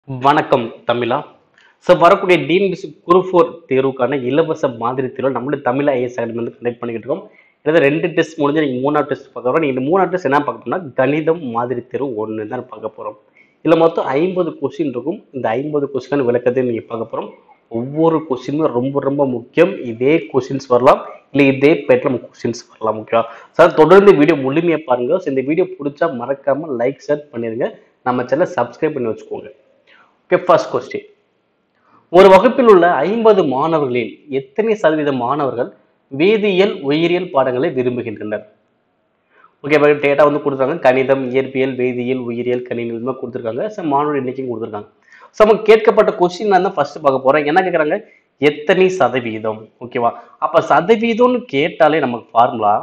வணக்கம் தமிழா ஸோ வரக்கூடிய டிஎன்பிசி குரூப் ஃபோர் தேர்வுக்கான இலவச மாதிரி தேர்வு நம்மளுடைய தமிழ் ஐஎஸ் அகாடமி வந்து கண்டக்ட் பண்ணிக்கிட்டு இருக்கோம் இதில் ரெண்டு டெஸ்ட் முடிஞ்சு நீங்கள் மூணாவது டெஸ்ட் பார்க்க போகிறோம் நீங்கள் மூணாவது டெஸ்ட் என்ன பார்க்க போறோம்னா கணிதம் மாதிரி தேர்வு ஒன்று தான் பார்க்க போகிறோம் இதில் மொத்தம் ஐம்பது கொஸ்டின் இருக்கும் இந்த ஐம்பது கொஸ்டின் விளக்கத்தை நீங்கள் பார்க்க போகிறோம் ஒவ்வொரு கொஸ்டினும் ரொம்ப ரொம்ப முக்கியம் இதே கொஸ்டின்ஸ் வரலாம் இல்லை இதே பேட்டில் நம்ம கொஸ்டின்ஸ் வரலாம் ஓகேவா சார் தொடர்ந்து வீடியோ முழுமையாக பாருங்க ஸோ இந்த வீடியோ பிடிச்சா மறக்காமல் லைக் ஷேர் பண்ணிடுங்க நம்ம சேனலை சப்ஸ்கிரைப் பண்ணி வச்சுக்கோங்க ஓகே ஃபர்ஸ்ட் கொஸ்டின் ஒரு வகுப்பில் உள்ள ஐம்பது மாணவர்களில் எத்தனை சதவீத மாணவர்கள் வேதியியல் உயிரியல் பாடங்களை விரும்புகின்றனர் ஓகே இப்போ டேட்டா வந்து கொடுத்துருக்காங்க கணிதம் இயற்பியல் வேதியியல் உயிரியல் கணினிலுமே கொடுத்துருக்காங்க ஸோ மாணவர் எண்ணிக்கையும் கொடுத்துருக்காங்க ஸோ நம்ம கேட்கப்பட்ட கொஸ்டின் நான் தான் ஃபர்ஸ்ட் பார்க்க போறேன் என்ன கேட்குறாங்க எத்தனை சதவீதம் ஓகேவா அப்போ சதவீதம்னு கேட்டாலே நமக்கு ஃபார்முலா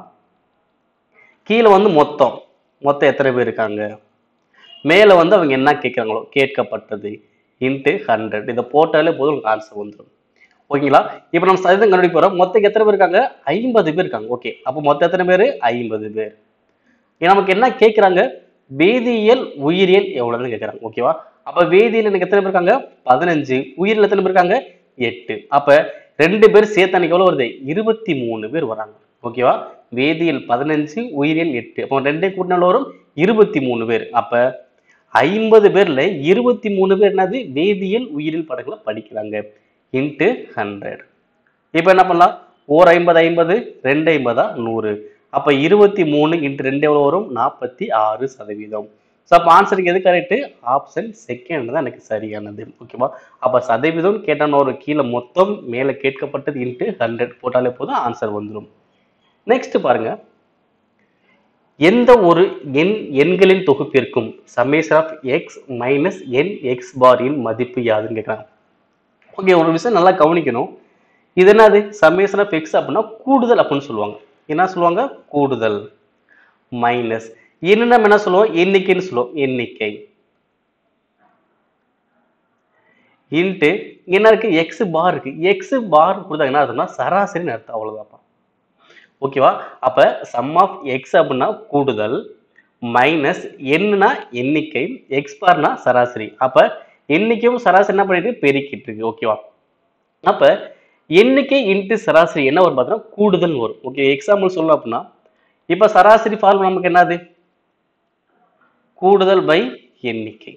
கீழே வந்து மொத்தம் மொத்தம் எத்தனை பேர் இருக்காங்க மேலே வந்து அவங்க என்ன கேட்குறாங்களோ கேட்கப்பட்டது இன்ட்டு ஹண்ட்ரட் இதை போட்டாலே போதும் உங்களுக்கு ஆன்சர் வந்துடும் ஓகேங்களா இப்போ நம்ம சதவீதம் கண்டுபிடிக்க போகிறோம் மொத்தம் எத்தனை பேர் இருக்காங்க ஐம்பது பேர் இருக்காங்க ஓகே அப்போ மொத்தம் எத்தனை பேர் ஐம்பது பேர் ஏன் நமக்கு என்ன கேட்குறாங்க வேதியியல் உயிரியல் எவ்வளோன்னு கேட்குறாங்க ஓகேவா அப்போ வேதியியல் எனக்கு எத்தனை பேர் இருக்காங்க பதினஞ்சு உயிரியல் எத்தனை பேர் இருக்காங்க எட்டு அப்போ ரெண்டு பேர் சேர்த்து அன்னைக்கு எவ்வளோ வருது இருபத்தி மூணு பேர் வராங்க ஓகேவா வேதியியல் பதினஞ்சு உயிரியல் எட்டு அப்போ ரெண்டே கூட்டினால வரும் இருபத்தி மூணு பேர் அப்போ ஐம்பது பேர்ல இருபத்தி மூணு பேர் என்னது வேதியியல் உயிரியல் பாடங்களை படிக்கிறாங்க இன்ட்டு ஹண்ட்ரட் இப்போ என்ன பண்ணலாம் ஓர் ஐம்பது ஐம்பது ரெண்டு ஐம்பதா நூறு அப்போ இருபத்தி மூணு இன்ட்டு ரெண்டு எவ்வளோ வரும் நாற்பத்தி ஆறு சதவீதம் ஸோ அப்போ ஆன்சருக்கு எது கரெக்டு ஆப்ஷன் செகண்ட் தான் எனக்கு சரியானது ஓகேவா அப்போ சதவீதம் கேட்டான ஒரு கீழே மொத்தம் மேலே கேட்கப்பட்டது இன்ட்டு ஹண்ட்ரட் போட்டாலே போதும் ஆன்சர் வந்துடும் நெக்ஸ்ட் பாருங்க எந்த ஒரு எண் எண்களின் தொகுப்பிற்கும் summation of x minus n x பாரின் மதிப்பு யாதுன்னு கேட்குறாங்க ஓகே ஒரு விஷயம் நல்லா கவனிக்கணும் இது என்னது சமேஷன் ஆஃப் எக்ஸ் அப்படின்னா கூடுதல் அப்படின்னு சொல்லுவாங்க என்ன சொல்லுவாங்க கூடுதல் மைனஸ் என்ன நம்ம என்ன சொல்லுவோம் எண்ணிக்கைன்னு சொல்லுவோம் எண்ணிக்கை இன்ட்டு என்ன இருக்கு எக்ஸ் பார் இருக்கு எக்ஸ் பார் கொடுத்தாங்க என்ன அர்த்தம்னா சராசரின்னு அர்த்தம் அவ்வளவுதான்ப்பா ஓகேவா அப்ப சம் ஆஃப் எக்ஸ் அப்படின்னா கூடுதல் மைனஸ் என்னன்னா எண்ணிக்கை எக்ஸ் பார்னா சராசரி அப்ப எண்ணிக்கையும் சராசரி என்ன பண்ணிட்டு பெருக்கிட்டு இருக்கு ஓகேவா அப்ப எண்ணிக்கை இன்ட்டு சராசரி என்ன வரும் பார்த்தீங்கன்னா கூடுதல் வரும் ஓகே எக்ஸாம்பிள் சொல்லணும் அப்படின்னா இப்ப சராசரி ஃபார்முலா நமக்கு என்னது கூடுதல் பை எண்ணிக்கை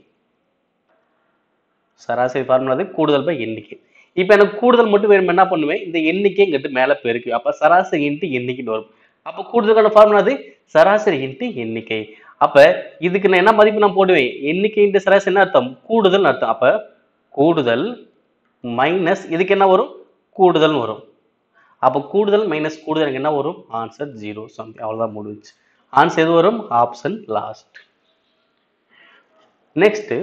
சராசரி ஃபார்முலா அது கூடுதல் பை எண்ணிக்கை இப்போ எனக்கு கூடுதல் மட்டும் வேணும் என்ன பண்ணுவேன் இந்த எண்ணிக்கைங்கிறது மேலே பெருக்கு அப்போ சராசரி இன்ட்டு எண்ணிக்கைன்னு வரும் அப்போ கூடுதலுக்கான ஃபார்முலா அது சராசரி இன்ட்டு எண்ணிக்கை அப்போ இதுக்கு நான் என்ன மதிப்பு நான் போடுவேன் எண்ணிக்கை இன்ட்டு சராசரி என்ன அர்த்தம் கூடுதல் அர்த்தம் அப்போ கூடுதல் மைனஸ் இதுக்கு என்ன வரும் கூடுதல்னு வரும் அப்போ கூடுதல் மைனஸ் கூடுதல் எனக்கு என்ன வரும் ஆன்சர் ஜீரோ சம்திங் அவ்வளோதான் முடிஞ்சு ஆன்சர் எது வரும் ஆப்ஷன் லாஸ்ட் நெக்ஸ்ட்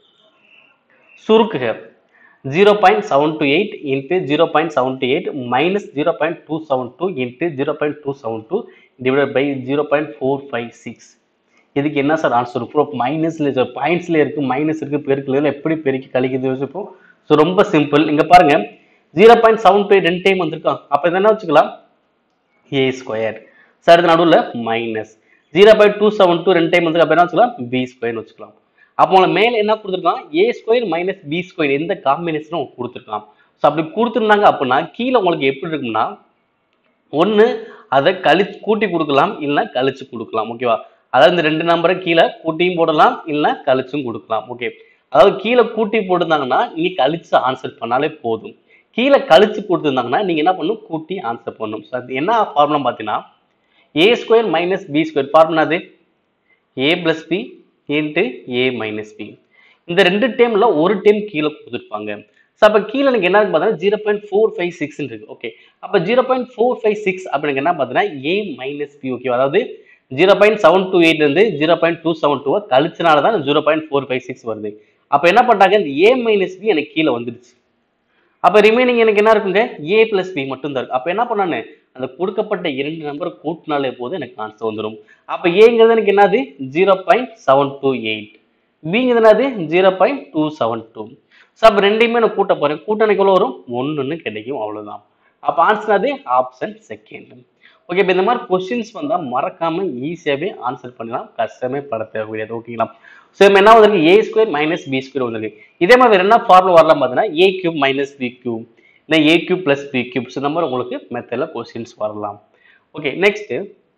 சுருக்குக zero point seven two eight into zero point seven two eight minus zero point two seven two into zero point two seven two divide by zero point four five six இதுக்கு என்ன sir answer bro மைனஸ்ல பாயிண்ட்ஸ்ல இருக்கு மைனஸ் இருக்கு பெருக்கல எப்படி பெருக்கி கழிக்குது யோசிப்போம் ஸோ ரொம்ப சிம்பிள் இங்க பாருங்க ஜீரோ பாயிண்ட் செவன் டூ ரெண்டு டைம் வந்திருக்கான் அப்போ இதை என்ன வச்சுக்கலாம் ஏ ஸ்கொயர் சார் இது நடுவில் minus zero point two seven two ரெண்டு டைம் வந்து அப்போ என்ன வச்சுக்கலாம் பி ஸ்கொயர்னு வச்சுக்கலாம் அப்போ உங்களை மேலே என்ன கொடுத்துருக்கான் a square minus b square எந்த காம்பினேஷனும் கொடுத்துருக்கான் ஸோ அப்படி கொடுத்துருந்தாங்க அப்படின்னா கீழே உங்களுக்கு எப்படி இருக்கும்னா ஒன்று அதை கழிச்சு கூட்டி கொடுக்கலாம் இல்லைன்னா கழிச்சு கொடுக்கலாம் ஓகேவா அதாவது இந்த ரெண்டு நம்பரை கீழே கூட்டியும் போடலாம் இல்லைன்னா கழிச்சும் கொடுக்கலாம் ஓகே அதாவது கீழே கூட்டி போட்டிருந்தாங்கன்னா நீங்க கழிச்சு ஆன்சர் பண்ணாலே போதும் கீழே கழிச்சு கொடுத்துருந்தாங்கன்னா நீங்க என்ன பண்ணணும் கூட்டி ஆன்சர் பண்ணணும் ஸோ அது என்ன ஃபார்முலா பார்த்தீங்கன்னா a square minus b square formula அது a plus b into a minus b இந்த ரெண்டு டைம்ல ஒரு டைம் கீழே கொடுத்துருப்பாங்க ஸோ அப்போ கீழே எனக்கு என்ன இருக்கு பார்த்தீங்கன்னா zero point four five six இருக்கு ஓகே அப்போ zero point four five six அப்படிங்க என்ன பார்த்தீங்கன்னா ஏ மைனஸ் பி ஓகே அதாவது ஜீரோ பாயிண்ட் செவன் டூ எயிட்லேருந்து ஜீரோ பாயிண்ட் டூ செவன் டூவை கழிச்சனால தான் zero point four five six வருது அப்போ என்ன பண்ணுறாங்க இந்த ஏ மைனஸ் பி எனக்கு கீழே வந்துடுச்சு அப்போ ரிமைனிங் எனக்கு என்ன இருக்குங்க ஏ பிளஸ் பி மட்டும் தான் இருக்கு அப்போ என்ன பண்ணானு அந்த கொடுக்கப்பட்ட இரண்டு நம்பரை கூட்டினாலே போது எனக்கு ஆன்சர் வந்துடும் அப்போ ஏங்கிறது எனக்கு என்னது zero point seven two eight பிங்கிறது என்னது zero point two seven two so அப்போ ரெண்டையுமே நான் கூட்ட போகிறேன் கூட்ட எனக்கு எவ்வளோ வரும் ஒன்றுன்னு கிடைக்கும் அவ்வளோதான் அப்போ ஆன்சர் அது ஆப்ஷன் செகண்ட் ஓகே இப்போ இந்த மாதிரி கொஸ்டின்ஸ் வந்தால் மறக்காம ஈஸியாகவே ஆன்சர் பண்ணலாம் கஷ்டமே பட தேவையாது ஓகேங்களா ஸோ இப்போ என்ன வந்திருக்கு a square minus b square வந்திருக்கு இதே மாதிரி வேற என்ன ஃபார்முலா வரலாம் பார்த்தீங்கன்னா a cube minus b cube இல்லை a cube plus b cube so இந்த மாதிரி உங்களுக்கு மெத்தடில் கொஸ்டின்ஸ் வரலாம் okay next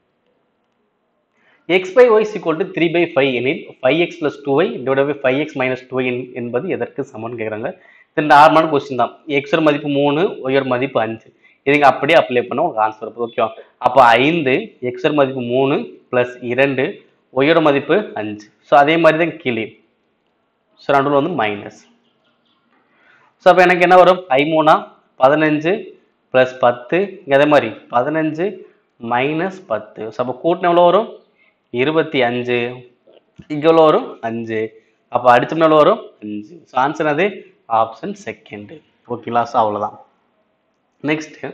x by y equal to three by five எனில் five x plus two y divide by five x minus two என்பது எதற்கு சமம்னு கேட்குறாங்க இது நார்மலான கொஸ்டின் தான் எக்ஸோட மதிப்பு மூணு ஒய்யோட மதிப்பு அஞ்சு இதுங்க அப்படியே அப்ளை பண்ண உங்களுக்கு ஆன்சர் வரும் ஓகேவா அப்போ ஐந்து எக்ஸோட மதிப்பு மூணு ப்ளஸ் இரண்டு ஒய்யோட மதிப்பு அஞ்சு ஸோ அதே மாதிரி தான் கீழே ஸோ நடுவில் வந்து மைனஸ் ஸோ அப்போ எனக்கு என்ன வரும் ஐ மூணா பதினஞ்சு ப்ளஸ் பத்து இங்கே அதே மாதிரி பதினஞ்சு மைனஸ் பத்து ஸோ அப்போ கூட்டின எவ்வளோ வரும் இருபத்தி அஞ்சு இங்கே எவ்வளோ வரும் அஞ்சு அப்போ அடிச்சோம்னா எவ்வளோ வரும் அஞ்சு ஸோ ஆன்சர் அது ஆப்ஷன் செகண்டு ஓகேங்களா ஸோ அவ்வளோதான் நெக்ஸ்ட்டு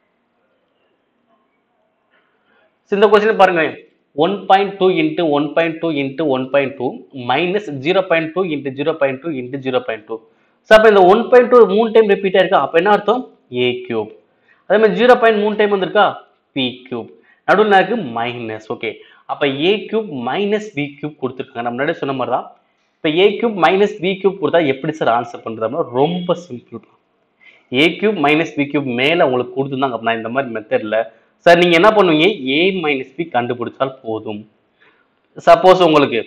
இந்த கொஸ்டின் பாருங்க one point two into one point two into one point two minus zero point two into zero point two into zero point two so அப்போ இந்த one point two மூணு time repeat ஆயிருக்கா அப்போ என்ன அர்த்தம் a cube அதே மாதிரி zero point மூணு டைம் வந்திருக்கா பி கியூப் நடுவில் இருக்கு மைனஸ் ஓகே அப்போ a cube minus b cube கொடுத்துருக்காங்க நம்ம முன்னாடி சொன்ன மாதிரி தான் இப்போ a cube minus b cube கொடுத்தா எப்படி சார் ஆன்சர் பண்ணுறது அப்படின்னா ரொம்ப சிம்பிள் தான் a cube minus b cube மேலே உங்களுக்கு கொடுத்துருந்தாங்க அப்படின்னா இந்த மாதிரி மெத்தடில் சார் நீங்கள் என்ன பண்ணுவீங்க ஏ மைனஸ் பி கண்டுபிடிச்சால் போதும் சப்போஸ் உங்களுக்கு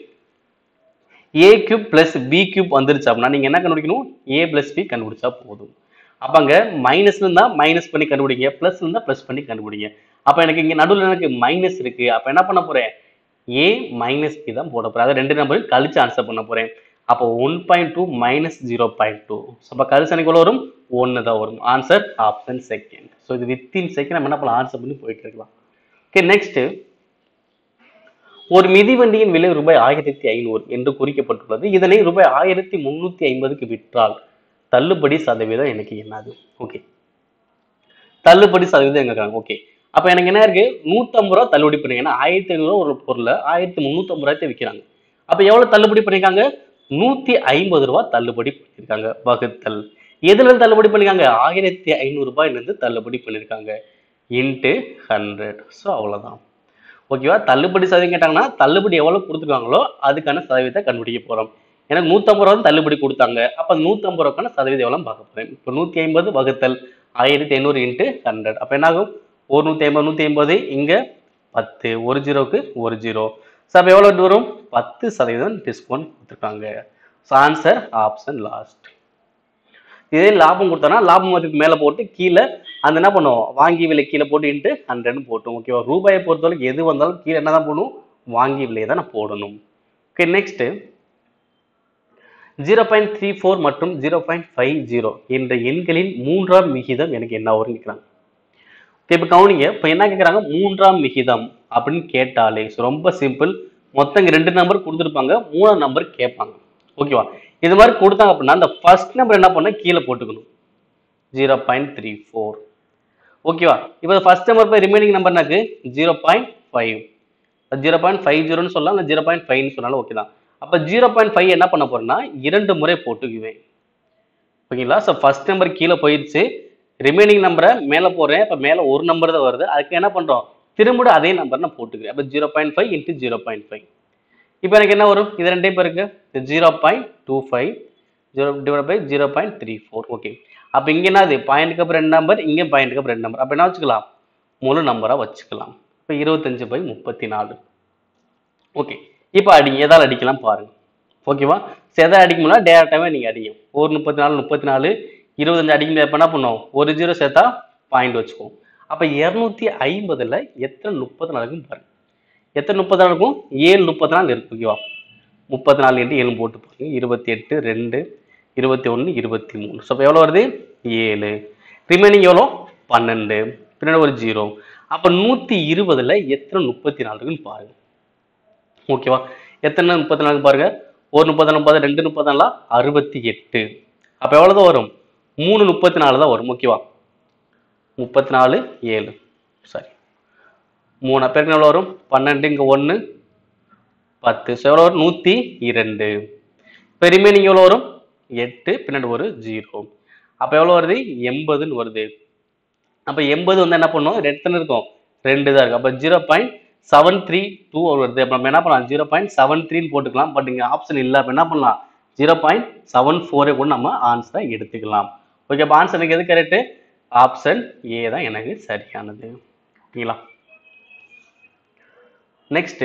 a cube plus b cube வந்துருச்சு அப்படின்னா நீங்கள் என்ன கண்டுபிடிக்கணும் ஏ பிளஸ் பி கண்டுபிடிச்சா போதும் அப்போ அங்கே மைனஸ்ல இருந்தா மைனஸ் பண்ணி கண்டுபிடிங்க ப்ளஸ் இருந்தால் ப்ளஸ் பண்ணி கண்டுபிடிங்க அப்போ எனக்கு இங்கே நடுவில் எனக்கு மைனஸ் இருக்கு அப்போ என்ன பண்ண போறேன் ஏ மைனஸ் பி தான் போட போறேன் அதை ரெண்டு நம்பரையும் கழிச்சு ஆன்சர் பண்ண போறேன் அப்போ one point two minus zero point two அப்போ கழிச்சு எனக்கு எவ்வளோ வரும் ஒன்று தான் வரும் ஆன்சர் ஆப்ஷன் செகண்ட் ஸோ இது வித்தின் செகண்ட் நம்ம என்ன பண்ணலாம் ஆன்சர் பண்ணி போயிட்டு இருக்கலாம் ஓகே நெக்ஸ்ட் ஒரு மிதிவண்டியின் விலை ரூபாய் ஆயிரத்தி ஐநூறு என்று குறிக்கப்பட்டுள்ளது இதனை ரூபாய் ஆயிரத்தி முன்னூத்தி ஐம்பதுக்கு விற்றால் தள்ளுபடி சதவீதம் எனக்கு என்னது ஓகே தள்ளுபடி சதவீதம் எங்க இருக்காங்க ஓகே அப்ப எனக்கு என்ன இருக்கு நூத்தம்பது ரூபா தள்ளுபடி பண்ணுங்க ஏன்னா ஆயிரத்தி ஐநூறு ஒரு பொருளை ஆயிரத்தி முந்நூத்தம்பது ரூபாய்க்கு விற்கிறாங்க அப்ப எவ்வளவு தள்ளுபடி பண்ணிருக்காங்க நூத்தி ஐம்பது ரூபா தள்ளுபடி பண்ணிருக்காங்க வகுத்தல் எதுல இருந்து தள்ளுபடி பண்ணிருக்காங்க ஆயிரத்தி ஐநூறு ரூபாயில இருந்து தள்ளுபடி பண்ணிருக்காங்க இன்ட்டு ஹண்ட்ரட் ஸோ அவ்வளவுதான் ஓகேவா தள்ளுபடி சதவீதம் கேட்டாங்கன்னா தள்ளுபடி எவ்வளவு கொடுத்துருக்காங்களோ அதுக்கான சதவீதத்தை கண்டுபிடிக்க போறோம் எனக்கு நூற்றம்பது ரூபா தள்ளுபடி கொடுத்தாங்க அப்போ நூற்றம்பது ரூபாய்க்கான சதவீதம் எவ்வளோ பார்க்க போறேன் இப்போ நூற்றி ஐம்பது வகுத்தல் ஆயிரத்தி ஐநூறு இன்ட்டு ஹண்ட்ரட் அப்போ என்ன ஆகும் ஒரு நூற்றி ஐம்பது நூற்றி ஐம்பது இங்கே பத்து ஒரு ஜீரோக்கு ஒரு ஜீரோ ஸோ அப்போ எவ்வளோ வரும் பத்து சதவீதம் டிஸ்கவுண்ட் கொடுத்துருக்காங்க ஸோ ஆன்சர் ஆப்ஷன் லாஸ்ட் இதே லாபம் கொடுத்தோன்னா லாபம் மதிப்பு மேலே போட்டு கீழே அந்த என்ன பண்ணுவோம் வாங்கி விலை கீழே போட்டு இன்ட்டு ஹண்ட்ரட்னு போட்டோம் ஓகேவா ரூபாயை பொறுத்தவரைக்கும் எது வந்தாலும் கீழே என்ன தான் போடணும் வாங்கி விலையை தான் நான் போடணும் okay next zero point three four மற்றும் ஜீரோ பாயிண்ட் ஃபைவ் ஜீரோ என்ற எண்களின் மூன்றாம் விகிதம் எனக்கு என்ன வரும்னு கேட்குறாங்க இப்போ கவனிங்க இப்போ என்ன கேட்குறாங்க மூன்றாம் விகிதம் அப்படின்னு கேட்டாலே so ரொம்ப சிம்பிள் மொத்தம் இங்க ரெண்டு நம்பர் கொடுத்துருப்பாங்க மூணாம் நம்பர் கேட்பாங்க ஓகேவா இது மாதிரி கொடுத்தாங்க அப்படின்னா அந்த ஃபர்ஸ்ட் நம்பர் என்ன பண்ண கீழே போட்டுக்கணும் ஜீரோ பாயிண்ட் த்ரீ ஃபோர் ஓகேவா இப்போ ஃபர்ஸ்ட் நம்பர் போய் ரிமைனிங் நம்பர் எனக்கு zero point five zero point five ஜீரோன்னு சொல்லலாம் இல்லை ஜீரோ பாயிண்ட் ஃபைவ்னு சொன்னாலும் ஓகே தான் அப்போ ஜீரோ பாயிண்ட் ஃபைவ் என்ன பண்ண போறேன்னா இரண்டு முறை போட்டுக்குவேன் ஓகேங்களா ஸோ ஃபர்ஸ்ட் நம்பர் கீழே போயிடுச்சு ரிமைனிங் நம்பரை மேலே போடுறேன் இப்போ மேலே ஒரு நம்பர் தான் வருது அதுக்கு என்ன பண்ணுறோம் திரும்ப அதே நம்பர் நான் போட்டுக்கிறேன் அப்போ zero point five into zero point five இப்போ எனக்கு என்ன வரும் இது ரெண்டே பேருக்கு zero point two five zero divide by zero point three four okay அப்போ இங்கே என்னது பாயிண்ட்டுக்கு அப்புறம் ரெண்டு நம்பர் இங்கே பாயிண்ட்டுக்கு அப்புறம் ரெண்டு நம்பர் அப்போ என்ன வச்சுக்கலாம் முழு நம்பராக வச்சுக்கலாம் இப்போ இருபத்தஞ்சு பை முப்பத்தி நாலு ஓகே இப்போ அடி எதால் அடிக்கலாம் பாருங்க ஓகேவா சரி எதை அடிக்கணும்னா டேரெக்டாகவே நீங்கள் அடிங்க ஒரு முப்பத்தி நாலு முப்பத்தி நாலு இருபத்தஞ்சு அடிக்கும் எப்போ என்ன பண்ணும் ஒரு ஜீரோ சேர்த்தா பாயிண்ட் வச்சுக்குவோம் அப்போ இரநூத்தி ஐம்பதில் எத்தனை முப்பத்தி நாலுக்கும் பாருங்க எத்தனை முப்பத்தி நாலுக்கும் ஏழு முப்பத்தி நாலு இருக்கு ஓகேவா முப்பத்தி நாலு இன்ட்டு ஏழு போட்டு பாருங்க இருபத்தி எட்டு ரெண்டு இருபத்தி ஒன்று இருபத்தி மூணு ஸோ அப்போ எவ்வளோ வருது ஏழு ரிமைனிங் எவ்வளோ பன்னெண்டு பின்னாடி ஒரு ஜீரோ அப்போ நூற்றி இருபதில் எத்தனை முப்பத்தி நாலு இருக்குன்னு பாருங்க ஓகேவா எத்தனை முப்பத்தி நாலு பாருங்க ஒரு முப்பத்தி நாலு முப்பது ரெண்டு முப்பத்தி நாலா அறுபத்தி எட்டு அப்போ எவ்வளோ தான் வரும் மூணு முப்பத்தி நாலு தான் வரும் ஓகேவா முப்பத்தி நாலு ஏழு சரி மூணு பேருக்கு எவ்வளோ வரும் பன்னெண்டு இங்கே ஒன்று பத்து ஸோ எவ்வளோ வரும் நூற்றி இரண்டு இப்போ ரிமைனிங் எவ்வளோ வரும் எட்டு பின்னாடி ஒரு ஜீரோ அப்போ எவ்வளோ வருது எண்பதுன்னு வருது அப்போ எண்பது வந்து என்ன பண்ணும் எத்தனை இருக்கும் ரெண்டு தான் இருக்கு அப்போ zero point seven three two வருது அப்போ நம்ம என்ன பண்ணலாம் ஜீரோ பாயிண்ட் செவன் த்ரீன்னு போட்டுக்கலாம் பட் இங்கே ஆப்ஷன் இல்லை அப்போ என்ன பண்ணலாம் ஜீரோ பாயிண்ட் செவன் ஃபோரே கூட நம்ம ஆன்சரை எடுத்துக்கலாம் ஓகே அப்போ ஆன்சர் எனக்கு எது கரெக்டு ஆப்ஷன் ஏ தான் எனக்கு சரியானது ஓகேங்களா நெக்ஸ்ட்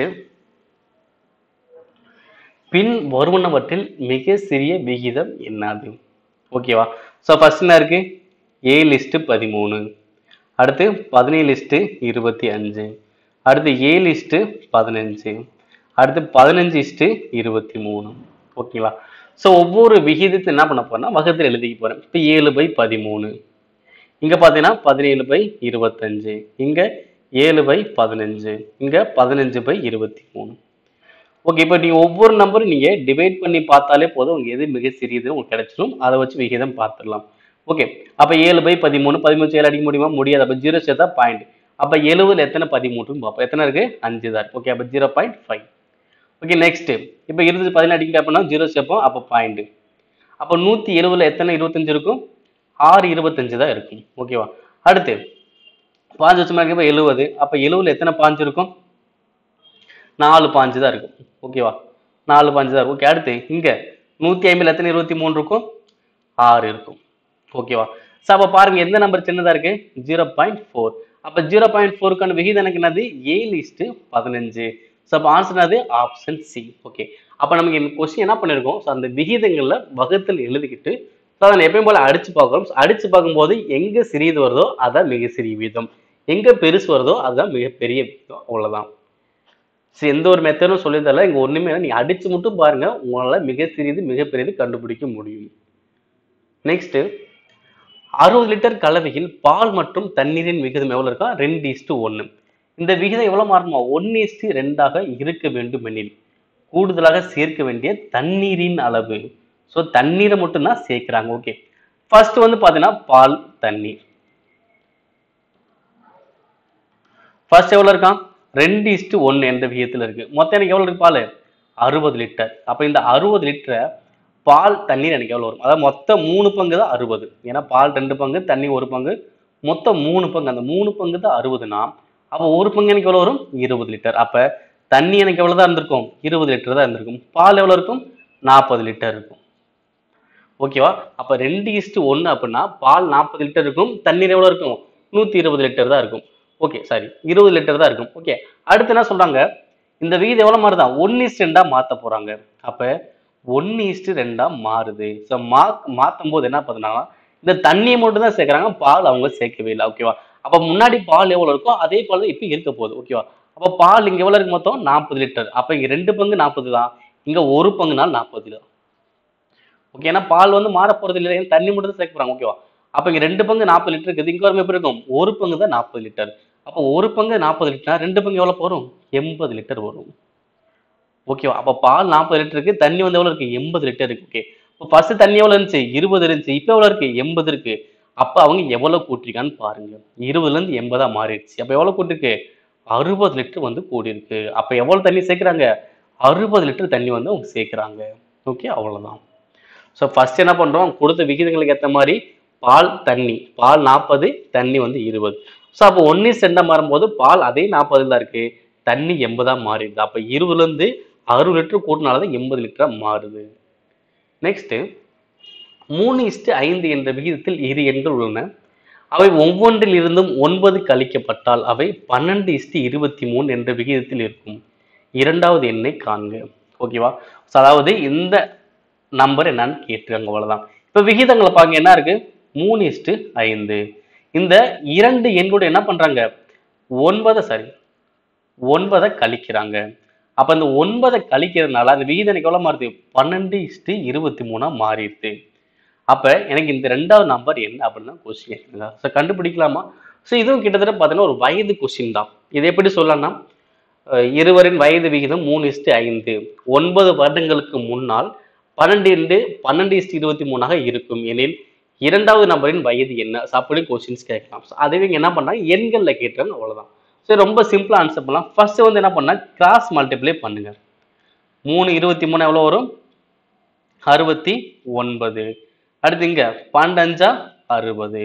பின் வருவனவற்றில் மிக சிறிய விகிதம் என்னது ஓகேவா ஸோ ஃபர்ஸ்ட் என்ன இருக்கு ஏ லிஸ்ட்டு பதிமூணு அடுத்து பதினேழு லிஸ்ட்டு இருபத்தி அஞ்சு அடுத்து ஏ லிஸ்ட்டு பதினஞ்சு அடுத்து பதினஞ்சு லிஸ்ட்டு இருபத்தி மூணு ஓகேங்களா ஸோ ஒவ்வொரு விகிதத்தை என்ன பண்ண போறேன்னா வகுத்தில் எழுதிக்க போறேன் இப்போ ஏழு பை பதிமூணு இங்க பார்த்தீங்கன்னா பதினேழு பை இருபத்தஞ்சு இங்க ஏழு பை பதினஞ்சு இங்க பதினஞ்சு பை இருபத்தி மூணு ஓகே இப்போ நீங்க ஒவ்வொரு நம்பரும் நீங்க டிவைட் பண்ணி பார்த்தாலே போதும் உங்களுக்கு எது மிக சிறியது உங்களுக்கு கிடைச்சிடும் அதை வச்சு விகிதம் பார்த்துடலாம் ஓகே அப்ப ஏழு பை பதிமூணு பதிமூணு ஏழு அடிக்க முடியுமா முடியாது அப்ப ஜீரோ சேர்த்தா பாயிண்ட் அப்ப எழுபதுல எத்தனை பதிமூணு பார்ப்போம் எத்தனை இருக்கு அஞ்சு தான் ஓகே அப்ப zero point five okay next இப்போ இருபது பதினேழு அடிக்க அப்படின்னா ஜீரோ சேர்ப்போம் அப்போ பாயிண்ட் அப்போ நூத்தி எழுபதுல எத்தனை இருபத்தஞ்சு இருக்கும் ஆறு இருபத்தஞ்சு தான் இருக்கும் ஓகேவா அடுத்து பாஞ்சு வருஷமா இருக்கப்ப எழுபது அப்போ எழுபதுல எத்தனை பாஞ்சு இருக்கும் நாலு பாஞ்சு தான் இருக்கும் ஓகேவா நாலு பாஞ்சு தான் இருக்கும் ஓகே அடுத்து இங்க நூத்தி ஐம்பதுல எத்தனை இருபத்தி மூணு இருக்கும் ஆறு இருக்கும் ஓகேவா ஸோ அப்போ பாருங்க எந்த நம்பர் சின்னதா இருக்கு ஜீரோ பாயிண்ட் ஃபோர் அப்போ ஜீரோ பாயிண்ட் ஃபோருக்கான விகிதம் எனக்கு என்னது ஏ லிஸ்ட் பதினஞ்சு ஸோ அப்போ ஆன்சர் என்னது ஆப்ஷன் சி ஓகே அப்போ நமக்கு இந்த கொஸ்டின் என்ன பண்ணியிருக்கோம் ஸோ அந்த விகிதங்களில் வகுத்தல் எழுதிக்கிட்டு ஸோ அதை எப்பயும் போல அடிச்சு பார்க்குறோம் So, அடிச்சு பார்க்கும்போது எங்க சிறியது வருதோ அதான் மிக சிறிய வீதம் எங்க பெருசு வருதோ அதுதான் மிகப்பெரிய வீதம் அவ்வளவுதான் சரி எந்த ஒரு மெத்தடும் சொல்லி தரல இங்க ஒண்ணுமே இல்லை நீங்க அடிச்சு மட்டும் பாருங்க உங்களால மிக சிறியது மிகப்பெரியது கண்டுபிடிக்க முடியும் நெக்ஸ்ட் அறுபது லிட்டர் கலவையில் பால் மற்றும் தண்ணீரின் விகிதம் எவ்வளவு இருக்கா ரெண்டு இஸ்டு ஒன்று இந்த விகிதம் எவ்வளவு மாறுமா ஒன்னு இஸ்டு ரெண்டாக இருக்க வேண்டும் எனில் கூடுதலாக சேர்க்க வேண்டிய தண்ணீரின் அளவு ஸோ தண்ணீரை மட்டும்தான் சேர்க்கிறாங்க ஓகே ஃபர்ஸ்ட் வந்து பாத்தீங்கன்னா பால் தண்ணீர் ஃபர்ஸ்ட் எவ்வளவு இருக்கான் ரெண்டு இஸ்டு ஒன்று என்ற விகிதத்தில் இருக்கு மொத்தம் எனக்கு எவ்வளவு இருக்கு பால் அறுபது லிட்டர் அப்போ இந்த அறுபது லிட்டரை பால் தண்ணீர் எனக்கு எவ்வளவு வரும் அதாவது மொத்தம் மூணு பங்கு தான் அறுபது ஏன்னா பால் ரெண்டு பங்கு தண்ணி ஒரு பங்கு மொத்தம் மூணு பங்கு அந்த மூணு பங்கு தான் அறுபதுனா அப்போ ஒரு பங்கு எனக்கு எவ்வளவு வரும் இருபது லிட்டர் அப்ப தண்ணி எனக்கு எவ்வளவு தான் இருந்திருக்கும் இருபது லிட்டர் தான் இருந்திருக்கும் பால் எவ்வளவு இருக்கும் நாற்பது லிட்டர் இருக்கும் ஓகேவா அப்ப ரெண்டு இஸ்டு ஒன்று அப்படின்னா பால் நாற்பது லிட்டர் இருக்கும் தண்ணீர் எவ்வளவு இருக்கும் நூத்தி இருபது லிட்டர் தான் இருக்கும் ஓகே சாரி இருபது லிட்டர் தான் இருக்கும் ஓகே அடுத்து என்ன சொல்றாங்க இந்த விகிதம் எவ்வளவு மாறுதா ஒன்னு இஸ்டு ரெண்டா மாத்த போறாங்க அப்ப ஒன்னு இஸ்டு ரெண்டா மாறுது ஸோ மா மாத்தும் போது என்ன பண்ணுனா இந்த தண்ணியை மட்டும் தான் சேர்க்கறாங்க பால் அவங்க சேர்க்கவே இல்லை ஓகேவா அப்ப முன்னாடி பால் எவ்வளவு இருக்கோ அதே பால் தான் இப்போ இருக்க போகுது ஓகேவா அப்ப பால் இங்க எவ்வளவு இருக்கு மொத்தம் நாற்பது லிட்டர் அப்ப இங்க ரெண்டு பங்கு நாற்பது தான் இங்க ஒரு பங்குனால் நாற்பது தான் ஓகே ஏன்னா பால் வந்து மாற போறது இல்லை ஏன்னா தண்ணி மட்டும் தான் சேர்க்க போறாங்க ஓகேவா அப்ப இங்க ரெண்டு பங்கு நாற்பது லிட்டர் இருக்குது இங்க வரும் எப்படி இருக்கும் ஒரு பங்கு தான் நாற்பது லிட்டர் அப்போ ஒரு பங்கு நாற்பது லிட்டர் ரெண்டு பங்கு எவ்வளவு வரும் எண்பது லிட்டர் வரும் ஓகேவா அப்ப பால் நாற்பது லிட்டர் இருக்கு தண்ணி வந்து எவ்வளவு இருக்கு எண்பது லிட்டர் இருக்கு ஓகே இப்போ ஃபர்ஸ்ட் தண்ணி எவ்வளவு இருந்துச்சு இருபது இருந்துச்சு இப்போ எவ்வளவு இருக்கு எண்பது இருக்கு அப்ப அவங்க எவ்வளவு கூட்டிருக்கான்னு பாருங்க இருபதுல இருந்து எண்பதா மாறிடுச்சு அப்ப எவ்வளவு கூட்டிருக்கு அறுபது லிட்டர் வந்து கூடியிருக்கு அப்ப எவ்வளவு தண்ணி சேர்க்கறாங்க அறுபது லிட்டர் தண்ணி வந்து அவங்க சேர்க்கறாங்க ஓகே அவ்வளவுதான் ஸோ ஃபர்ஸ்ட் என்ன பண்றோம் கொடுத்த விகிதங்களுக்கு ஏற்ற மாதிரி பால் தண்ணி பால் நாற்பது தண்ணி வந்து இருபது ஸோ அப்போ ஒன்னு செண்டா மாறும்போது பால் அதே நாற்பது தான் இருக்கு தண்ணி எண்பதா மாறிடுது அப்போ இருபதுல இருந்து அறுபது லிட்டர் கூட்டினால்தான் எண்பது லிட்டரா மாறுது நெக்ஸ்ட் மூணு இஸ்டு ஐந்து என்ற விகிதத்தில் இரு எண்கள் உள்ளன அவை ஒவ்வொன்றில் இருந்தும் ஒன்பது கழிக்கப்பட்டால் அவை பன்னெண்டு இஸ்டு இருபத்தி மூணு என்ற விகிதத்தில் இருக்கும் இரண்டாவது எண்ணை காண்க ஓகேவா So, அதாவது இந்த நம்பர் என்னன்னு கேட்டிருக்காங்க அவ்வளவுதான் இப்ப விகிதங்களை பாருங்க என்ன இருக்கு மூணு இஸ்டு ஐந்து இந்த இரண்டு எண்களோட என்ன பண்றாங்க ஒன்பதை சரி ஒன்பதை கழிக்கிறாங்க அப்ப இந்த ஒன்பதை கழிக்கிறதுனால அந்த விகிதம் எனக்கு எவ்வளவு மாறுது பன்னெண்டு இஸ்டு இருபத்தி மூணா மாறிடுது அப்ப எனக்கு இந்த ரெண்டாவது நம்பர் என்ன அப்படின்னு கொஸ்டின் கேட்குங்க ஸோ கண்டுபிடிக்கலாமா ஸோ இதுவும் கிட்டத்தட்ட பார்த்தீங்கன்னா ஒரு வயது கொஸ்டின் தான் இது எப்படி சொல்லலாம்னா அஹ் இருவரின் வயது விகிதம் மூணு இஸ்டு ஐந்து ஒன்பது வருடங்களுக்கு முன்னால் பன்னெண்டு இண்டு பன்னெண்டு இஸ்டு இருபத்தி மூணாக இருக்கும் எனில் இரண்டாவது நபரின் வயது என்ன ஸோ அப்படி கொஸ்டின்ஸ் கேட்கலாம் ஸோ அதுவே இங்க என்ன பண்ணாங்க எண்களில் கேட்டுறாங்க அவ்வளவுதான் ஸோ ரொம்ப சிம்பிளா ஆன்சர் பண்ணலாம் ஃபர்ஸ்ட் வந்து என்ன பண்ணா கிராஸ் மல்டிப்ளை பண்ணுங்க மூணு இருபத்தி மூணு எவ்வளோ வரும் அறுபத்தி ஒன்பது அடுத்து இங்க பன்னெண்டஞ்சா அறுபது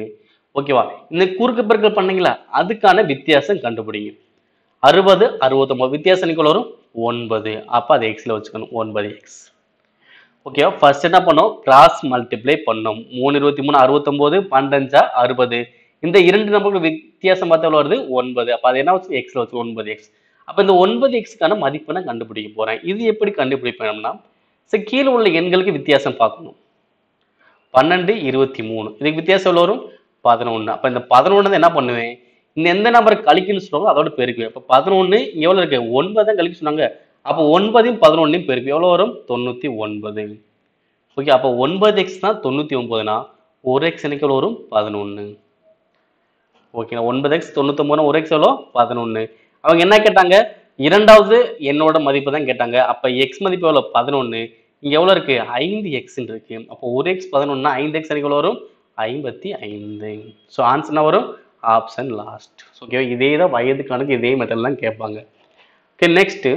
ஓகேவா இந்த குறுக்கு பெருக்கல் பண்ணீங்களா அதுக்கான வித்தியாசம் கண்டுபிடிங்க அறுபது அறுபத்தொன்பது வித்தியாசம் எனக்கு வரும் ஒன்பது அப்போ அதை எக்ஸில் வச்சுக்கணும் ஒன்பது எக்ஸ் ஓகேவா ஃபர்ஸ்ட் என்ன பண்ணோம் கிராஸ் மல்டிப்ளை பண்ணோம் மூணு இருபத்தி மூணு அறுபத்தொம்போது பன்னெண்டா அறுபது இந்த இரண்டு நம்பருக்கு வித்தியாசம் பார்த்து எவ்வளோ வருது ஒன்பது அப்போ அது என்ன வச்சு எக்ஸில் வச்சு ஒன்பது எக்ஸ் அப்போ இந்த ஒன்பது எக்ஸ்க்கான மதிப்பை நான் கண்டுபிடிக்க போகிறேன் இது எப்படி கண்டுபிடிப்பேன்னா சரி கீழே உள்ள எண்களுக்கு வித்தியாசம் பார்க்கணும் பன்னெண்டு இருபத்தி மூணு இதுக்கு வித்தியாசம் எவ்வளோ வரும் பதினொன்று அப்போ இந்த பதினொன்று என்ன பண்ணுவேன் இந்த எந்த நம்பரை கழிக்கணும்னு சொல்லுவாங்க அதோட பெருக்குவேன் அப்போ பதினொன்று எவ்வளோ இருக்கு ஒன்பது தான் கழிக்க சொன்னாங்க அப்போ ஒன்பதையும் பதினொன்னையும் பெருக்கு எவ்வளோ வரும் தொண்ணூற்றி ஒன்பது ஓகே அப்போ ஒன்பது எக்ஸ் தான் தொண்ணூற்றி ஒன்பதுனா ஒரு எக்ஸ் எனக்கு எவ்வளோ வரும் பதினொன்று ஓகேங்களா ஒன்பது எக்ஸ் தொண்ணூத்தொம்பதுனா ஒரு எக்ஸ் எவ்வளோ பதினொன்று அவங்க என்ன கேட்டாங்க இரண்டாவது என்னோட மதிப்பு தான் கேட்டாங்க அப்போ எக்ஸ் மதிப்பு எவ்வளோ பதினொன்று இங்கே எவ்வளோ இருக்கு ஐந்து எக்ஸ்ன்னு இருக்கு அப்போ ஒரு எக்ஸ் பதினொன்னா ஐந்து எக்ஸ் எனக்கு எவ்வளோ வரும் ஐம்பத்தி ஐந்து ஸோ ஆன்சர் என்ன வரும் ஆப்ஷன் லாஸ்ட் ஓகே இதே தான் வயது கணக்கு இதே மெத்தட் தான் கேட்பாங்க ஓகே நெக்ஸ்ட்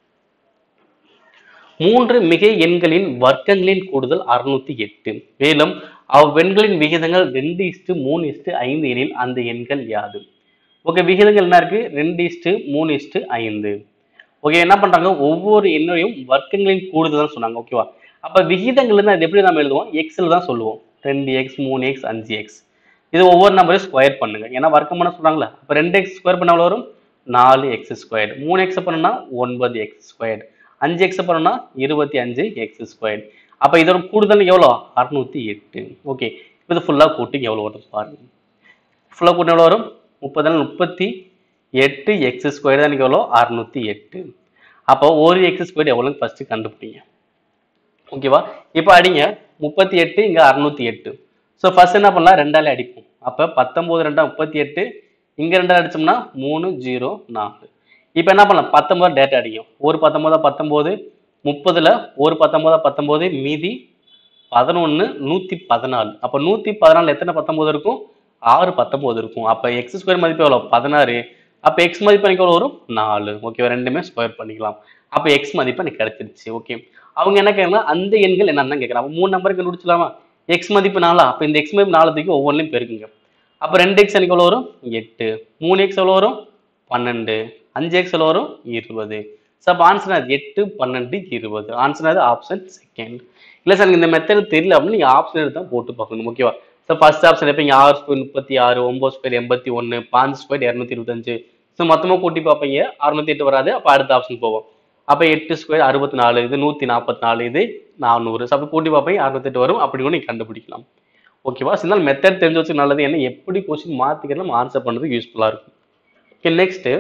மூன்று மிகை எண்களின் வர்க்கங்களின் கூடுதல் அறுநூத்தி எட்டு மேலும் அவ்வெண்களின் விகிதங்கள் ரெண்டு இஸ்டு மூணு இஸ்டு ஐந்து எனில் அந்த எண்கள் யாது ஓகே விகிதங்கள் என்ன இருக்கு ரெண்டு இஸ்டு மூணு இஸ்டு ஐந்து ஓகே என்ன பண்றாங்க ஒவ்வொரு எண்ணையும் வர்க்கங்களின் கூடுதல் தான் சொன்னாங்க ஓகேவா அப்ப விகிதங்கள் அது எப்படி நம்ம எழுதுவோம் எக்ஸ்ல தான் சொல்லுவோம் ரெண்டு எக்ஸ் மூணு எக்ஸ் அஞ்சு எக்ஸ் இது ஒவ்வொரு நம்பரையும் ஸ்கொயர் பண்ணுங்க ஏன்னா வர்க்கம் பண்ண சொல்றாங்களா அப்ப ரெண்டு எக்ஸ் ஸ்கொயர் பண்ண எவ்வளவு வரும் நாலு எக்ஸ் ஸ்கொயர் மூணு எக்ஸ் பண்ணா ஒன்பது எக்ஸ் ஸ்கொயர் அஞ்சு எக்ஸ் பண்ணா இருபத்தி அஞ்சு எக்ஸ் ஸ்கொயர் அப்ப இதோட கூடுதல் எவ்வளோ அறுநூத்தி எட்டு ஓகே இது ஃபுல்லா கூட்டி எவ்வளவு வரும் பாருங்க ஃபுல்லா கூட்டி எவ்வளவு வரும் முப்பது முப்பத்தி எட்டு எக்ஸ் ஸ்கொயர் தான் எவ்வளோ அறுநூத்தி எட்டு அப்போ ஒரு எக்ஸ் ஸ்கொயர் எவ்வளோன்னு ஃபர்ஸ்ட் கண்டுபிடிங்க ஓகேவா இப்போ அடிங்க முப்பத்தி எட்டு இங்கே அறுநூத்தி எட்டு ஸோ ஃபர்ஸ்ட் என்ன பண்ணலாம் ரெண்டாலே அடிப்போம் அப்போ பத்தொம்போது ரெண்டா முப்பத்தி எட்டு இங்கே ரெண்டால் அடிச்சோம்னா மூணு ஜீரோ நாலு இப்போ என்ன பண்ணலாம் பத்தொம்போது டேட்டா அடிக்கும் ஒரு பத்தொம்போதா பத்தொம்போது முப்பதுல ஒரு பத்தொம்போதா பத்தொம்போது மீதி பதினொன்று நூற்றி பதினாலு அப்போ நூற்றி பதினாலு எத்தனை பத்தொம்போது இருக்கும் ஆறு பத்தொம்போது இருக்கும் அப்போ எக்ஸ் ஸ்கொயர் மதிப்பு எவ்வளோ பதினாறு அப்போ எக்ஸ் மதிப்பு எனக்கு எவ்வளோ வரும் நாலு ஓகே ரெண்டுமே ஸ்கொயர் பண்ணிக்கலாம் அப்போ எக்ஸ் மதிப்பு எனக்கு கிடைச்சிருச்சு ஓகே அவங்க என்ன கேட்கறாங்க அந்த எண்கள் என்னன்னு தான் கேட்குறாங்க மூணு நம்பர் கண்டுபிடிச்சலாமா எக்ஸ் மதிப்பு நாலா அப்போ இந்த எக்ஸ் மதிப்பு நாலு தூக்கி ஒவ்வொன்றையும் பெருக்குங்க அப்போ ரெண்டு எக்ஸ் எனக்கு எவ்வளோ வரும் எட்டு மூணு எக்ஸ் எவ்வளோ வரும் பன்னெண்டு அஞ்சு எக்ஸ் எவ்வளோ வரும் இருபது ஸோ அப்போ ஆன்சர் அது எட்டு பன்னெண்டு இருபது ஆன்சர் அது ஆப்ஷன் செகண்ட் இல்லை சார் எனக்கு இந்த மெத்தட் தெரியல அப்படின்னு நீங்கள் ஆப்ஷன் எடுத்து தான் போட்டு பார்க்கணும் ஓகேவா ஸோ ஃபர்ஸ்ட் ஆப்ஷன் எப்போ ஆறு ஸ்கொயர் முப்பத்தி ஆறு ஒம்பது ஸ்கொயர் எண்பத்தி ஒன்று பாஞ்சு ஸ்கொயர் இரநூத்தி இருபத்தஞ்சு ஸோ மொத்தமாக கூட்டி பார்ப்பீங்க அறுநூத்தி எட்டு வராது அப்போ அடுத்த ஆப்ஷன் போவோம் அப்போ எட்டு ஸ்கொயர் அறுபத்தி நாலு இது நூற்றி நாற்பத்தி நாலு இது நானூறு ஸோ அப்போ கூட்டி பார்ப்பீங்க அறுபத்தெட்டு வரும் அப்படி கூட நீங்கள் கண்டுபிடிக்கலாம் ஓகேவா சிந்தால் மெத்தட் தெரிஞ்சு வச்சு நல்லது என்ன எப்படி கொஸ்டின் மாற்றிக்கிறது நம்ம ஆன்சர் பண்ணுறதுக்கு யூஸ்ஃபுல்லாக இருக்கும் ஓகே நெக்ஸ்ட்டு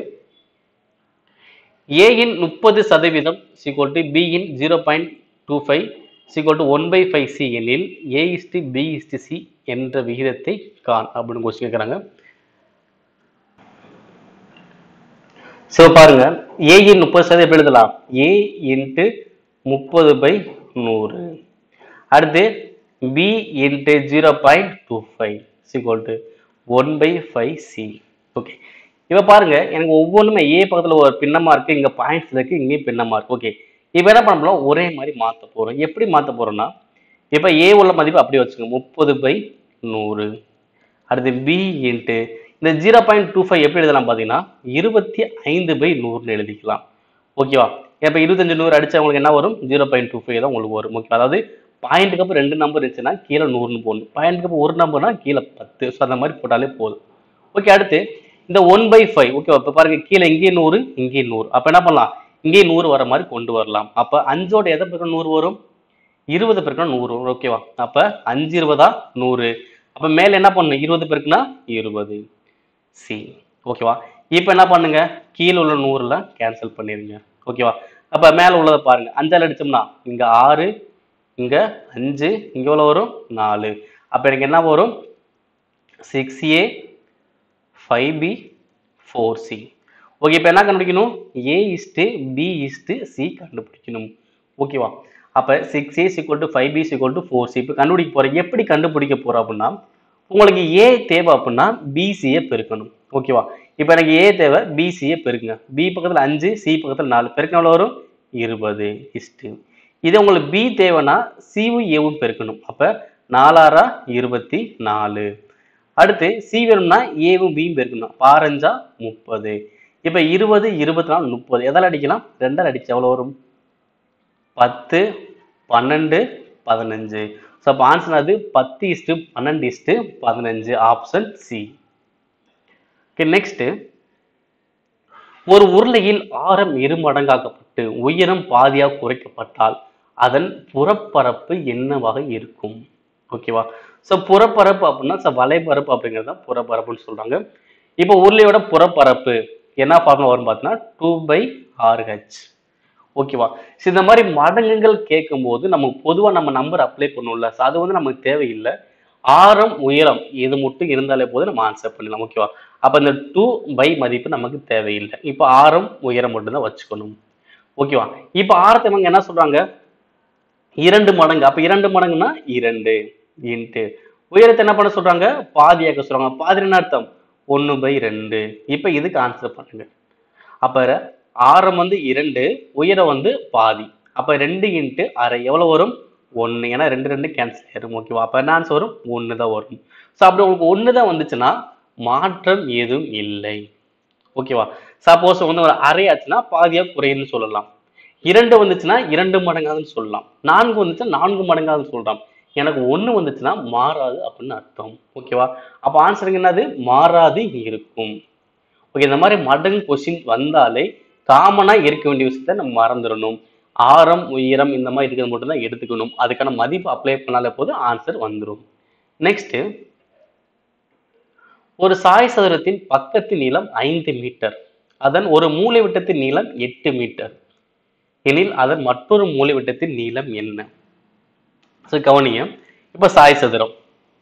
ஏயின் முப்பது சதவீதம் சிக்வல் டு பியின் zero point two five equal to one by five C எனில் A is to B is to C என்ற விகிதத்தை கான் அப்படின்னு கொஸ்டின் கேட்குறாங்க ஸோ பாருங்க ஏயின் முப்பது சதவீதம் எப்படி எழுதலாம் ஏ இன்ட்டு முப்பது பை நூறு அடுத்து B into zero point two five equal to one by five C okay இப்போ பாருங்க எனக்கு ஒவ்வொன்றுமே ஏ பக்கத்தில் ஒரு பின்னமா இருக்கு இங்கே பாயிண்ட்ஸ் இருக்கு இங்கேயும் பின்னமா இருக்கு ஓகே இப்போ என்ன பண்ணலாம் ஒரே மாதிரி மாற்ற போகிறோம் எப்படி மாற்ற போகிறோம்னா இப்போ ஏ உள்ள மதிப்பு அப்படியே வச்சுக்கோங்க முப்பது பை நூறு அடுத்து பி இன்ட்டு இந்த ஜீரோ பாயிண்ட் டூ ஃபைவ் எப்படி எழுதலாம் பார்த்தீங்கன்னா இருபத்தி ஐந்து பை நூறுன்னு எழுதிக்கலாம் ஓகேவா இப்போ இருபத்தஞ்சு நூறு அடிச்சா உங்களுக்கு என்ன வரும் ஜீரோ பாயிண்ட் டூ ஃபைவ் தான் உங்களுக்கு வரும் ஓகே அதாவது பாயிண்ட்டுக்கு அப்புறம் ரெண்டு நம்பர் இருந்துச்சுன்னா கீழே நூறுன்னு போடணும் பாயிண்ட்டுக்கு அப்புறம் ஒரு நம்பர்னா கீழே பத்து ஸோ அந்த மாதிரி போட்டாலே போதும் ஓகே அடுத்து இந்த ஒன் பை ஃபைவ் ஓகே இப்போ பாருங்க கீழே இங்கேயும் நூறு இங்கேயும் நூறு அப்போ என்ன பண்ணலாம் இங்கேயும் நூறு வர மாதிரி கொண்டு வரலாம் அப்போ அஞ்சோட எதை பெருக்கம் நூறு வரும் இருபது பெருக்கணும் நூறு வரும் ஓகேவா அப்போ அஞ்சு இருபதா நூறு அப்போ மேலே என்ன பண்ணணும் இருபது பெருக்குனா இருபது சி ஓகேவா இப்போ என்ன பண்ணுங்க கீழே உள்ள நூறுல கேன்சல் பண்ணிடுங்க ஓகேவா அப்போ மேலே உள்ளதை பாருங்க அஞ்சால் அடிச்சோம்னா இங்கே ஆறு இங்கே அஞ்சு இங்கே எவ்வளோ வரும் நாலு அப்போ எனக்கு என்ன வரும் six A five B four C okay இப்போ என்ன கண்டுபிடிக்கணும் A is to B is to C கண்டுபிடிக்கணும் ஓகேவா அப்போ six A equal to five B equal to four C இப்போ கண்டுபிடிக்க போகிறேன் எப்படி கண்டுபிடிக்க போகிறோம் அப்படின்னா உங்களுக்கு ஏ தேவை அப்படின்னா பிசியை பெருக்கணும் ஓகேவா இப்போ எனக்கு ஏ தேவை பிசியை பெருக்குங்க பி பக்கத்தில் அஞ்சு சி பக்கத்தில் நாலு பெருக்கணும் எவ்வளோ வரும் இருபது இஸ்ட்டு இதே உங்களுக்கு பி தேவைன்னா சிவும் ஏவும் பெருக்கணும் அப்போ நாலாறா இருபத்தி நாலு அடுத்து சி வேணும்னா ஏவும் பியும் பெருக்கணும் பாரஞ்சா முப்பது இப்போ இருபது இருபத்தி நாலு முப்பது எதால் அடிக்கலாம் ரெண்டால் அடிச்சு எவ்வளோ வரும் பத்து பன்னெண்டு பதினஞ்சு ஸோ அப்போ ஆன்சர் அது பத்து இஸ்டு பன்னெண்டு இஸ்டு பதினஞ்சு ஆப்ஷன் சி ஓகே நெக்ஸ்ட் ஒரு உருளையில் ஆரம் இரு மடங்காக்கப்பட்டு உயரம் பாதியாக குறைக்கப்பட்டால் அதன் புறப்பரப்பு என்னவாக இருக்கும் ஓகேவா ஸோ புறப்பரப்பு அப்படின்னா ஸோ வலைப்பரப்பு அப்படிங்கிறது தான் புறப்பரப்புன்னு சொல்றாங்க இப்போ உருளையோட புறப்பரப்பு என்ன ஃபார்முலா வரும் பார்த்தீங்கன்னா டூ பை ஆர்ஹெச் ஓகேவா ஸோ இந்த மாதிரி மடங்குகள் கேட்கும்போது நமக்கு பொதுவாக நம்ம நம்பர் அப்ளை பண்ணுவோம்ல ஸோ அது வந்து நமக்கு தேவையில்லை ஆரம் உயரம் இது மட்டும் இருந்தாலே போதும் நம்ம ஆன்சர் பண்ணலாம் ஓகேவா அப்போ இந்த டூ பை மதிப்பு நமக்கு தேவையில்லை இப்போ ஆரம் உயரம் மட்டும்தான் வச்சுக்கணும் ஓகேவா இப்போ ஆரத்தை இவங்க என்ன சொல்றாங்க இரண்டு மடங்கு அப்ப இரண்டு மடங்குன்னா இரண்டு இன்ட்டு உயரத்தை என்ன பண்ண சொல்றாங்க பாதியாக்க சொல்றாங்க பாதி என்ன அர்த்தம் ஒன்று பை ரெண்டு இப்போ இதுக்கு ஆன்சர் பண்ணுங்க அப்ப ஆரம் வந்து இரண்டு உயரம் வந்து பாதி அப்ப ரெண்டு இன்ட்டு அரை எவ்வளவு வரும் ஒன்று ஏன்னா ரெண்டு ரெண்டு கேன்சல் ஆயிரும் ஓகேவா அப்ப என்ன ஆன்சர் வரும் ஒன்று தான் வரும் ஸோ அப்படி உங்களுக்கு ஒன்று தான் வந்துச்சுன்னா மாற்றம் எதுவும் இல்லை ஓகேவா சப்போஸ் வந்து ஒரு அரை ஆச்சுன்னா பாதியா குறையுன்னு சொல்லலாம் இரண்டு வந்துச்சுன்னா இரண்டு மடங்காதுன்னு சொல்லலாம் நான்கு வந்துச்சுன்னா நான்கு மடங்காதுன்னு சொல்லலாம் எனக்கு ஒண்ணு வந்துச்சுன்னா மாறாது அப்படின்னு அர்த்தம் ஓகேவா அப்ப ஆன்சருங்க என்னது மாறாது இருக்கும் ஓகே இந்த மாதிரி மடங்கு கொஸ்டின் வந்தாலே காமனா இருக்க வேண்டிய விஷயத்த நம்ம மறந்துடணும் ஆரம் உயரம் இந்த மாதிரி இருக்கிறது மட்டும் தான் எடுத்துக்கணும் அதுக்கான மதிப்பு அப்ளை பண்ணாலே போதும் ஆன்சர் வந்துடும் நெக்ஸ்ட் ஒரு சாய் சதுரத்தின் பக்கத்தின் நீளம் ஐந்து மீட்டர் அதன் ஒரு மூலைவிட்டத்தின் நீளம் எட்டு மீட்டர் எனில் அதன் மற்றொரு மூலைவிட்டத்தின் நீளம் என்ன ஸோ கவனிங்க இப்ப சாய் சதுரம்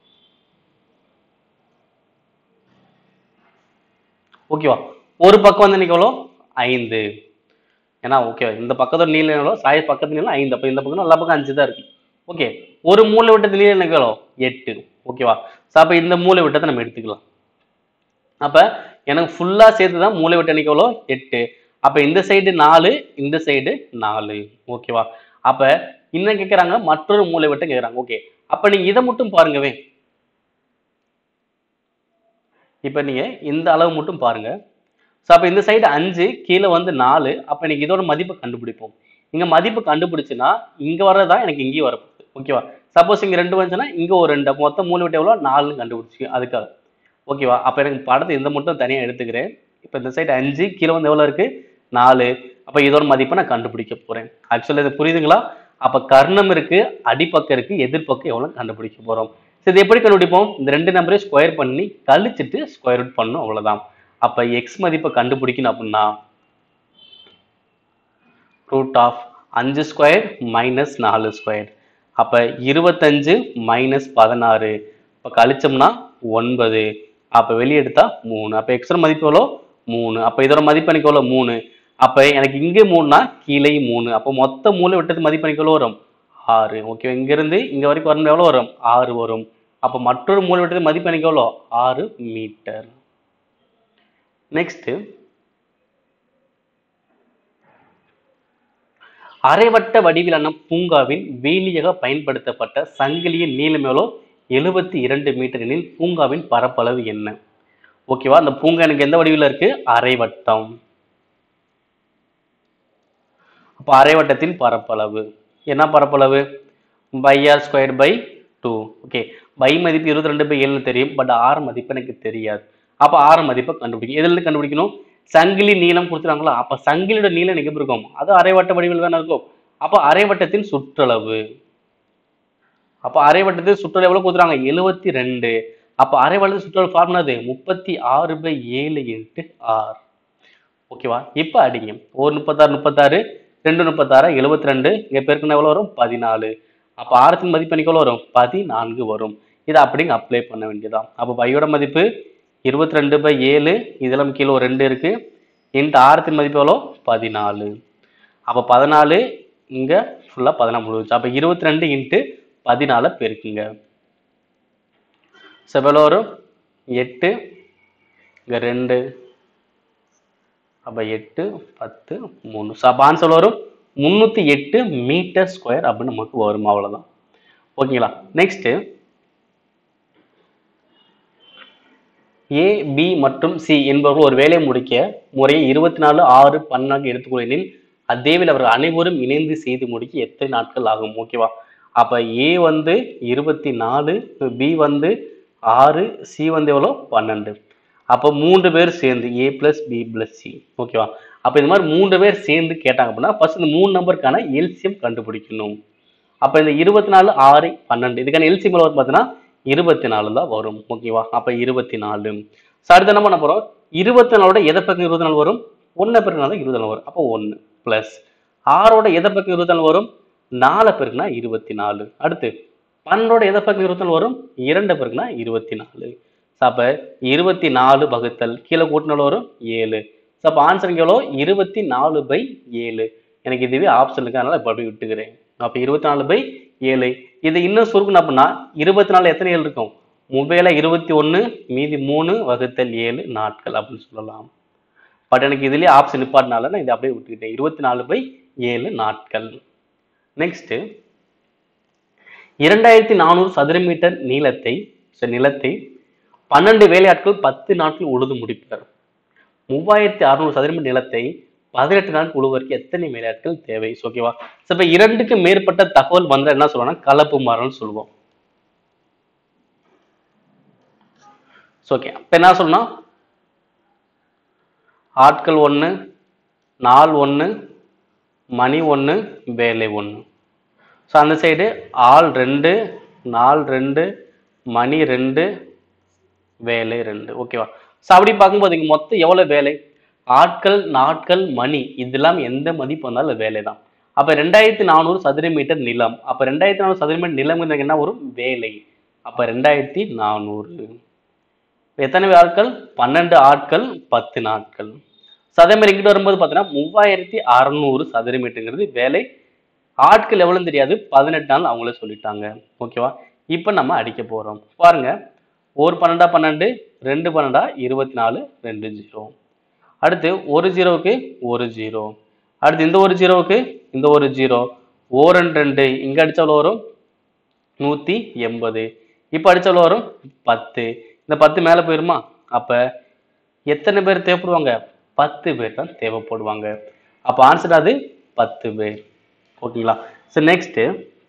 ஓகேவா ஒரு பக்கம் வந்து இன்னைக்கு எவ்வளோ ஐந்து ஏன்னா ஓகே இந்த பக்கத்தோட நீளம் எவ்வளோ சாய் பக்கத்து நீளம் ஐந்து அப்போ இந்த பக்கம் எல்லா பக்கம் அஞ்சு தான் இருக்கு ஓகே ஒரு மூலை விட்டத்து நீளம் எனக்கு எவ்வளோ எட்டு ஓகேவா ஸோ அப்போ இந்த மூலை விட்டத்தை நம்ம எடுத்துக்கலாம் அப்ப எனக்கு ஃபுல்லா சேர்த்து தான் மூளை விட்டு எனக்கு எவ்வளோ எட்டு அப்ப இந்த சைடு நாலு இந்த சைடு நாலு ஓகேவா அப்ப இன்னும் கேட்குறாங்க மற்றொரு மூளை விட்டு கேட்குறாங்க ஓகே அப்ப நீங்க இதை மட்டும் பாருங்கவே இப்ப நீங்க இந்த அளவு மட்டும் பாருங்க ஸோ அப்ப இந்த சைடு அஞ்சு கீழே வந்து நாலு அப்ப எனக்கு இதோட மதிப்பை கண்டுபிடிப்போம் இங்க மதிப்பு கண்டுபிடிச்சுன்னா இங்க வர்றதா எனக்கு இங்கேயும் வரப்போகுது ஓகேவா சப்போஸ் இங்க ரெண்டு வந்துச்சுன்னா இங்க ஒரு ரெண்டு அப்ப மொத்தம் மூணு விட்டு எவ்வளோ நாலுன்னு கண்டுபிடிச்சி அதுக்காக ஓகேவா அப்ப எனக்கு படத்தை இந்த மட்டும் தனியா எடுத்துக்கிறேன் இப்போ இந்த சைடு அஞ்சு கீழே வந்து எவ்வளோ இருக்கு நாலு அப்ப இதோட மதிப்பை நான் கண்டுபிடிக்க போறேன் ஆக்சுவலா இது புரியுதுங்களா அப்ப கர்ணம் இருக்கு அடிப்பக்கம் இருக்கு எதிர்ப்பக்கம் எவ்வளவு கண்டுபிடிக்க போறோம் சரி இது எப்படி கண்டுபிடிப்போம் இந்த ரெண்டு நம்பரையும் ஸ்கொயர் பண்ணி கழிச்சிட்டு ஸ்கொயர் ரூட் பண்ணணும் அவ்வளவுதான் அப்ப எக்ஸ் மதிப்பை கண்டுபிடிக்கணும் அப்படின்னா ரூட் ஆஃப் அஞ்சு ஸ்கொயர் மைனஸ் நாலு ஸ்கொயர் அப்ப இருபத்தஞ்சு மைனஸ் பதினாறு இப்போ கழிச்சோம்னா ஒன்பது அப்ப வெளியே எடுத்தா மூணு அப்ப எக்ஸ்ட்ரா மதிப்பு எவ்வளோ மூணு அப்ப இதோட மதிப்பு எனக்கு எவ்வளோ மூணு அப்ப எனக்கு இங்கே மூணுனா கீழே மூணு அப்போ மொத்த மூணு விட்டது மதிப்பு எனக்கு எவ்வளோ வரும் ஆறு ஓகே இங்க இருந்து இங்க வரைக்கும் வரணும் எவ்வளோ வரும் ஆறு வரும் அப்ப மற்றொரு மூணு விட்டது மதிப்பு எனக்கு எவ்வளோ ஆறு மீட்டர் நெக்ஸ்ட் அரைவட்ட வடிவிலான பூங்காவின் வேலியாக பயன்படுத்தப்பட்ட சங்கிலியின் நீளம் எவ்வளோ எழுபத்தி இரண்டு மீட்டர் எனில் பூங்காவின் பரப்பளவு என்ன ஓகேவா அந்த பூங்கா எனக்கு எந்த வடிவில் இருக்கு அரைவட்டம் அப்போ அரைவட்டத்தின் பரப்பளவு என்ன பரப்பளவு pi R square by two okay pi மதிப்பு இருபத்தி ரெண்டு பை ஏழுன்னு தெரியும் பட் ஆர் மதிப்பு எனக்கு தெரியாது அப்போ ஆர் மதிப்பை கண்டுபிடிக்கும் எதுல இருந்து கண்டுபிடிக்கணும் சங்கிலி நீளம் கொடுத்துருக்காங்களா அப்போ சங்கிலியோட நீளம் எனக்கு எப்படி இருக்கும் அது அரைவட்ட வடிவில் தானே இருக்கும் அப்போ அரைவட்டத்தின் சுற்றளவு அப்போ அரைவட்டத்தின் சுற்றளவு எவ்வளவு கொடுத்துறாங்க எழுபத்தி ரெண்டு அப்போ அரைவட்டத்தின் சுற்றளவு ஃபார்முலா அது முப்பத்தி ஆறு பை ஏழு இன்ட்டு ஆர் ஓகேவா இப்போ அடிங்க ஒரு முப்பத்தாறு முப்பத்தாறு ரெண்டு முப்பத்தாறு எழுபத்தி ரெண்டு இங்கே பேருக்கு எவ்வளோ வரும் பதினாலு அப்போ ஆரத்தின் மதிப்பு எனக்கு எவ்வளோ வரும் பதினான்கு வரும் இதை அப்படிங்க அப்ளை பண்ண வேண்டியதான் அப்போ பையோட மதிப்பு இருபத்தி ரெண்டு பை ஏழு இதெல்லாம் கீழே ஒரு ரெண்டு இருக்கு இன்ட்டு ஆரத்தின் மதிப்பு எவ்வளோ பதினாலு அப்போ பதினாலு இங்கே ஃபுல்லாக பதினாலு முடிஞ்சுச்சு அப்போ இருபத்தி ரெண்டு இன்ட்டு பதினாலை பெருக்குங்க ஸோ எவ்வளோ வரும் எட்டு இங்கே ரெண்டு அப்போ எட்டு பத்து மூணு ஸோ அப்போ ஆன்சர் வரும் முந்நூற்றி எட்டு மீட்டர் ஸ்கொயர் அப்படின்னு நமக்கு வரும் அவ்வளோதான் ஓகேங்களா நெக்ஸ்ட்டு ஏ பி மற்றும் சி என்பவர்கள் ஒரு வேலையை முடிக்க முறையை இருபத்தி நாலு ஆறு பன்னாக எடுத்துக்கொள்ளில் அதேவில் அவர்கள் அனைவரும் இணைந்து செய்து முடிக்க எத்தனை நாட்கள் ஆகும் ஓகேவா அப்ப ஏ வந்து இருபத்தி நாலு பி வந்து ஆறு சி வந்து எவ்வளோ பன்னெண்டு அப்போ மூன்று பேர் சேர்ந்து A plus B plus C ஓகேவா அப்போ இந்த மாதிரி மூன்று பேர் சேர்ந்து கேட்டாங்க அப்படின்னா ஃபர்ஸ்ட் இந்த மூணு நம்பருக்கான எல்சியம் கண்டுபிடிக்கணும் அப்போ இந்த இருபத்தி நாலு ஆறு பன்னெண்டு இதுக்கான எல்சியம் எவ்வளோ பார்த்தீங்கன்னா இருபத்தி நாலு தான் வரும் ஓகேவா அப்போ இருபத்தி நாலு ஸோ அடுத்து என்ன பண்ண போகிறோம் இருபத்தி நாலோட எதை பக்கம் இருபத்தி நாலு வரும் ஒன்றை பெருக்கினா தான் இருபத்தி நாலு வரும் அப்போ ஒன்று ப்ளஸ் ஆறோட எதை பக்கம் இருபத்தி நாலு வரும் நாலு பெருக்குனா இருபத்தி நாலு அடுத்து பன்னெண்டோட எதை பக்கம் இருபத்தி நாலு வரும் இரண்டு பெருக்குனா இருபத்தி நாலு ஸோ அப்போ இருபத்தி நாலு வகுத்தல் கீழே கூட்டினால வரும் ஏழு ஸோ அப்போ ஆன்சர் இங்கே எவ்வளோ இருபத்தி நாலு பை ஏழு எனக்கு இதுவே ஆப்ஷன் இருக்கு அதனால இப்போ அப்படி விட்டுக்கிறேன் அப்போ இருபத்தி நாலு பை ஏழு இது இன்னும் சுருக்கணும் அப்படின்னா இருபத்தி நாலு எத்தனை ஏழு இருக்கும் மொபைல இருபத்தி ஒன்று மீதி மூணு வகுத்தல் ஏழு நாட்கள் அப்படின்னு சொல்லலாம் பட் எனக்கு இதுலயே ஆப்ஷன் நிப்பாட்டினால நான் இதை அப்படியே விட்டுக்கிட்டேன் இருபத்தி நாலு பை ஏழு நாட்கள் நெக்ஸ்ட் இரண்டாயிரத்தி நானூறு சதுர மீட்டர் நீளத்தை சரி, நிலத்தை பன்னெண்டு வேலையாட்கள் பத்து நாட்கள் உழுது முடிப்பர் மூவாயிரத்தி அறுநூறு சதுர மீட்டர் நிலத்தை பதினெட்டு நாட்கள் உழுவதற்கு எத்தனை வேலையாட்கள் தேவை ஓகேவா ஸோ இப்போ இரண்டுக்கு மேற்பட்ட தகவல் வந்தா என்ன சொல்லுவோம்னா கலப்பு மரம்னு சொல்லுவோம் ஓகே இப்போ என்ன சொல்லணும் ஆட்கள் ஒன்று நாள் ஒன்று மணி ஒன்று வேலை ஒன்று ஸோ அந்த சைடு ஆள் ரெண்டு நாள் ரெண்டு மணி ரெண்டு வேலை ரெண்டு ஓகேவா ஸோ அப்படி பார்க்கும்போது இங்கே மொத்தம் எவ்வளோ வேலை ஆட்கள் நாட்கள் மணி இதெல்லாம் எந்த மதிப்பு வந்தாலும் அது வேலை தான் அப்போ ரெண்டாயிரத்தி நானூறு சதுர மீட்டர் நிலம் அப்போ ரெண்டாயிரத்தி நானூறு சதுர மீட்டர் நிலம்ங்கிறது என்ன வரும் வேலை அப்போ ரெண்டாயிரத்தி நானூறு எத்தனை ஆட்கள் பன்னெண்டு ஆட்கள் பத்து நாட்கள் ஸோ அதே மாதிரி இங்கிட்ட வரும்போது பார்த்தீங்கன்னா மூவாயிரத்தி அறநூறு சதுர மீட்டருங்கிறது வேலை ஆட்கள் எவ்வளோன்னு தெரியாது பதினெட்டு நாள் அவங்களே சொல்லிட்டாங்க ஓகேவா இப்போ நம்ம அடிக்க போகிறோம் பாருங்க ஒரு பன்னெண்டா பன்னெண்டு ரெண்டு பன்னெண்டா இருபத்தி நாலு ரெண்டு ஜீரோ அடுத்து ஒரு ஜீரோவுக்கு ஒரு ஜீரோ அடுத்து இந்த ஒரு ஜீரோவுக்கு இந்த ஒரு ஜீரோ ஓ ரெண்டு ரெண்டு இங்கே அடித்தாலும் வரும் நூற்றி எண்பது இப்போ அடித்தாலும் வரும் பத்து இந்த பத்து மேலே போயிருமா அப்போ எத்தனை பேர் தேவைப்படுவாங்க பத்து பேர் தான் தேவைப்படுவாங்க அப்போ ஆன்சர் அது பத்து பேர் ஓகேங்களா ஸோ நெக்ஸ்ட்டு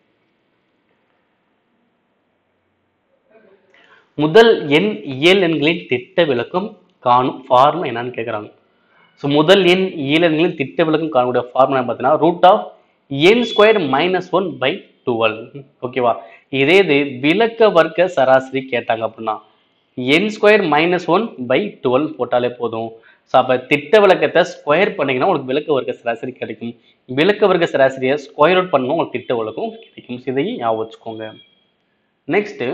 முதல் எண் இயல் எண்களின் திட்ட விளக்கம் காணும் ஃபார்முலா என்னன்னு கேட்குறாங்க ஸோ முதல் எண் இயல் எண்களின் திட்ட விளக்கம் காணக்கூடிய ஃபார்முலா பார்த்தீங்கன்னா root of N square minus one by twelve ஓகேவா இதே இது விளக்க வர்க்க சராசரி கேட்டாங்க அப்படின்னா N square minus one by twelve போட்டாலே போதும் ஸோ அப்போ திட்ட விளக்கத்தை ஸ்கொயர் பண்ணீங்கன்னா உங்களுக்கு விளக்க வர்க்க சராசரி கிடைக்கும் விளக்க வர்க்க சராசரியை ஸ்கொயர் அவுட் பண்ணணும் உங்களுக்கு திட்ட விளக்கம் கிடைக்கும் So இதையும் ஞாபகம் வச்சுக்கோங்க நெக்ஸ்ட்டு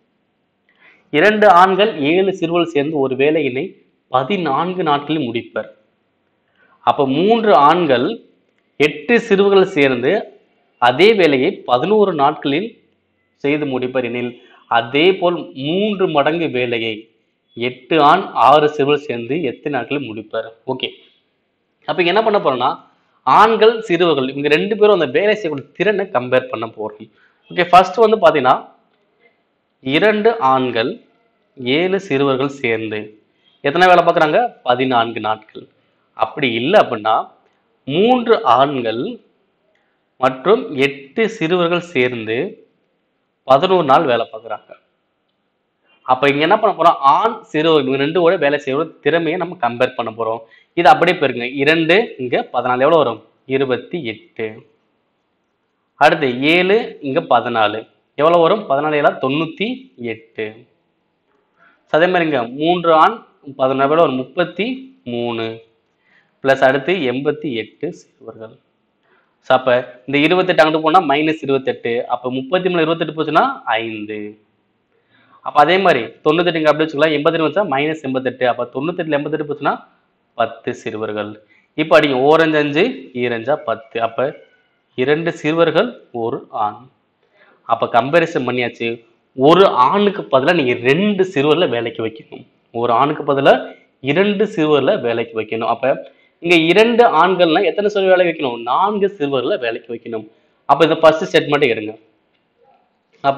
இரண்டு ஆண்கள் ஏழு சிறுவர்கள் சேர்ந்து ஒரு வேலையினை பதினான்கு நாட்களில் முடிப்பர் அப்போ மூன்று ஆண்கள் எட்டு சிறுவர்கள் சேர்ந்து அதே வேலையை பதினோரு நாட்களில் செய்து முடிப்பர் எனில் அதே போல் மூன்று மடங்கு வேலையை எட்டு ஆண் ஆறு சிறுவர்கள் சேர்ந்து எத்தனை நாட்களில் முடிப்பர் ஓகே அப்போ என்ன பண்ண போறோம்னா ஆண்கள் சிறுவர்கள் இவங்க ரெண்டு பேரும் அந்த வேலை செய்யக்கூடிய திறனை கம்பேர் பண்ண போறோம் ஓகே ஃபர்ஸ்ட் வந்து பார்த்தீங்கன்னா இரண்டு ஆண்கள் ஏழு சிறுவர்கள் சேர்ந்து எத்தனை வேலை பார்க்குறாங்க பதினான்கு நாட்கள் அப்படி இல்லை அப்படின்னா மூன்று ஆண்கள் மற்றும் எட்டு சிறுவர்கள் சேர்ந்து பதினோரு நாள் வேலை பார்க்குறாங்க அப்போ இங்க என்ன பண்ண போறோம் ஆண் சிறுவர் இவங்க ரெண்டு கூட வேலை செய்யற திறமையை நம்ம கம்பேர் பண்ண போறோம் இது அப்படியே போயிருங்க இரண்டு இங்க பதினாலு எவ்வளவு வரும் இருபத்தி எட்டு அடுத்து ஏழு இங்க பதினாலு எவ்வளவு வரும் பதினாலு ஏழா தொண்ணூத்தி எட்டு So, அதே மாதிரி இங்க மூன்று ஆண் பதினாலு எவ்வளவு வரும் முப்பத்தி மூணு பிளஸ் அடுத்து எண்பத்தி எட்டு சிறுவர்கள் ஸோ அப்போ இந்த இருபத்தெட்டு அங்கிட்டு போனால் மைனஸ் இருபத்தெட்டு அப்போ முப்பத்தி மூணு இருபத்தெட்டு போச்சுன்னா ஐந்து அப்போ அதே மாதிரி தொண்ணூத்தெட்டு இங்கே அப்படி வச்சுக்கலாம் எண்பத்தெட்டு வச்சா மைனஸ் எண்பத்தெட்டு அப்போ தொண்ணூத்தெட்டில் எண்பத்தெட்டு போச்சுன்னா பத்து சிறுவர்கள் இப்போ அடிங்க ஓரஞ்சு அஞ்சு ஈரஞ்சா பத்து அப்போ இரண்டு சிறுவர்கள் ஒரு ஆண் அப்போ கம்பேரிசன் பண்ணியாச்சு ஒரு ஆணுக்கு பதிலாக நீங்கள் ரெண்டு சிறுவரில் வேலைக்கு வைக்கணும் ஒரு ஆணுக்கு பதிலாக இரண்டு சிறுவரில் வேலைக்கு வைக்கணும் அப்போ இங்கே இரண்டு ஆண்கள்னா எத்தனை சிறுவர் வேலைக்கு வைக்கணும் நான்கு சிறுவரில் வேலைக்கு வைக்கணும் அப்போ இந்த ஃபர்ஸ்ட் ஸ்டேட்மெண்ட் எடுங்க அப்போ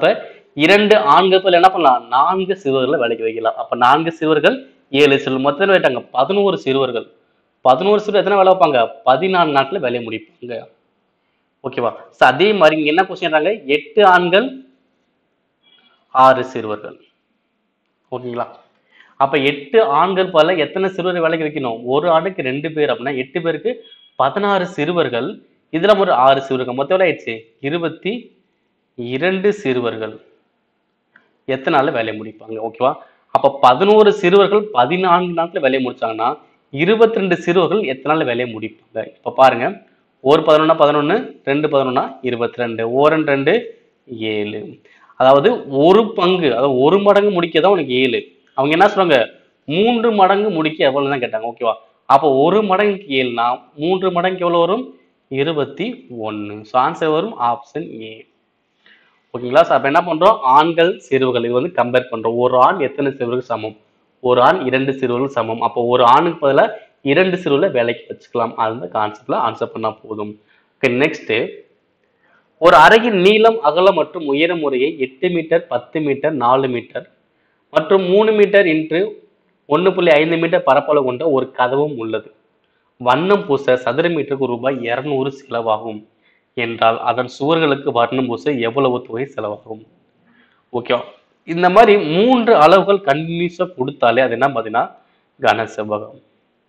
இரண்டு ஆண்கள் பதில் என்ன பண்ணலாம் நான்கு சிறுவர்களை வேலைக்கு வைக்கலாம் அப்ப நான்கு சிறுவர்கள் ஏழு சிறுவர் மொத்தத்தில் வைட்டாங்க பதினோரு சிறுவர்கள் பதினோரு சிறுவர் எத்தனை வேலை வைப்பாங்க பதினாலு நாட்கள் வேலையை முடிப்பாங்க ஓகேவா ஸோ அதே மாதிரி இங்க என்ன கொஸ்டின் எட்டு ஆண்கள் ஆறு சிறுவர்கள் ஓகேங்களா அப்ப எட்டு ஆண்கள் போல எத்தனை சிறுவர் வேலைக்கு வைக்கணும் ஒரு ஆணுக்கு ரெண்டு பேர் அப்படின்னா எட்டு பேருக்கு பதினாறு சிறுவர்கள் இதுல ஒரு ஆறு சிறுவர்கள் மொத்தம் எவ்வளவு ஆயிடுச்சு இருபத்தி இரண்டு சிறுவர்கள் எத்தனை நாள்ல வேலையை முடிப்பாங்க ஓகேவா அப்ப பதினோரு சிறுவர்கள் பதினான்கு நாட்கள் வேலையை முடிச்சாங்கன்னா இருபத்தி ரெண்டு சிறுவர்கள் எத்தனை நாள்ல வேலையை முடிப்பாங்க இப்ப பாருங்க ஒரு பதினொன்னா பதினொன்னு ரெண்டு பதினொன்னா இருபத்தி ரெண்டு ஓரன் ரெண்டு ஏழு அதாவது ஒரு பங்கு அதாவது ஒரு மடங்கு முடிக்க தான் உனக்கு ஏழு அவங்க என்ன சொல்றாங்க மூன்று மடங்கு முடிக்க எவ்வளவு தான் கேட்டாங்க ஓகேவா அப்போ ஒரு மடங்குக்கு ஏழுனா மூன்று மடங்கு எவ்வளவு வரும் இருபத்தி ஒன்னு ஸோ ஆன்சர் வரும் ஆப்ஷன் ஏ ஓகேங்களா ஸோ அப்போ என்ன பண்றோம் ஆண்கள் சிறுவர்கள் இது வந்து கம்பேர் பண்றோம் ஒரு ஆண் எத்தனை சிறுவர்கள் சமம் ஒரு ஆண் இரண்டு சிறுவர்கள் சமம் அப்போ ஒரு ஆணுக்கு பதிலாக இரண்டு சிறுவர்களை வேலைக்கு வச்சுக்கலாம் அந்த கான்செப்ட்ல ஆன்சர் பண்ணா போதும் ஓகே நெக்ஸ்ட் ஒரு அறையின் நீளம் அகலம் மற்றும் உயரம் முறையை எட்டு மீட்டர் பத்து மீட்டர் நாலு மீட்டர் மற்றும் மூணு மீட்டர் இன்று ஒன்று புள்ளி ஐந்து மீட்டர் பரப்பளவு கொண்ட ஒரு கதவும் உள்ளது வண்ணம் பூச சதுர மீட்டருக்கு ரூபாய் இருநூறு செலவாகும் என்றால் அதன் சுவர்களுக்கு வர்ணம் பூச எவ்வளவு தொகை செலவாகும் ஓகேவா இந்த மாதிரி மூன்று அளவுகள் கண்டினியூஸா கொடுத்தாலே அது என்ன பார்த்தீங்கன்னா கனசெவ்வகம்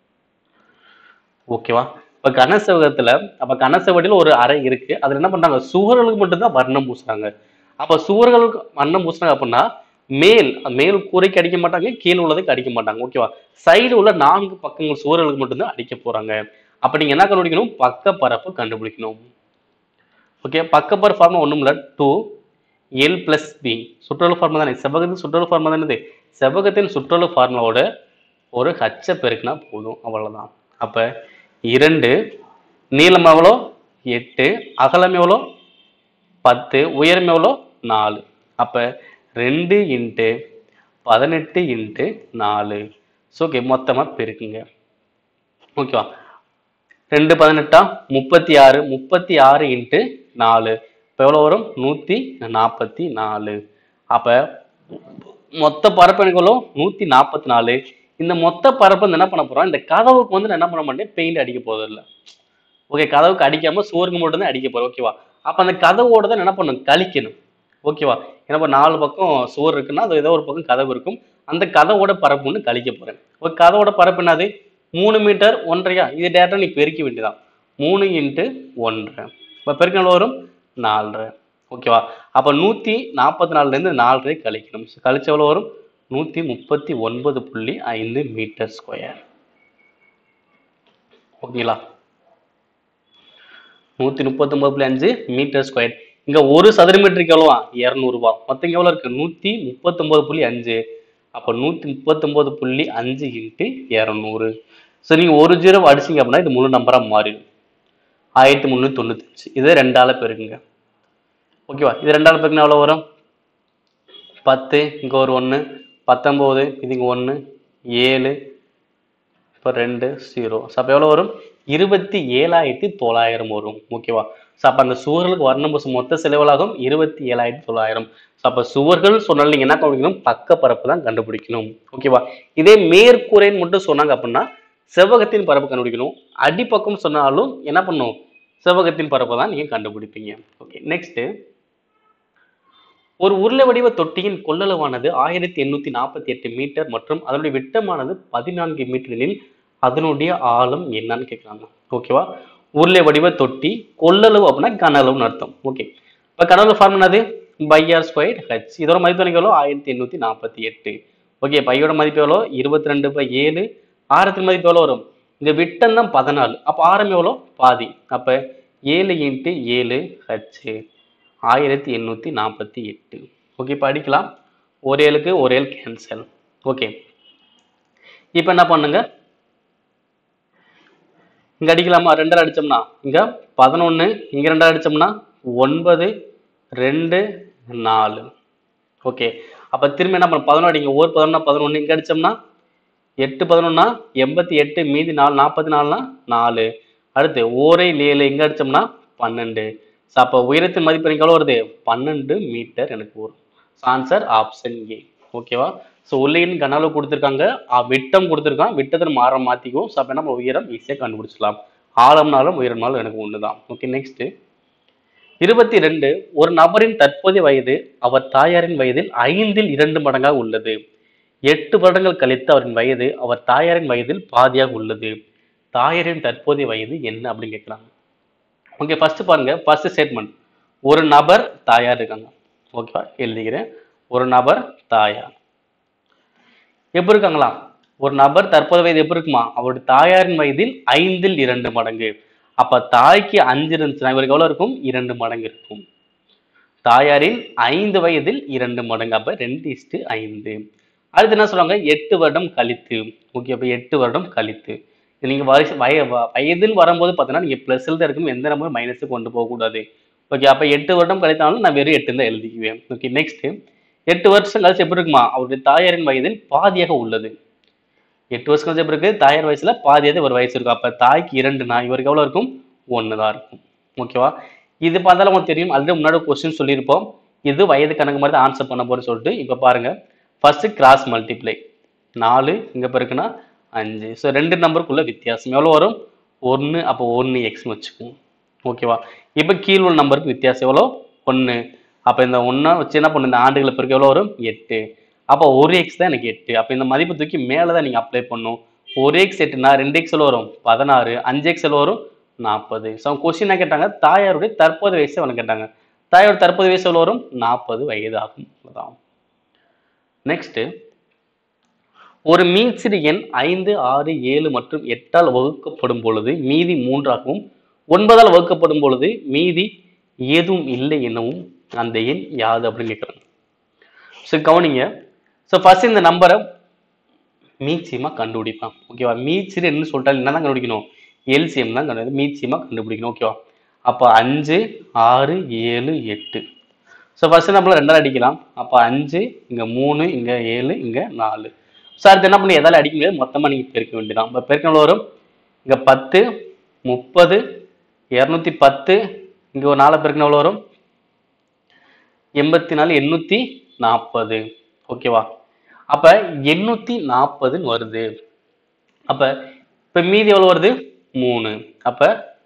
ஓகேவா இப்ப கனசெவகத்துல அப்ப கனசெவடியில் ஒரு அறை இருக்கு அதுல என்ன பண்றாங்க சுவர்களுக்கு மட்டும்தான் வர்ணம் பூசுறாங்க அப்ப சுவர்களுக்கு வர்ணம் பூசுறாங்க அப்படின்னா மேல் மேல் கூரைக்கு அடிக்க மாட்டாங்க கீழே உள்ளதுக்கு அடிக்க மாட்டாங்க ஓகேவா சைடு உள்ள நான்கு பக்கங்கள் சுவர்களுக்கு மட்டும்தான் அடிக்க போறாங்க அப்ப நீங்க என்ன கண்டுபிடிக்கணும் பக்க பரப்பு கண்டுபிடிக்கணும் ஓகே பக்கப்பர் ஃபார்முலா ஒண்ணும் இல்ல டூ எல் பிளஸ் பி சுற்றளவு ஃபார்முலா தானே செவ்வகத்தின் சுற்றளவு ஃபார்முலா தானே இது செவ்வகத்தின் சுற்றளவு ஃபார்முலாவோட ஒரு ஹச்ச பெருக்குனா போதும் அவ்வளவுதான் அப்ப இரண்டு நீளம் எவ்வளோ எட்டு அகலம் எவ்வளோ பத்து உயரம் எவ்வளோ நாலு அப்ப ரெண்டு இன்ட்டு பதினெட்டு இன்ட்டு நாலு ஸோ ஓகே மொத்தமாக பெருக்குங்க ஓகேவா ரெண்டு பதினெட்டா முப்பத்தி ஆறு முப்பத்தி ஆறு இன்ட்டு நாலு இப்போ எவ்வளோ வரும் நூற்றி நாற்பத்தி நாலு அப்போ மொத்த பரப்பு எனக்கு எவ்வளோ நூற்றி நாற்பத்தி நாலு இந்த மொத்த பரப்பு வந்து என்ன பண்ண போறோம் இந்த கதவுக்கு வந்து நான் என்ன பண்ண மாட்டேன் பெயிண்ட் அடிக்க போறது இல்லை ஓகே கதவுக்கு அடிக்காம சோறுக்கு மட்டும் தான் அடிக்க போறோம் ஓகேவா அப்போ அந்த கதவோட தான் என்ன பண்ணணும் கழிக்கணும் ஓகேவா ஏன்னா இப்போ நாலு பக்கம் சுவர் இருக்குன்னா அது ஏதோ ஒரு பக்கம் கதவு இருக்கும் அந்த கதவோட பரப்பு ஒன்று கழிக்க போறேன் ஒரு கதவோட பரப்பு என்னது மூணு மீட்டர் ஒன்றரையா இது டேரக்டா நீ பெருக்க வேண்டியதான் மூணு இன்ட்டு ஒன்றரை இப்போ பெருக்க எவ்வளவு வரும் நாலரை ஓகேவா அப்போ நூற்றி நாற்பத்தி நாலுலேருந்து நாலரை கழிக்கணும் So, கழிச்சு எவ்வளோ வரும் நூற்றி முப்பத்தி ஒன்பது புள்ளி ஐந்து மீட்டர் ஸ்கொயர் ஓகேங்களா நூற்றி முப்பத்தொம்பது புள்ளி அஞ்சு மீட்டர் ஸ்கொயர் இங்கே ஒரு சதுர மீட்டருக்கு எவ்வளோவா இரநூறுபா மொத்தம் இங்கே எவ்வளோ இருக்குது நூற்றி முப்பத்தொம்பது புள்ளி அஞ்சு அப்போ நூற்றி முப்பத்தொம்பது புள்ளி அஞ்சு இன்ட்டு இரநூறு ஸோ நீங்கள் ஒரு ஜீரோ அடிச்சிங்க அப்படின்னா இது முழு நம்பராக மாறிடும் ஆயிரத்தி முந்நூற்றி தொண்ணூத்தஞ்சு இது ரெண்டால பெருக்குங்க ஓகேவா இது ரெண்டால பெருக்குனா எவ்வளோ வரும் பத்து இங்கே ஒரு ஒன்று பத்தொம்போது இது இங்கே ஒன்று ஏழு இப்போ ரெண்டு ஜீரோ ஸோ அப்போ எவ்வளோ வரும் இருபத்தி ஏழாயிரத்தி தொள்ளாயிரம் வரும் ஓகேவா ஸோ அப்போ அந்த சுவர்களுக்கு வர்ணம் பூசும் மொத்த செலவலாகும் இருபத்தி ஏழாயிரத்தி தொள்ளாயிரம் ஸோ அப்போ சுவர்கள் சொன்னால் நீங்கள் என்ன கண்டுபிடிக்கணும் பக்க பரப்பு தான் கண்டுபிடிக்கணும் ஓகேவா இதே மேற்கூரைன்னு மட்டும் சொன்னாங்க அப்படின்னா செவ்வகத்தின் பரப்பு கண்டுபிடிக்கணும் அடிப்பக்கம் சொன்னாலும் என்ன பண்ணும் செவ்வகத்தின் பரப்பை தான் நீங்கள் கண்டுபிடிப்பீங்க ஓகே நெக்ஸ்ட்டு ஒரு உருளை வடிவ தொட்டியின் கொள்ளளவானது ஆயிரத்தி எண்ணூத்தி நாற்பத்தி எட்டு மீட்டர் மற்றும் அதனுடைய விட்டமானது பதினான்கு மீட்டர் எனில் அதனுடைய ஆழம் என்னன்னு கேட்குறாங்க ஓகேவா உருளை வடிவ தொட்டி கொள்ளளவு அப்படின்னா கன அளவுன்னு அர்த்தம் ஓகே இப்போ கனவு ஃபார்ம் என்னது பை ஆர் ஸ்கொயர் ஹெச் இதோட மதிப்பு எனக்கு எவ்வளோ ஆயிரத்தி எண்ணூத்தி நாற்பத்தி எட்டு ஓகே பையோட மதிப்பு எவ்வளோ இருபத்தி ரெண்டு பை ஏழு ஆரத்தின் மதிப்பு எவ்வளோ வரும் இங்க விட்டம் தான் பதினாலு அப்போ ஆரம் எவ்வளோ பாதி அப்போ ஏழு இன்ட்டு ஏழு ஹச் ஆயிரத்தி எண்ணூற்றி நாற்பத்தி எட்டு ஓகே இப்போ அடிக்கலாம் ஒரு ஏழுக்கு ஒரு ஏழு கேன்சல் ஓகே இப்போ என்ன பண்ணுங்க இங்க அடிக்கலாமா ரெண்டரை அடிச்சோம்னா இங்க பதினொன்று இங்க ரெண்டரை அடிச்சோம்னா ஒன்பது ரெண்டு நாலு ஓகே அப்போ திரும்ப என்ன பண்ண பதினொன்று அடிங்க ஒரு பதினொன்னா பதினொன்று இங்க அடிச்சோம்னா எட்டு பதினொன்னா எண்பத்தி எட்டு மீதி நாலு நாற்பத்தி நாலுனா நாலு அடுத்து ஓரை ஏழு எங்க அடிச்சோம்னா பன்னெண்டு ஸோ அப்போ உயரத்தின் மதிப்பு எனக்கு எவ்வளோ வருது பன்னெண்டு மீட்டர் எனக்கு வரும் ஆன்சர் ஆப்ஷன் ஏ ஓகேவா ஸோ உள்ளின் கன அளவு கொடுத்துருக்காங்க அ, விட்டம் கொடுத்துருக்கான் விட்டத்தில் மாற மாற்றிக்கும் ஸோ அப்போ நம்ம உயரம் ஈஸியாக கண்டுபிடிச்சிடலாம் ஆழம்னாலும் உயரம்னாலும் எனக்கு ஒன்று தான் ஓகே நெக்ஸ்ட் இருபத்தி ரெண்டு ஒரு நபரின் தற்போதைய வயது அவர் தாயாரின் வயதில் ஐந்தில் இரண்டு மடங்காக உள்ளது எட்டு வருடங்கள் கழித்து அவரின் வயது அவர் தாயாரின் வயதில் பாதியாக உள்ளது தாயாரின் தற்போதைய வயது என்ன அப்படின்னு கேட்குறாங்க ஓகே ஃபர்ஸ்ட் பாருங்க ஃபர்ஸ்ட் ஸ்டேட்மெண்ட் ஒரு நபர் தாயார் இருக்காங்க ஓகேவா எழுதிக்கிறேன் ஒரு நபர் தாயார் எப்படி இருக்காங்களா ஒரு நபர் தற்போதைய வயது எப்படி இருக்குமா அவருடைய தாயாரின் வயதில் ஐந்தில் இரண்டு மடங்கு அப்ப தாய்க்கு அஞ்சு இருந்துச்சுன்னா இவருக்கு எவ்வளவு இருக்கும் இரண்டு மடங்கு இருக்கும் தாயாரின் ஐந்து வயதில் இரண்டு மடங்கு அப்ப ரெண்டு இஸ்டு ஐந்து அடுத்து என்ன சொல்றாங்க எட்டு வருடம் கழித்து ஓகே அப்ப எட்டு வருடம் கழித்து இது நீங்க வயசு வய வ- வயதில் வரும்போது பார்த்தீங்கன்னா நீங்க பிளஸ்ல தான் இருக்கும் எந்த நம்பரும் மைனஸுக்கு கொண்டு போகக்கூடாது ஓகே அப்ப எட்டு வருடம் கழித்தாலும் நான் வெறும் எட்டு தான் எழுதிக்குவேன் ஓகே நெக்ஸ்ட் எட்டு வருஷம் கழிச்சு எப்படி இருக்குமா அவருடைய தாயாரின் வயதில் பாதியாக உள்ளது எட்டு வருஷம் கழிச்சு எப்படி இருக்கு தாயார் வயசுல பாதியாக ஒரு வயசு இருக்கும் அப்ப தாய்க்கு இரண்டுனா இவருக்கு எவ்வளவு இருக்கும் ஒன்று தான் இருக்கும் ஓகேவா இது பார்த்தாலும் உங்களுக்கு தெரியும் ஆல்ரெடி முன்னாடி கொஸ்டின் சொல்லியிருப்போம் இது வயது கணக்கு மாதிரி ஆன்சர் பண்ண போறேன்னு சொல்லிட்டு இப்போ பாருங்க ஃபர்ஸ்ட் கிராஸ் மல்டிப்ளை நாலு இங்க பிறகுனா அஞ்சு ஸோ ரெண்டு நம்பருக்குள்ள வித்தியாசம் எவ்வளோ வரும் ஒன்று அப்போ ஒன்று எக்ஸ்னு வச்சுக்குவோம் ஓகேவா இப்போ கீழ் உள்ள நம்பருக்கு வித்தியாசம் எவ்வளோ ஒன்று அப்போ இந்த ஒன்றா வச்சு என்ன பண்ணும் இந்த ஆண்டுகளை பிறகு எவ்வளோ வரும் எட்டு அப்போ ஒரு எக்ஸ் தான் எனக்கு எட்டு அப்போ இந்த மதிப்பு தூக்கி மேலே தான் நீங்கள் அப்ளை பண்ணும் ஒரு எக்ஸ் எட்டுனா ரெண்டு எக்ஸ் எவ்வளோ வரும் பதினாறு அஞ்சு எக்ஸ் எவ்வளோ வரும் நாற்பது ஸோ அவங்க கொஸ்டின் என்ன கேட்டாங்க தாயாருடைய தற்போது வயசு அவனை கேட்டாங்க தாயாரோட தற்போது வயசு எவ்வளோ வரும் நாற்பது வயது ஆகும் அதான் நெக்ஸ்ட் ஒரு மீச்சிறு எண் ஐந்து ஆறு ஏழு மற்றும் எட்டால் வகுக்கப்படும் பொழுது மீதி மூன்றாகவும் ஒன்பதால் வகுக்கப்படும் பொழுது மீதி ஏதும் இல்லை எனவும் அந்த எண் யாது அப்படின்னு கேட்குறாங்க ஸோ கவனிங்க ஸோ ஃபர்ஸ்ட் இந்த நம்பரை மீச்சியமாக கண்டுபிடிப்பான் ஓகேவா மீச்சிறு என்ன சொல்லிட்டாலும் என்ன தான் கண்டுபிடிக்கணும் எல்சிஎம் தான் கண்டு மீச்சியமாக கண்டுபிடிக்கணும் ஓகேவா அப்போ அஞ்சு ஆறு ஏழு எட்டு ஸோ ஃபர்ஸ்ட் நம்மள ரெண்டால் அடிக்கலாம் அப்போ அஞ்சு இங்கே மூணு இங்கே ஏழு இங்கே நாலு ஸோ அடுத்து என்ன பண்ணி எதால அடிக்க முடியாது மொத்தமாக நீங்கள் பெருக்க வேண்டியதான் இப்போ பெருக்க எவ்வளோ வரும் இங்கே பத்து முப்பது இரநூத்தி பத்து இங்கே ஒரு நாலு பெருக்கின எவ்வளோ வரும் எண்பத்தி நாலு எண்ணூற்றி நாற்பது ஓகேவா அப்போ எண்ணூற்றி நாற்பதுன்னு வருது அப்போ இப்போ மீதி எவ்வளோ வருது மூணு அப்போ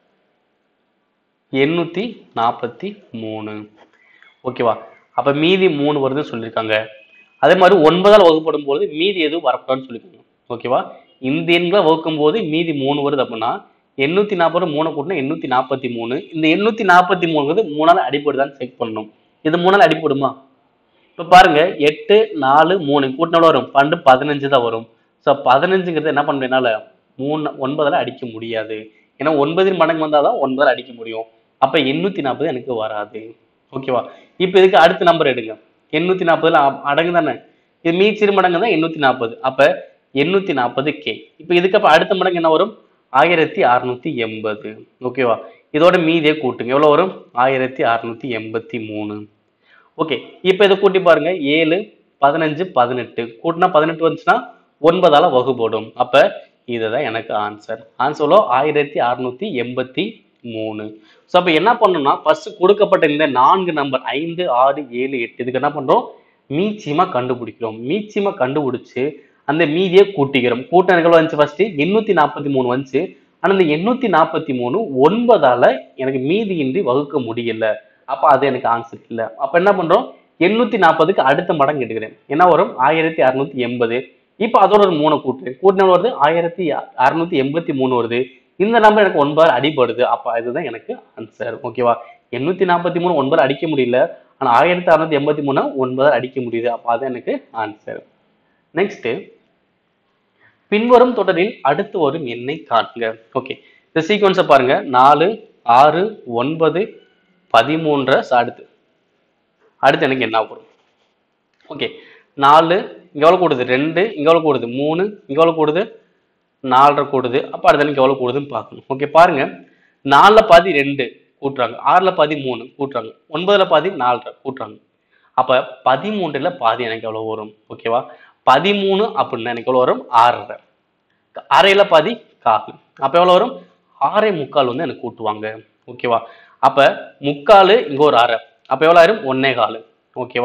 எண்ணூற்றி நாற்பத்தி மூணு ஓகேவா அப்போ மீதி மூணு வருதுன்னு சொல்லியிருக்காங்க அதே மாதிரி ஒன்பதால் வகுப்படும் போது மீதி எதுவும் வரக்கூடாதுன்னு சொல்லியிருக்காங்க ஓகேவா இந்த எண்களை வகுக்கும் போது மீதி மூணு வருது அப்படின்னா எண்ணூற்றி நாற்பது மூணு கூட்டினா எண்ணூற்றி நாற்பத்தி மூணு இந்த எண்ணூற்றி நாற்பத்தி மூணு வந்து மூணால் அடிப்படுதான்னு செக் பண்ணணும் இது மூணால் அடிப்படுமா இப்போ பாருங்க எட்டு நாலு மூணு கூட்டினாலும் வரும் பன்னெண்டு பதினஞ்சு தான் வரும் ஸோ பதினஞ்சுங்கிறது என்ன பண்ண என்னால் மூணு ஒன்பதால் அடிக்க முடியாது ஏன்னா ஒன்பதின் மடங்கு வந்தால் தான் ஒன்பதால் அடிக்க முடியும் அப்போ எண்ணூற்றி நாற்பது எனக்கு வராது ஓகேவா இப்போ இதுக்கு அடுத்த நம்பர் எடுங்க எண்ணூற்றி நாற்பதுல அடங்கு தானே இது மீச்சிறு மடங்கு தான் எண்ணூற்றி நாற்பது அப்போ எண்ணூற்றி நாற்பது கே இப்போ இதுக்கு அப்போ அடுத்த மடங்கு என்ன வரும் ஆயிரத்தி அறுநூத்தி எண்பது ஓகேவா இதோட மீதியை கூட்டுங்க எவ்வளோ வரும் ஆயிரத்தி அறுநூத்தி எண்பத்தி மூணு ஓகே இப்போ இதை கூட்டி பாருங்க ஏழு பதினஞ்சு பதினெட்டு கூட்டினா பதினெட்டு வந்துச்சுன்னா ஒன்பதால வகுப்படும் அப்ப இதுதான் எனக்கு ஆன்சர் ஆன்சர்லோ ஆயிரத்தி அறுநூத்தி எண்பத்தி மூணு ஸோ அப்போ என்ன பண்ணணும்னா ஃபர்ஸ்ட் கொடுக்கப்பட்ட இந்த நான்கு நம்பர் ஐந்து ஆறு ஏழு எட்டு இதுக்கு என்ன பண்றோம் மீச்சியமா கண்டுபிடிக்கிறோம் மீச்சியமா கண்டுபிடிச்சு அந்த மீதியை கூட்டிக்கிறோம் கூட்ட எவ்வளோ வந்துச்சு ஃபர்ஸ்ட் எண்ணூத்தி நாற்பத்தி மூணு வந்துச்சு ஆனா இந்த எண்ணூத்தி நாற்பத்தி மூணு ஒன்பதால எனக்கு மீதியின்றி வகுக்க முடியல அப்ப அது எனக்கு ஆன்சர் இல்லை அப்ப என்ன பண்றோம் எண்ணூத்தி நாற்பதுக்கு அடுத்த மடங்கு எடுக்கிறேன் என்ன வரும் ஆயிரத்தி அறுநூத்தி எண்பது இப்போ அதோட ஒரு மூணு கூட்டுறேன் கூட்டின வருது ஆயிரத்தி அறுநூத்தி எண்பத்தி மூணு வருது இந்த நம்பர் எனக்கு ஒன்பது அடிபடுது அப்ப இதுதான் எனக்கு ஆன்சர் ஓகேவா எண்ணூத்தி நாற்பத்தி மூணு ஒன்பது அடிக்க முடியல ஆனா ஆயிரத்தி அறுநூத்தி எண்பத்தி மூணு ஒன்பது அடிக்க முடியுது அப்ப அது எனக்கு ஆன்சர் நெக்ஸ்ட் பின்வரும் தொடரில் அடுத்து வரும் எண்ணை காட்டுங்க ஓகே இந்த சீக்வன்ஸை பாருங்க நாலு ஆறு ஒன்பது பதிமூன்று அடுத்து அடுத்து எனக்கு என்ன வரும் ஓகே நாலு இங்க எவ்வளவு கூடுது ரெண்டு இங்க எவ்வளவு கூடுது மூணு இங்க எவ்வளவு கூடுது நாலரை கூடுது அப்ப அடுத்து எனக்கு எவ்வளவு கூடுதுன்னு பார்க்கணும் ஓகே பாருங்க நாலுல பாதி ரெண்டு கூட்டுறாங்க ஆறுல பாதி மூணு கூட்டுறாங்க ஒன்பதுல பாதி நாலரை கூட்டுறாங்க அப்ப பதிமூன்றுல பாதி எனக்கு எவ்வளவு வரும் ஓகேவா பதிமூணு அப்படின்னா எனக்கு எவ்வளவு வரும் ஆறரை அரையில பாதி கால் அப்ப எவ்வளவு வரும் ஆறே முக்கால் வந்து எனக்கு கூட்டுவாங்க ஓகேவா அப்ப முக்கால் இங்க ஒரு அரை அப்ப எவ்வளவு ஆயிரும் ஒன்னே கால் ஓகேவா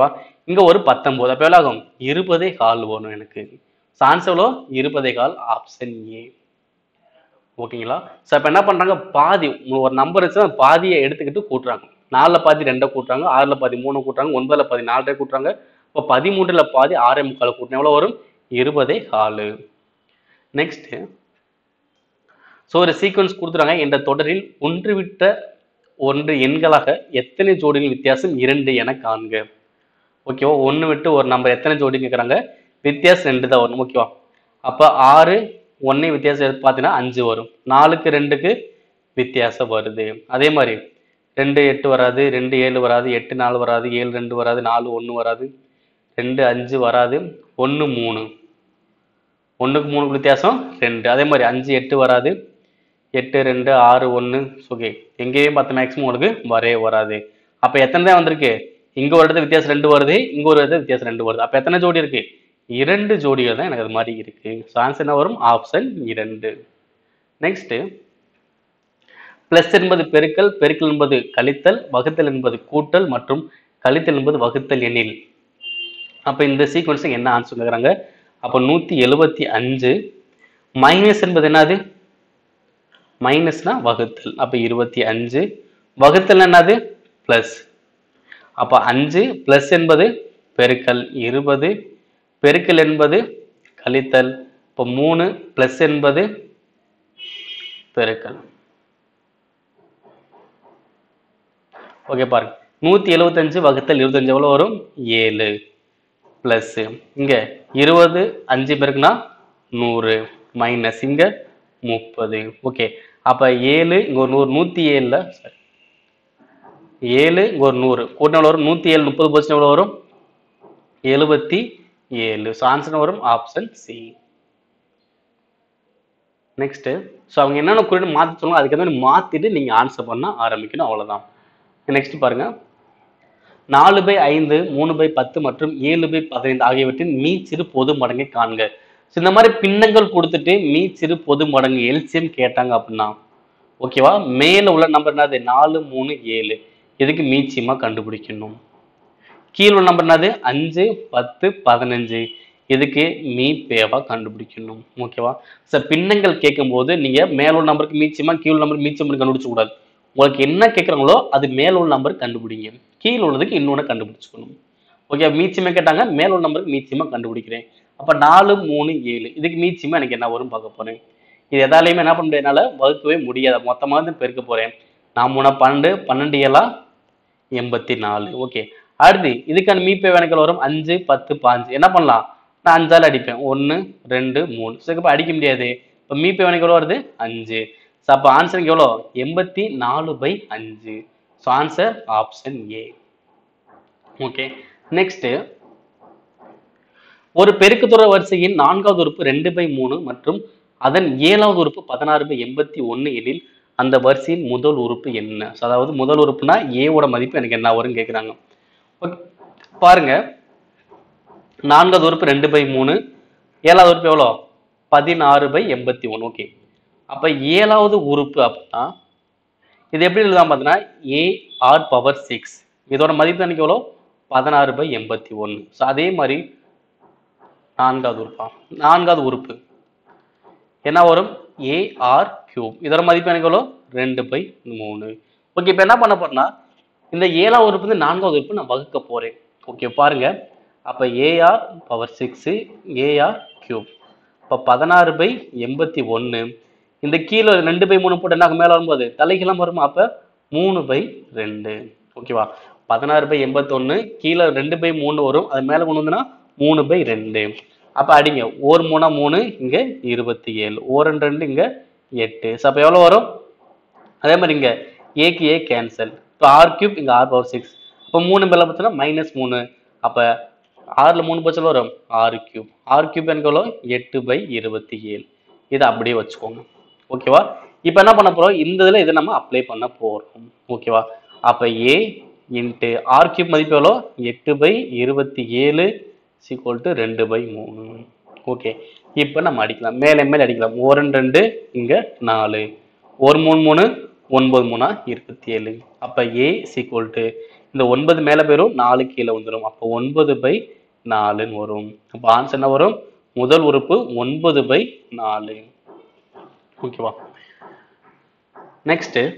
இங்க ஒரு பத்தொன்பது அப்ப எவ்வளவு ஆகும் இருபதே கால் வரும் எனக்கு ஆன்சர் எவ்வளோ இருபதே கால் ஆப்ஷன் ஏ ஓகேங்களா ஸோ இப்போ என்ன பண்றாங்க பாதி ஒரு நம்பர் வச்சு அந்த பாதியை எடுத்துக்கிட்டு கூட்டுறாங்க நாலுல பாதி ரெண்டை கூட்டுறாங்க ஆறுல பாதி மூணு கூட்டுறாங்க ஒன்பதுல பாதி நாலரை கூட்டுறாங்க இப்போ பதிமூன்றுல பாதி ஆறே முக்கால் கூட்டணும் எவ்வளோ வரும் இருபதே காலு நெக்ஸ்ட் ஸோ ஒரு சீக்வன்ஸ் கொடுத்துறாங்க இந்த தொடரில் ஒன்று விட்ட ஒன்று எண்களாக எத்தனை ஜோடிகள் வித்தியாசம் இரண்டு என காண்க ஓகேவா ஒன்று விட்டு ஒரு நம்பர் எத்தனை ஜோடி கேட்குறாங்க வித்தியாசம் ரெண்டு தான் வரும் ஓகேவா அப்போ ஆறு ஒன்னே வித்தியாசம் எடுத்து பார்த்தீங்கன்னா அஞ்சு வரும் நாலுக்கு ரெண்டுக்கு வித்தியாசம் வருது அதே மாதிரி ரெண்டு எட்டு வராது ரெண்டு ஏழு வராது எட்டு நாலு வராது ஏழு ரெண்டு வராது நாலு ஒன்று வராது ரெண்டு அஞ்சு வராது ஒன்று மூணு ஒன்றுக்கு மூணுக்கு வித்தியாசம் ரெண்டு அதே மாதிரி அஞ்சு எட்டு வராது எட்டு ரெண்டு ஆறு ஒன்று ஓகே எங்கேயும் பத்து மேக்ஸிமம் உங்களுக்கு வரவே வராது அப்போ எத்தனை தான் வந்திருக்கு இங்கே ஒரு இடத்துல வித்தியாசம் ரெண்டு வருது இங்கே ஒரு இடத்துல வித்தியாசம் ரெண்டு வருது அப்போ எத்தனை ஜோடி இருக்கு இரண்டு ஜோடிகள் தான் எனக்கு அது மாதிரி இருக்கு ஸோ ஆன்சர் என்ன வரும் ஆப்ஷன் இரண்டு நெக்ஸ்ட் பிளஸ் என்பது பெருக்கல் பெருக்கல் என்பது கழித்தல் வகுத்தல் என்பது கூட்டல் மற்றும் கழித்தல் என்பது வகுத்தல் எண்ணில் அப்போ இந்த சீக்வன்ஸுக்கு என்ன ஆன்சர் கேட்குறாங்க அப்போ நூற்றி எழுபத்தி அஞ்சு மைனஸ் என்பது என்னது மைனஸ்னா வகுத்தல் அப்போ இருபத்தி அஞ்சு வகுத்தல் என்னது ப்ளஸ் அப்போ அஞ்சு ப்ளஸ் என்பது பெருக்கல் இருபது பெருக்கல் என்பது கழித்தல் இப்போ மூணு ப்ளஸ் என்பது பெருக்கல் ஓகே பாருங்க நூற்றி எழுபத்தஞ்சு வகுத்தல் இருபத்தஞ்சு எவ்வளோ வரும் ஏழு ப்ளஸ் இங்கே இருபது அஞ்சு பேருக்குன்னா நூறு மைனஸ் இங்கே முப்பது ஓகே அப்போ ஏழு இங்கே ஒரு நூறு நூற்றி ஏழில் சாரி ஏழு இங்கே ஒரு நூறு கூட்டம் எவ்வளோ வரும் நூற்றி ஏழு முப்பது பர்சன்ட் எவ்வளோ வரும் எழுபத்தி ஏழு ஸோ ஆன்சர் வரும் ஆப்ஷன் சி நெக்ஸ்ட் ஸோ அவங்க என்னென்ன குறியீடு மாற்றி சொல்லுங்க அதுக்கு மாதிரி மாற்றிட்டு நீங்கள் ஆன்சர் பண்ண ஆரம்பிக்கணும் அவ்வளோதான் நெக்ஸ்ட் பாருங்க நாலு பை ஐந்து மூணு பை பத்து மற்றும் ஏழு பை பதினைந்து ஆகியவற்றின் மீச்சிறு பொது மடங்கை காண்க ஸோ இந்த மாதிரி பின்னங்கள் கொடுத்துட்டு மீச்சிறு பொது மடங்கு எல்சியம் கேட்டாங்க அப்படின்னா ஓகேவா மேல உள்ள நம்பர் என்னது நாலு மூணு ஏழு இதுக்கு மீச்சியமா கண்டுபிடிக்கணும் கீழே உள்ள நம்பர் என்னது அஞ்சு பத்து பதினஞ்சு இதுக்கு மீ பேவா கண்டுபிடிக்கணும் ஓகேவா சார் பின்னங்கள் கேட்கும்போது நீங்க மேல உள்ள நம்பருக்கு மீச்சியமா கீழ் உள்ள நம்பருக்கு மீச்சியம் கண்டுபிடிச்ச கூடாது உங்களுக்கு என்ன கேட்குறாங்களோ அது மேல உள்ள நம்பர் கண்டுபிடிங்க கீழே உள்ளதுக்கு இன்னொன்று கண்டுபிடிச்சுக்கணும் ஓகே மீச்சியமா கேட்டாங்க மேல உள்ள நம்பருக்கு மீச்சியமா கண்டுபிடிக்கிறேன் அப்ப நாலு மூணு ஏழு இதுக்கு மீச்சியமா எனக்கு என்ன வரும் பார்க்க போறேன் இது எதாலையுமே என்ன பண்ண முடியாது என்னால வகுக்கவே முடியாது மொத்தமாக தான் பெருக்க போறேன் நான் மூணு பன்னெண்டு பன்னெண்டு ஏழா எண்பத்தி நாலு ஓகே அடுத்து இதுக்கான மீப்பே கணக்கில் வரும் அஞ்சு பத்து பாஞ்சு என்ன பண்ணலாம் நான் அஞ்சால் அடிப்பேன் ஒன்று ரெண்டு மூணு ஸோ இப்போ அடிக்க முடியாது இப்போ மீப்பே கணக்கில் வருது அஞ்சு ஸோ அப்போ ஆன்சருக்கு எவ்வளோ எண்பத்தி நாலு பை அஞ்சு so answer option A okay next ஒரு பெருக்குத்தொடர் வரிசையின் நான்காவது உறுப்பு ரெண்டு பை மூணு மற்றும் அதன் ஏழாவது உறுப்பு பதினாறு பை எண்பத்தி ஒன்று எனில் அந்த வரிசையின் முதல் உறுப்பு என்ன So, அதாவது முதல் உறுப்புனா ஏவோட மதிப்பு எனக்கு என்ன வரும்னு கேட்குறாங்க ஓகே பாருங்க நான்காவது உறுப்பு ரெண்டு பை மூணு ஏழாவது உறுப்பு எவ்வளோ பதினாறு பை எண்பத்தி ஒன்று ஓகே அப்போ ஏழாவது உறுப்பு அப்படின்னா இது எப்படி எழுதாம பார்த்தீங்கன்னா ஏ ஆர் பவர் சிக்ஸ் இதோட மதிப்பு எனக்கு எவ்வளோ பதினாறு பை எண்பத்தி ஒன்று ஸோ அதே மாதிரி நான்காவது உறுப்பா நான்காவது உறுப்பு என்ன வரும் ஏஆர் கியூப் இதோட மதிப்பு எனக்கு எவ்வளோ ரெண்டு பை மூணு ஓகே இப்போ என்ன பண்ண போறேன்னா இந்த ஏழாவது உறுப்பு வந்து நான்காவது உறுப்பு நான் வகுக்க போறேன் ஓகே பாருங்க அப்போ AR power six AR cube இப்போ பதினாறு பை எண்பத்தி ஒன்று இந்த கீழே ரெண்டு பை மூணு போட்டு என்ன மேலே வரும்போது தலைகீழாம வருமா அப்போ மூணு பை ரெண்டு ஓகேவா பதினாறு பை எண்பத்தொன்று கீழே ரெண்டு பை மூணு வரும் அது மேலே கொண்டு வந்தோன்னா மூணு பை ரெண்டு அப்போ அடிங்க ஒரு மூணா மூணு இங்கே இருபத்தி ஏழு ஓ ரெண்டு ரெண்டு இங்கே எட்டு ஸோ அப்போ எவ்வளோ வரும் அதே மாதிரி இங்கே ஏக்கு ஏ கேன்சல் இப்போ ஆர் கியூப் இங்கே ஆர் பவர் சிக்ஸ் அப்போ மூணு மேலே பார்த்தோன்னா மைனஸ் மூணு அப்போ ஆறில் மூணு பட்சம் வரும் ஆறு கியூப் ஆறு கியூப் எனக்கு எவ்வளோ எட்டு பை இருபத்தி ஏழு இதை அப்படியே வச்சுக்கோங்க ஓகேவா இப்போ என்ன பண்ண போகிறோம் இந்த இதில் இதை நம்ம அப்ளை பண்ண போகிறோம் ஓகேவா அப்போ ஏ இன்ட்டு ஆர் கியூப் மதிப்பு எவ்வளோ எட்டு பை இருபத்தி ஏழு சீக்வல் டு ரெண்டு பை மூணு ஓகே இப்போ நம்ம அடிக்கலாம் மேலே மேலே அடிக்கலாம் ஒரு ரெண்டு ரெண்டு இங்கே நாலு ஒரு மூணு மூணு ஒன்பது மூணா இருபத்தி ஏழு அப்போ ஏ சீக்வல் டு இந்த ஒன்பது மேல போயிரும் நாலு கீழே வந்துடும் அப்போ ஒன்பது பை நாலுன்னு வரும் அப்போ ஆன்சர் என்ன வரும் முதல் உறுப்பு ஒன்பது பை நாலு ஓகேவா நெக்ஸ்ட்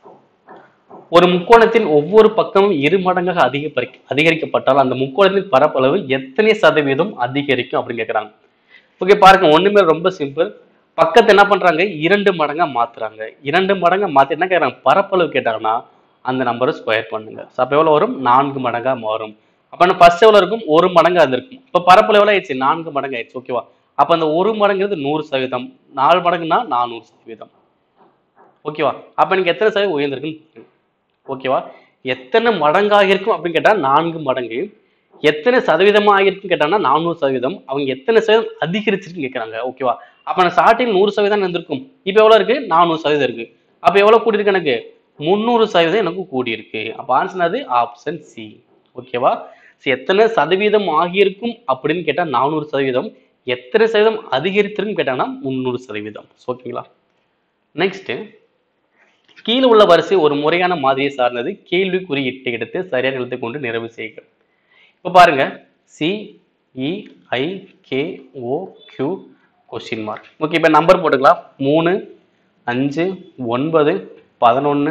ஒரு முக்கோணத்தின் ஒவ்வொரு பக்கமும் இரு மடங்காக அதிக அதிகரிக்கப்பட்டால் அந்த முக்கோணத்தின் பரப்பளவு எத்தனை சதவீதம் அதிகரிக்கும் அப்படின்னு கேட்குறாங்க ஓகே பாருங்க ஒண்ணுமே ரொம்ப சிம்பிள் பக்கத்தை என்ன பண்றாங்க இரண்டு மடங்கா மாத்துறாங்க இரண்டு மடங்கா மாத்தி என்ன கேட்குறாங்க பரப்பளவு கேட்டாங்கன்னா அந்த நம்பரை ஸ்கொயர் பண்ணுங்க ஸோ அப்போ எவ்வளோ வரும் நான்கு மடங்கா மாறும் அப்போ நம்ம ஃபர்ஸ்ட் எவ்வளோ இருக்கும் ஒரு மடங்கா இருந்திருக்கும் இப்போ பரப்பளவு எவ்வளோ ஆயிடுச்சு நான்கு மடங்கு ஆயிடுச்சு ஓகேவா அப்போ அந்த ஒரு மடங்குறது நூறு சதவீதம் நாலு மடங்குனா நானூறு சதவீதம் ஓகேவா அப்போ நீங்க எத்தனை சதவீதம் உயர்ந்திருக்குன்னு ஓகேவா எத்தனை மடங்காக இருக்கும் அப்படின்னு கேட்டா நான்கு மடங்கு எத்தனை சதவீதமா ஆகிருக்குன்னு கேட்டாங்கன்னா நானூறு சதவீதம் அவங்க எத்தனை சதவீதம் அதிகரிச்சிருக்குன்னு கேட்கறாங்க ஓகேவா அப்ப நான் ஸ்டார்டிங் நூறு சதவீதம் இருந்திருக்கும் இப்போ எவ்வளவு இருக்கு நானூறு சதவீதம் இருக்கு அப்ப எவ்வளவு கூடி இருக்கு எனக்கு முந்நூறு சதவீதம் எனக்கு கூடி இருக்கு அப்ப ஆன்சர் அது ஆப்ஷன் சி ஓகேவா சரி, எத்தனை சதவீதம் ஆகியிருக்கும் அப்படின்னு கேட்டா நானூறு சதவீதம் எத்தனை சதவீதம் அதிகரித்திருக்குன்னு கேட்டாங்கன்னா முந்நூறு சதவீதம் ஓகேங்களா நெக்ஸ்ட் கீழே உள்ள வரிசை ஒரு முறையான மாதிரியை சார்ந்தது கேள்வி குறியீட்டை எடுத்து சரியான எழுத்தை கொண்டு நிறைவு செய்க இப்போ பாருங்க C E I K O Q question mark okay இப்போ நம்பர் போட்டுக்கலாம் மூணு அஞ்சு ஒன்பது பதினொன்று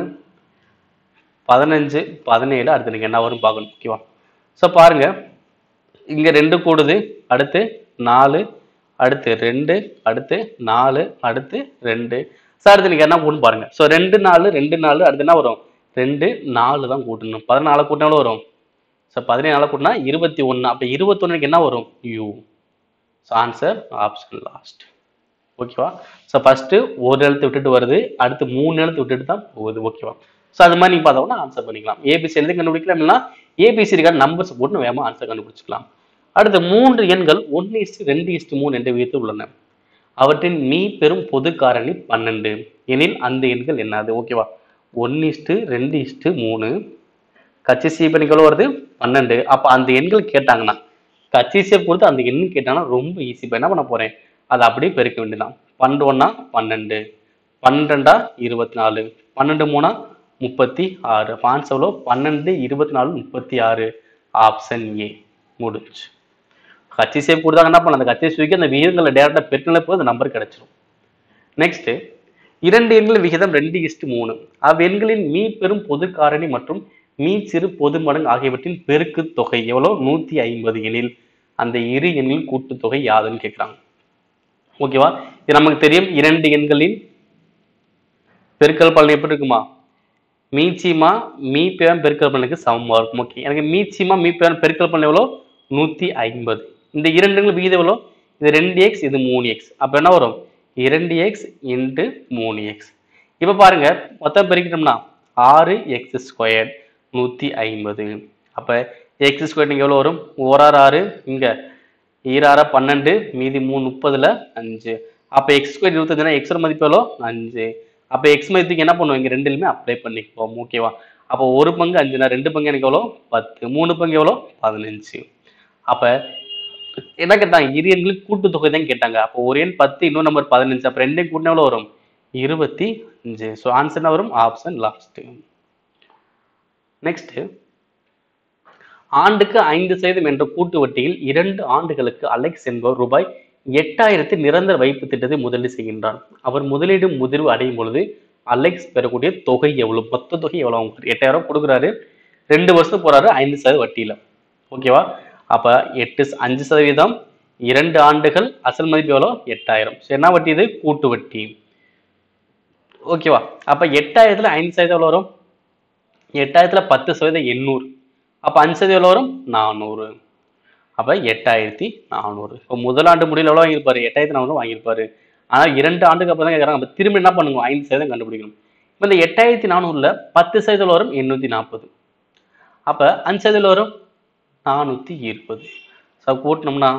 பதினஞ்சு பதினேழு அடுத்து நீங்கள் என்ன வரும் பார்க்கணும் ஓகேவா ஸோ பாருங்க இங்கே ரெண்டு கூடுது அடுத்து நாலு அடுத்து ரெண்டு அடுத்து நாலு அடுத்து ரெண்டு ஸோ அடுத்து நீங்கள் என்ன கூட்டணும் பாருங்க ஸோ ரெண்டு நாலு ரெண்டு நாலு அடுத்து என்ன வரும் ரெண்டு நாலு தான் கூட்டணும் பதினாலு கூட்டினா எவ்வளோ வரும் ஸோ பதினேழு கூட்டினா இருபத்தி ஒன்று அப்போ இருபத்தொன்னுக்கு என்ன வரும் U so answer option last ஓகேவா ஸோ ஃபஸ்ட்டு ஒரு எழுத்து விட்டுட்டு வருது அடுத்து மூணு எழுத்து விட்டுட்டு தான் போகுது ஓகேவா ஸோ அது மாதிரி நீங்கள் பார்த்தோம்னா ஆன்சர் பண்ணிக்கலாம் ஏபிசி எழுதி கண்டுபிடிக்கலாம் இல்லைன்னா ஏபிசி இருக்க நம்பர்ஸ் போட்டு வேகமாக ஆன்சர் கண்டுபிடிச்சிக்கலாம் அடுத்து மூன்று எண்கள் ஒன்று இஸ்டு ரெண்டு இஸ்டு மூணு என்ற விகிதத்தில் உள்ளன அவற்றின் மீ பெரும் பொது காரணி பன்னெண்டு எனில் அந்த எண்கள் என்னது ஓகேவா ஒன்று இஸ்டு ரெண்டு இஸ்டு மூணு கட்சி சீப்பனிகள் வருது பன்னெண்டு அப்போ அந்த எண்கள் கேட்டாங்கன்னா கட்சி சேப் கொடுத்து அந்த எண் கேட்டாங்கன்னா ரொம்ப ஈஸி இப்போ என்ன பண்ண போறேன் அதை அப்படியே பெருக்க வேண்டியதான் பன்னெண்டு ஒண்ணா பன்னெண்டு பன்னெண்டா இருபத்தி நாலு பன்னெண்டு மூணா முப்பத்தி ஆறு ஆன்சர் எவ்வளோ பன்னெண்டு இருபத்தி நாலு முப்பத்தி ஆறு ஆப்ஷன் ஏ முடிஞ்சு கட்சி சேப் கொடுத்தாங்க என்ன பண்ணலாம் அந்த கட்சி சுவிக்கு அந்த விகிதங்களை டேரக்டாக பெருக்கினாலே போது அந்த நம்பர் கிடைச்சிரும் நெக்ஸ்ட் இரண்டு எண்களின் விகிதம் ரெண்டு இஸ்டு மூணு அவ்வெண்களின் மீ பெரும் பொது காரணி மற்றும் மீ சிறு பொது மடங்கு ஆகியவற்றின் பெருக்கு தொகை எவ்வளோ நூத்தி ஐம்பது எனில் அந்த இரு எண்களின் கூட்டுத்தொகை யாதுன்னு கேட்குறாங்க ஓகேவா இது நமக்கு தெரியும் இரண்டு எண்களின் பெருக்கல் பலன் எப்படி இருக்குமா மீச்சிமா மீ பேரன் பெருக்கல் பலனுக்கு சமமாக இருக்கும் ஓகே எனக்கு மீச்சிமா மீ பேரன் பெருக்கல் பலன் எவ்வளோ நூற்றி ஐம்பது இந்த இரண்டு எண்கள் விகிதம் எவ்வளோ இது ரெண்டு எக்ஸ் இது மூணு எக்ஸ் அப்போ என்ன வரும் இரண்டு எக்ஸ் இன்ட்டு மூணு எக்ஸ் இப்போ பாருங்க மொத்தம் பெருக்கிட்டோம்னா ஆறு எக்ஸ் ஸ்கொயர் நூற்றி ஐம்பது அப்போ எக்ஸ் ஸ்கொயர் நீங்கள் எவ்வளோ வரும் ஓராறு ஆறு இங்கே ஈராறு பன்னெண்டு மீதி மூணு முப்பதுல அஞ்சு அப்போ எக்ஸ் ஸ்கொயர் இருபத்தஞ்சுனா எக்ஸோட மதிப்பு எவ்வளோ அஞ்சு அப்போ எக்ஸ் மதிப்புக்கு என்ன பண்ணுவோம் இங்கே ரெண்டுலையுமே அப்ளை பண்ணிக்குவோம் ஓகேவா அப்போ ஒரு பங்கு அஞ்சுனா ரெண்டு பங்கு எனக்கு எவ்வளோ பத்து மூணு பங்கு எவ்வளோ பதினஞ்சு அப்போ என்ன கேட்டாங்க இரு எண்களுக்கு கூட்டுத்தொகை தான் கேட்டாங்க அப்போ ஒரு எண் பத்து இன்னொரு நம்பர் பதினஞ்சு அப்போ ரெண்டையும் கூட்டினா எவ்வளோ வரும் இருபத்தி அஞ்சு ஸோ ஆன்சர் என்ன வரும் ஆப்ஷன் லாஸ்ட் நெக்ஸ்ட் ஆண்டுக்கு ஐந்து சதவீதம் என்ற கூட்டு வட்டியில் இரண்டு ஆண்டுகளுக்கு அலெக்ஸ் என்பவர் ரூபாய் எட்டாயிரத்து நிரந்தர வைப்பு திட்டத்தை முதலீடு செய்கின்றார் அவர் முதலீடு முதிர்வு அடையும் பொழுது அலெக்ஸ் பெறக்கூடிய தொகை எவ்வளவு மொத்த தொகை எவ்வளவு அவங்க எட்டாயிரம் கொடுக்குறாரு ரெண்டு வருஷம் போறாரு ஐந்து சதவீத வட்டியில ஓகேவா அப்ப எட்டு ச- அஞ்சு சதவீதம் இரண்டு ஆண்டுகள் அசல் மதிப்பு எவ்வளோ எட்டாயிரம் சரி என்ன வட்டி இது கூட்டு வட்டி ஓகேவா அப்ப எட்டாயிரத்துல ஐந்து சதவீதம் எவ்வளவு வரும் எட்டாயிரத்துல பத்து சதவீதம் எண்ணூறு அப்ப அஞ்சு சதவீதம் எவ்வளவு வரும் நானூறு அப்ப எட்டாயிரத்தி நானூறு இப்போ முதலாண்டு முடியல எவ்வளவு வாங்கியிருப்பாரு எட்டாயிரத்தி நானூறு வாங்கியிருப்பாரு ஆனா இரண்டு ஆண்டுக்கு அப்புறம் தான் கேட்கறாங்க அப்ப திரும்ப என்ன பண்ணுங்க ஐந்து சதவீதம் கண்டுபிடிக்கணும் இப்போ இந்த எட்டாயிரத்தி நானூறுல பத்து சதவீதம் வரும் எண்ணூத்தி நாற்பது அப்ப அஞ்சு சதவீதம் வரும் நானூத்தி இருபது ஸோ கூட்டினோம்னா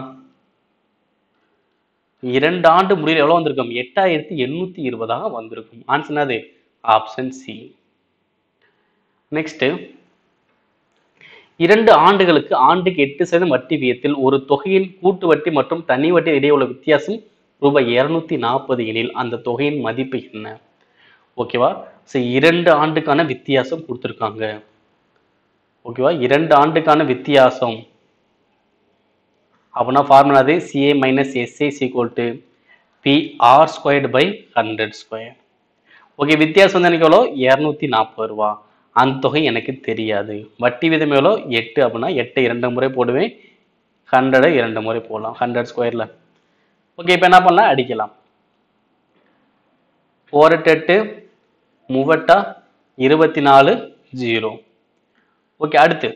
இரண்டு ஆண்டு முடியல எவ்வளவு வந்திருக்கும் எட்டாயிரத்தி எண்ணூத்தி இருபதாக வந்திருக்கும் ஆன்சர் என்னது ஆப்ஷன் சி நெக்ஸ்ட் இரண்டு ஆண்டுகளுக்கு ஆண்டுக்கு எட்டு சதவீதம் வட்டி விகிதத்தில் ஒரு தொகையின் கூட்டு வட்டி மற்றும் தனி வட்டி இடையே உள்ள வித்தியாசம் ரூபாய் இருநூத்தி நாற்பது எனில் அந்த தொகையின் மதிப்பு என்ன ஓகேவா ஸோ இரண்டு ஆண்டுக்கான வித்தியாசம் கொடுத்துருக்காங்க ஓகேவா இரண்டு ஆண்டுக்கான வித்தியாசம் அப்படின்னா ஃபார்முலா அது CA minus SA equal to PR squared by hundred square okay வித்தியாசம் வந்து எனக்கு எவ்வளோ இரநூத்தி நாற்பது ரூபா அந்த தொகை எனக்கு தெரியாது வட்டி விதம் எவ்வளோ எட்டு அப்படின்னா எட்டை இரண்டு முறை போடுவேன் ஹண்ட்ரடை இரண்டு முறை போடலாம் ஹண்ட்ரட் ஸ்கொயரில் ஓகே இப்போ என்ன பண்ணலாம் அடிக்கலாம் ஓரெட்டு எட்டு மூவட்டா இருபத்தி நாலு ஜீரோ ஓகே அடுத்து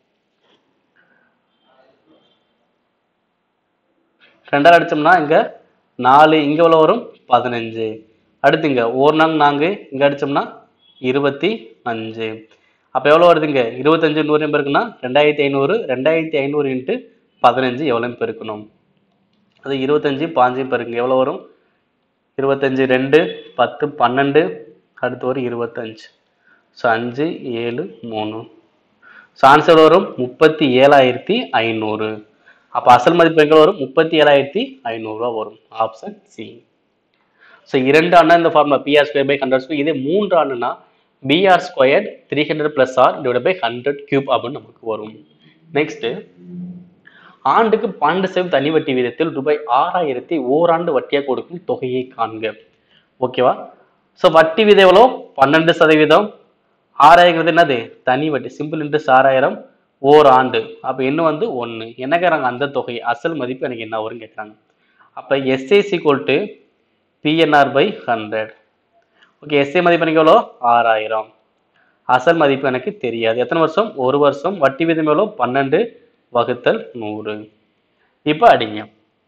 ரெண்டாவது அடிச்சோம்னா இங்க நாலு இங்க எவ்வளவு வரும் பதினஞ்சு அடுத்து இங்க ஒரு நாங்க நான்கு இங்க அடிச்சோம்னா இருபத்தி அஞ்சு அப்ப எவ்வளவு வருதுங்க இருபத்தஞ்சு நூறு பெருக்குன்னா ரெண்டாயிரத்தி ஐநூறு ரெண்டாயிரத்தி ஐநூறு இன்ட்டு பதினஞ்சு எவ்வளவு பெருக்கணும் அது இருபத்தஞ்சு பாஞ்சு பெருக்குங்க எவ்வளவு வரும் இருபத்தஞ்சு ரெண்டு பத்து பன்னெண்டு அடுத்து ஒரு இருபத்தஞ்சு ஸோ அஞ்சு ஏழு மூணு ஸோ ஆன்சர் வரும் முப்பத்தி ஏழாயிரத்தி ஐநூறு அப்போ அசல் மதிப்பு எங்கே வரும் முப்பத்தி ஏழாயிரத்தி ஐநூறுரூவா வரும் ஆப்ஷன் சி ஸோ இரண்டு ஆண்டு இந்த formula PR square by hundred square இதே மூன்று ஆண்டுனா PR square three hundred plus R divide by hundred cube அப்படின்னு நமக்கு வரும் நெக்ஸ்ட் ஆண்டுக்கு பன்னெண்டு சதவீதம் தனி வட்டி வீதத்தில் ரூபாய் ஆறாயிரத்தி ஓராண்டு வட்டியாக கொடுக்கும் தொகையை காண்க ஓகேவா ஸோ வட்டி வீதம் எவ்வளோ பன்னெண்டு சதவீதம் ஆறாயிரங்கிறது என்னது தனி வட்டி சிம்பிள் இன்ட்ரெஸ்ட் ஆறாயிரம் ஓர் ஆண்டு அப்போ என்ன வந்து ஒன்று என்ன கேட்குறாங்க அந்த தொகை அசல் மதிப்பு எனக்கு என்ன வரும்னு கேட்குறாங்க அப்போ SAC to PNR by hundred okay SA மதிப்பு எனக்கு எவ்வளோ ஆறாயிரம் அசல் மதிப்பு எனக்கு தெரியாது எத்தனை வருஷம் ஒரு வருஷம் வட்டி வீதம் எவ்வளோ பன்னெண்டு வகுத்தல் நூறு இப்போ அடிங்க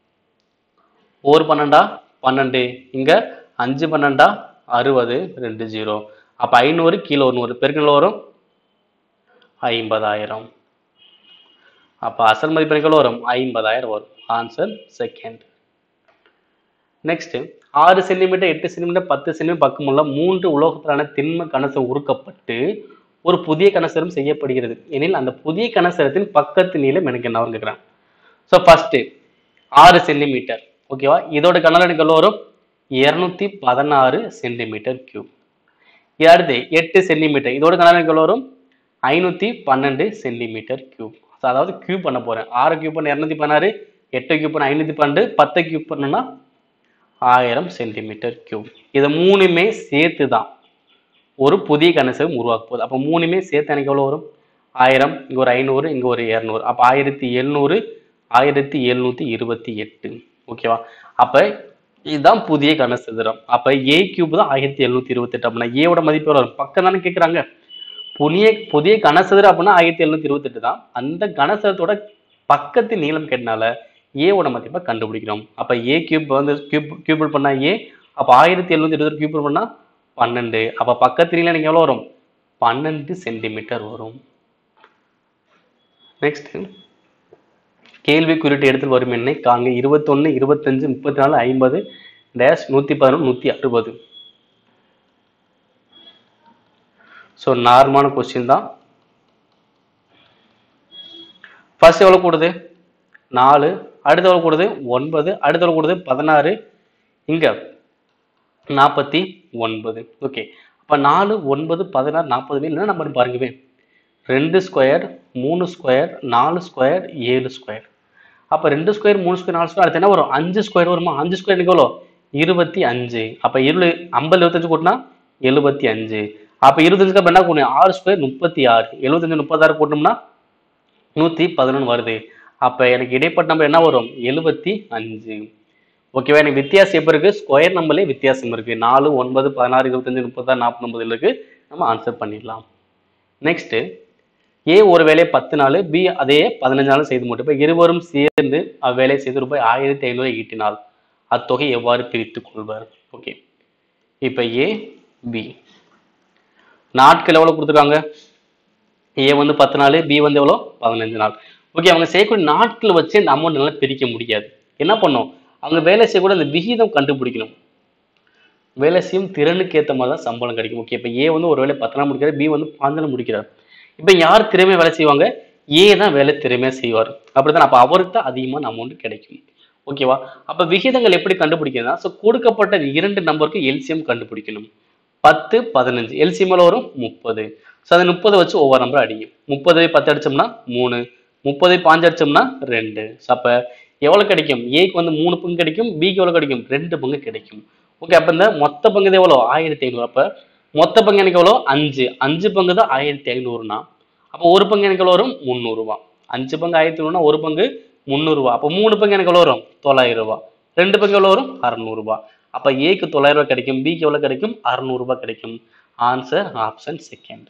ஒரு பன்னெண்டா பன்னெண்டு இங்க அஞ்சு பன்னெண்டா அறுபது ரெண்டு ஜீரோ அப்போ ஐநூறு கீழே ஒரு நூறு பெருக்கில் வரும் ஐம்பதாயிரம் அப்போ அசல் மதிப்பு எனக்கு எவ்வளவு வரும் ஐம்பதாயிரம் வரும் ஆன்சர் செகண்ட் நெக்ஸ்ட் ஆறு சென்டிமீட்டர் எட்டு சென்டிமீட்டர் பத்து சென்டிமீட்டர் பக்கமுள்ள மூன்று உலோகத்திலான திண்ம கனசம் உருக்கப்பட்டு ஒரு புதிய கனசரம் செய்யப்படுகிறது எனில் அந்த புதிய கனசரத்தின் பக்கத்து நீளம் எனக்கு என்ன கேட்குறேன் ஸோ ஃபர்ஸ்ட் ஆறு சென்டிமீட்டர் ஓகேவா இதோட கனல் எனக்கு எவ்வளோ வரும் இரநூத்தி பதினாறு சென்டிமீட்டர் கியூப் இது அடுத்து எட்டு சென்டிமீட்டர் இதோட கனல் எனக்கு எவ்வளோ வரும் ஐநூற்றி பன்னெண்டு சென்டிமீட்டர் கியூப் ஸோ அதாவது கியூப் பண்ண போகிறேன் ஆறு கியூப் பண்ண இரநூத்தி பதினாறு எட்டு கியூப் பண்ண ஐநூற்றி பன்னெண்டு பத்து கியூப் பண்ணனா ஆயிரம் சென்டிமீட்டர் கியூப் இதை மூணுமே சேர்த்து தான் ஒரு புதிய கனசகம் உருவாக்க போகுது அப்போ மூணுமே சேர்த்து எனக்கு எவ்வளோ வரும் ஆயிரம் இங்கே ஒரு ஐநூறு இங்கே ஒரு இரநூறு அப்போ ஆயிரத்தி எழுநூறு ஆயிரத்தி எழுநூற்றி இருபத்தி எட்டு ஓகேவா அப்போ இதுதான் புதிய கனசதுரம் அப்போ ஏ கியூப் தான் ஆயிரத்தி எழுநூற்றி இருபத்தெட்டு அப்படின்னா ஏவோட மதிப்பு எவ்வளோ வரும் பக்கம் தானே கேட்குறாங்க புதிய புதிய கனசதுரம் அப்படின்னா ஆயிரத்தி எழுநூற்றி இருபத்தெட்டு தான் அந்த கனசதுரத்தோட பக்கத்து நீளம் கேட்டனால ஏவோட மதிப்பை கண்டுபிடிக்கிறோம் அப்போ ஏ கியூப் வந்து கியூப் கியூபிள் பண்ணா ஏ அப்போ ஆயிரத்தி எழுநூற்றி இருபது கியூபிள் பண்ணா பன்னெண்டு அப்போ பக்கத்து நீளம் எனக்கு எவ்வளோ வரும் பன்னெண்டு சென்டிமீட்டர் வரும் நெக்ஸ்ட் கேள்வி குறிட்டு இடத்தில் வரும் எண்ணை காண்க இருபத்தொன்னு இருபத்தஞ்சு முப்பத்தி நாலு ஐம்பது டேஷ் நூற்றி பதினொன்று நூற்றி அறுபது ஸோ நார்மலான கொஸ்டின் தான் ஃபர்ஸ்ட் எவ்வளோ கூடுது நாலு அடுத்து எவ்வளோ கூடுது ஒன்பது அடுத்து எவ்வளோ கூடுது பதினாறு இங்கே நாற்பத்தி ஒன்பது ஓகே அப்போ நாலு ஒன்பது பதினாறு நாற்பது என்ன நம்பர் பாருங்கவே ரெண்டு ஸ்கொயர் மூணு ஸ்கொயர் நாலு ஸ்கொயர் ஏழு ஸ்கொயர் அப்போ ரெண்டு ஸ்கொயர் மூணு ஸ்கொயர் நாலு ஸ்கொயர் அடுத்து என்ன வரும் அஞ்சு ஸ்கொயர் வருமா அஞ்சு ஸ்கொயர் எனக்கு எவ்வளோ இருபத்தி அஞ்சு அப்போ இரு ஐம்பது இருபத்தஞ்சு கூட்டினா எழுபத்தி அஞ்சு அப்போ இருபத்தஞ்சுக்கு அப்போ என்ன கூடணும் ஆறு ஸ்கொயர் முப்பத்தி ஆறு எழுபத்தஞ்சு முப்பத்தாறு கூட்டணும்னா நூற்றி பதினொன்று வருது அப்போ எனக்கு இடைப்பட்ட நம்பர் என்ன வரும் எழுபத்தி அஞ்சு ஓகேவா எனக்கு வித்தியாசம் எப்போ இருக்குது ஸ்கொயர் நம்பர்லேயே வித்தியாசம் இருக்குது நாலு ஒன்பது பதினாறு இருபத்தஞ்சு முப்பத்தாறு நாற்பத்தொம்பது இருக்கு நம்ம ஆன்சர் பண்ணிடலாம் நெக்ஸ்ட்டு ஏ ஒரு வேலையை பத்து நாள் பி அதே பதினஞ்சு நாள் செய்து முடியும் இப்போ இருவரும் சேர்ந்து அவ்வேலையை செய்து ரூபாய் ஆயிரத்தி ஐநூறு ஈட்டினால் அத்தொகை எவ்வாறு பிரித்துக் கொள்வர் ஓகே இப்போ ஏ பி நாட்கள் எவ்வளோ கொடுத்துருக்காங்க ஏ வந்து பத்து நாள் பி வந்து எவ்வளோ பதினஞ்சு நாள் ஓகே அவங்க செய்யக்கூடிய நாட்கள் வச்சு இந்த அமௌண்ட் நல்லா பிரிக்க முடியாது என்ன பண்ணும் அவங்க வேலை செய்யக்கூட அந்த விகிதம் கண்டுபிடிக்கணும் வேலை செய்யும் திறனுக்கு ஏற்ற மாதிரி தான் சம்பளம் கிடைக்கும் ஓகே இப்போ ஏ வந்து ஒரு வேலை பத்து நாள் முடிக்கிறார் பி வந்து பாஞ்சு நாள் முடிக்கிறார் இப்போ யார் திறமையாக வேலை செய்வாங்க ஏ தான் வேலை திறமையாக செய்வார் அப்படிதான் அப்போ அவருக்கு தான் அதிகமான அமௌண்ட் கிடைக்கும் ஓகேவா அப்போ விகிதங்கள் எப்படி கண்டுபிடிக்கிறதுனா ஸோ கொடுக்கப்பட்ட இரண்டு நம்பருக்கு எல்சிஎம் கண்டுபிடிக்கணும் பத்து பதினஞ்சு எல்சிஎம்ல வரும் முப்பது ஸோ அந்த முப்பதை வச்சு ஒவ்வொரு நம்பர் அடிக்கும் முப்பது பத்து அடிச்சோம்னா மூணு முப்பது பாஞ்சு அடிச்சோம்னா ரெண்டு ஸோ அப்போ எவ்வளோ கிடைக்கும் ஏக்கு வந்து மூணு பங்கு கிடைக்கும் பிக்கு எவ்வளோ கிடைக்கும் ரெண்டு பங்கு கிடைக்கும் ஓகே அப்போ இந்த மொத்த பங்கு இது எவ்வளோ ஆயிரத்தி ஐநூறு அப்போ மொத்த பங்கு எனக்கு எவ்வளோ அஞ்சு அஞ்சு பங்கு தான் ஆயிரத்தி ஐநூறுனா அப்போ ஒரு பங்கு எனக்கு எவ்வளோ வரும் முந்நூறுரூவா அஞ்சு பங்கு ஆயிரத்தி ஐநூறுனா ஒரு பங்கு முந்நூறுரூவா அப்போ மூணு பங்கு எனக்கு எவ்வளோ வரும் தொள்ளாயிரம் ரூபா ரெண்டு பங்கு எவ்வளோ வரும் அறநூறுபா அப்போ ஏக்கு தொள்ளாயிரம் ரூபாய் கிடைக்கும் பிக்கு எவ்வளோ கிடைக்கும் அறநூறுபா கிடைக்கும் ஆன்சர் ஆப்ஷன் செகண்ட்